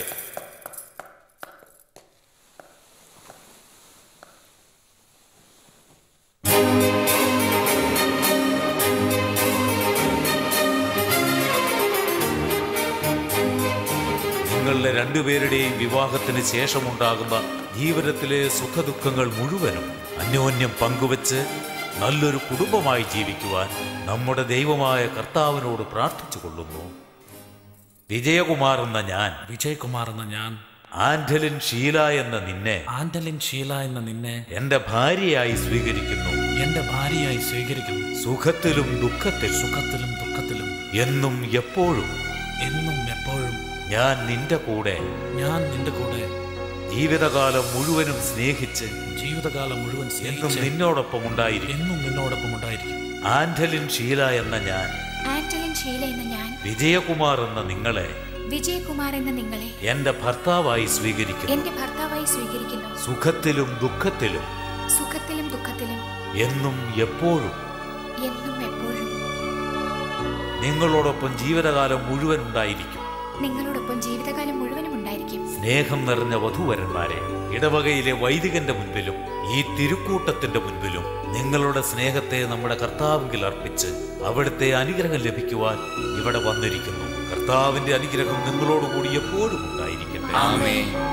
നിങ്ങളുടെ രണ്ടുപേരുടെയും വിവാഹത്തിന് ശേഷമുണ്ടാകുന്ന ജീവിതത്തിലെ സുഖദുഃഖങ്ങൾ മുഴുവനും അന്യോന്യം പങ്കുവച്ച് നല്ലൊരു കുടുംബമായി ജീവിക്കുവാൻ നമ്മുടെ ദൈവമായ കർത്താവിനോട് പ്രാർത്ഥിച്ചു കൊള്ളുന്നു വിജയകുമാർ എന്ന ഞാൻ വിജയകുമാർ എന്ന ഞാൻ ആന്റലിൻ ഷീല എന്ന നിന്നെ ആന്റലിൻ ഷീല എന്ന നിന്നെ എന്റെ ഭാര്യയായി സ്വീകരിക്കുന്നു എന്റെ ഭാര്യയായി സ്വീകരിക്കുന്നു സുഖത്തിലും ദുഃഖത്തിലും സുഖത്തിലും ദുഃഖത്തിലും എന്നും എപ്പോഴും എന്നും എപ്പോഴും ഞാൻ നിന്റെ കൂടെ ഞാൻ നിന്റെ കൂടെ ജീവിതകാലം മുഴുവനും സ്നേഹിച്ച് ജീവിതകാലം മുഴുവൻ എന്നും സ്നേഹിച്ച് നിന്നോടൊപ്പം ഉണ്ടായിരിക്കും എന്നും നിന്നോടൊപ്പം ഉണ്ടായിരിക്കും ആന്റലിൻ ഷീല എന്ന ഞാൻ ആന്റലിൻ ഷീല എന്ന ഞാൻ വിജയകുമാർ എന്ന നിങ്ങളെ വിജയകുമാർ എന്ന നിങ്ങളെ എന്റെ ഭർത്താവായി സ്വീകരിക്കുന്നു എന്റെ ഭർത്താവായി സ്വീകരിക്കുന്നു സുഖത്തിലും ദുഃഖത്തിലും സുഖത്തിലും ദുഃഖത്തിലും എന്നും എപ്പോഴും എന്നും എപ്പോഴും നിങ്ങളോടൊപ്പം ജീവിതകാലം മുഴുവൻ ഉണ്ടായിരിക്കും നിങ്ങളോടൊപ്പം ജീവിതകാലം മുഴുവനും ഉണ്ടായിരിക്കും സ്നേഹം നിറഞ്ഞ വധൂവരന്മാരെ ഇടവകയിലെ വൈദികന്റെ മുൻപിലും ഈ തിരുക്കൂട്ടത്തിന്റെ മുൻപിലും നിങ്ങളുടെ സ്നേഹത്തെ നമ്മുടെ കർത്താവിൽ അർപ്പിച്ച് അവിടുത്തെ അനുഗ്രഹം ലഭിക്കുവാൻ ഇവിടെ വന്നിരിക്കുന്നു കർത്താവിന്റെ അനുഗ്രഹം നിങ്ങളോടുകൂടി എപ്പോഴും ഉണ്ടായിരിക്കട്ടെ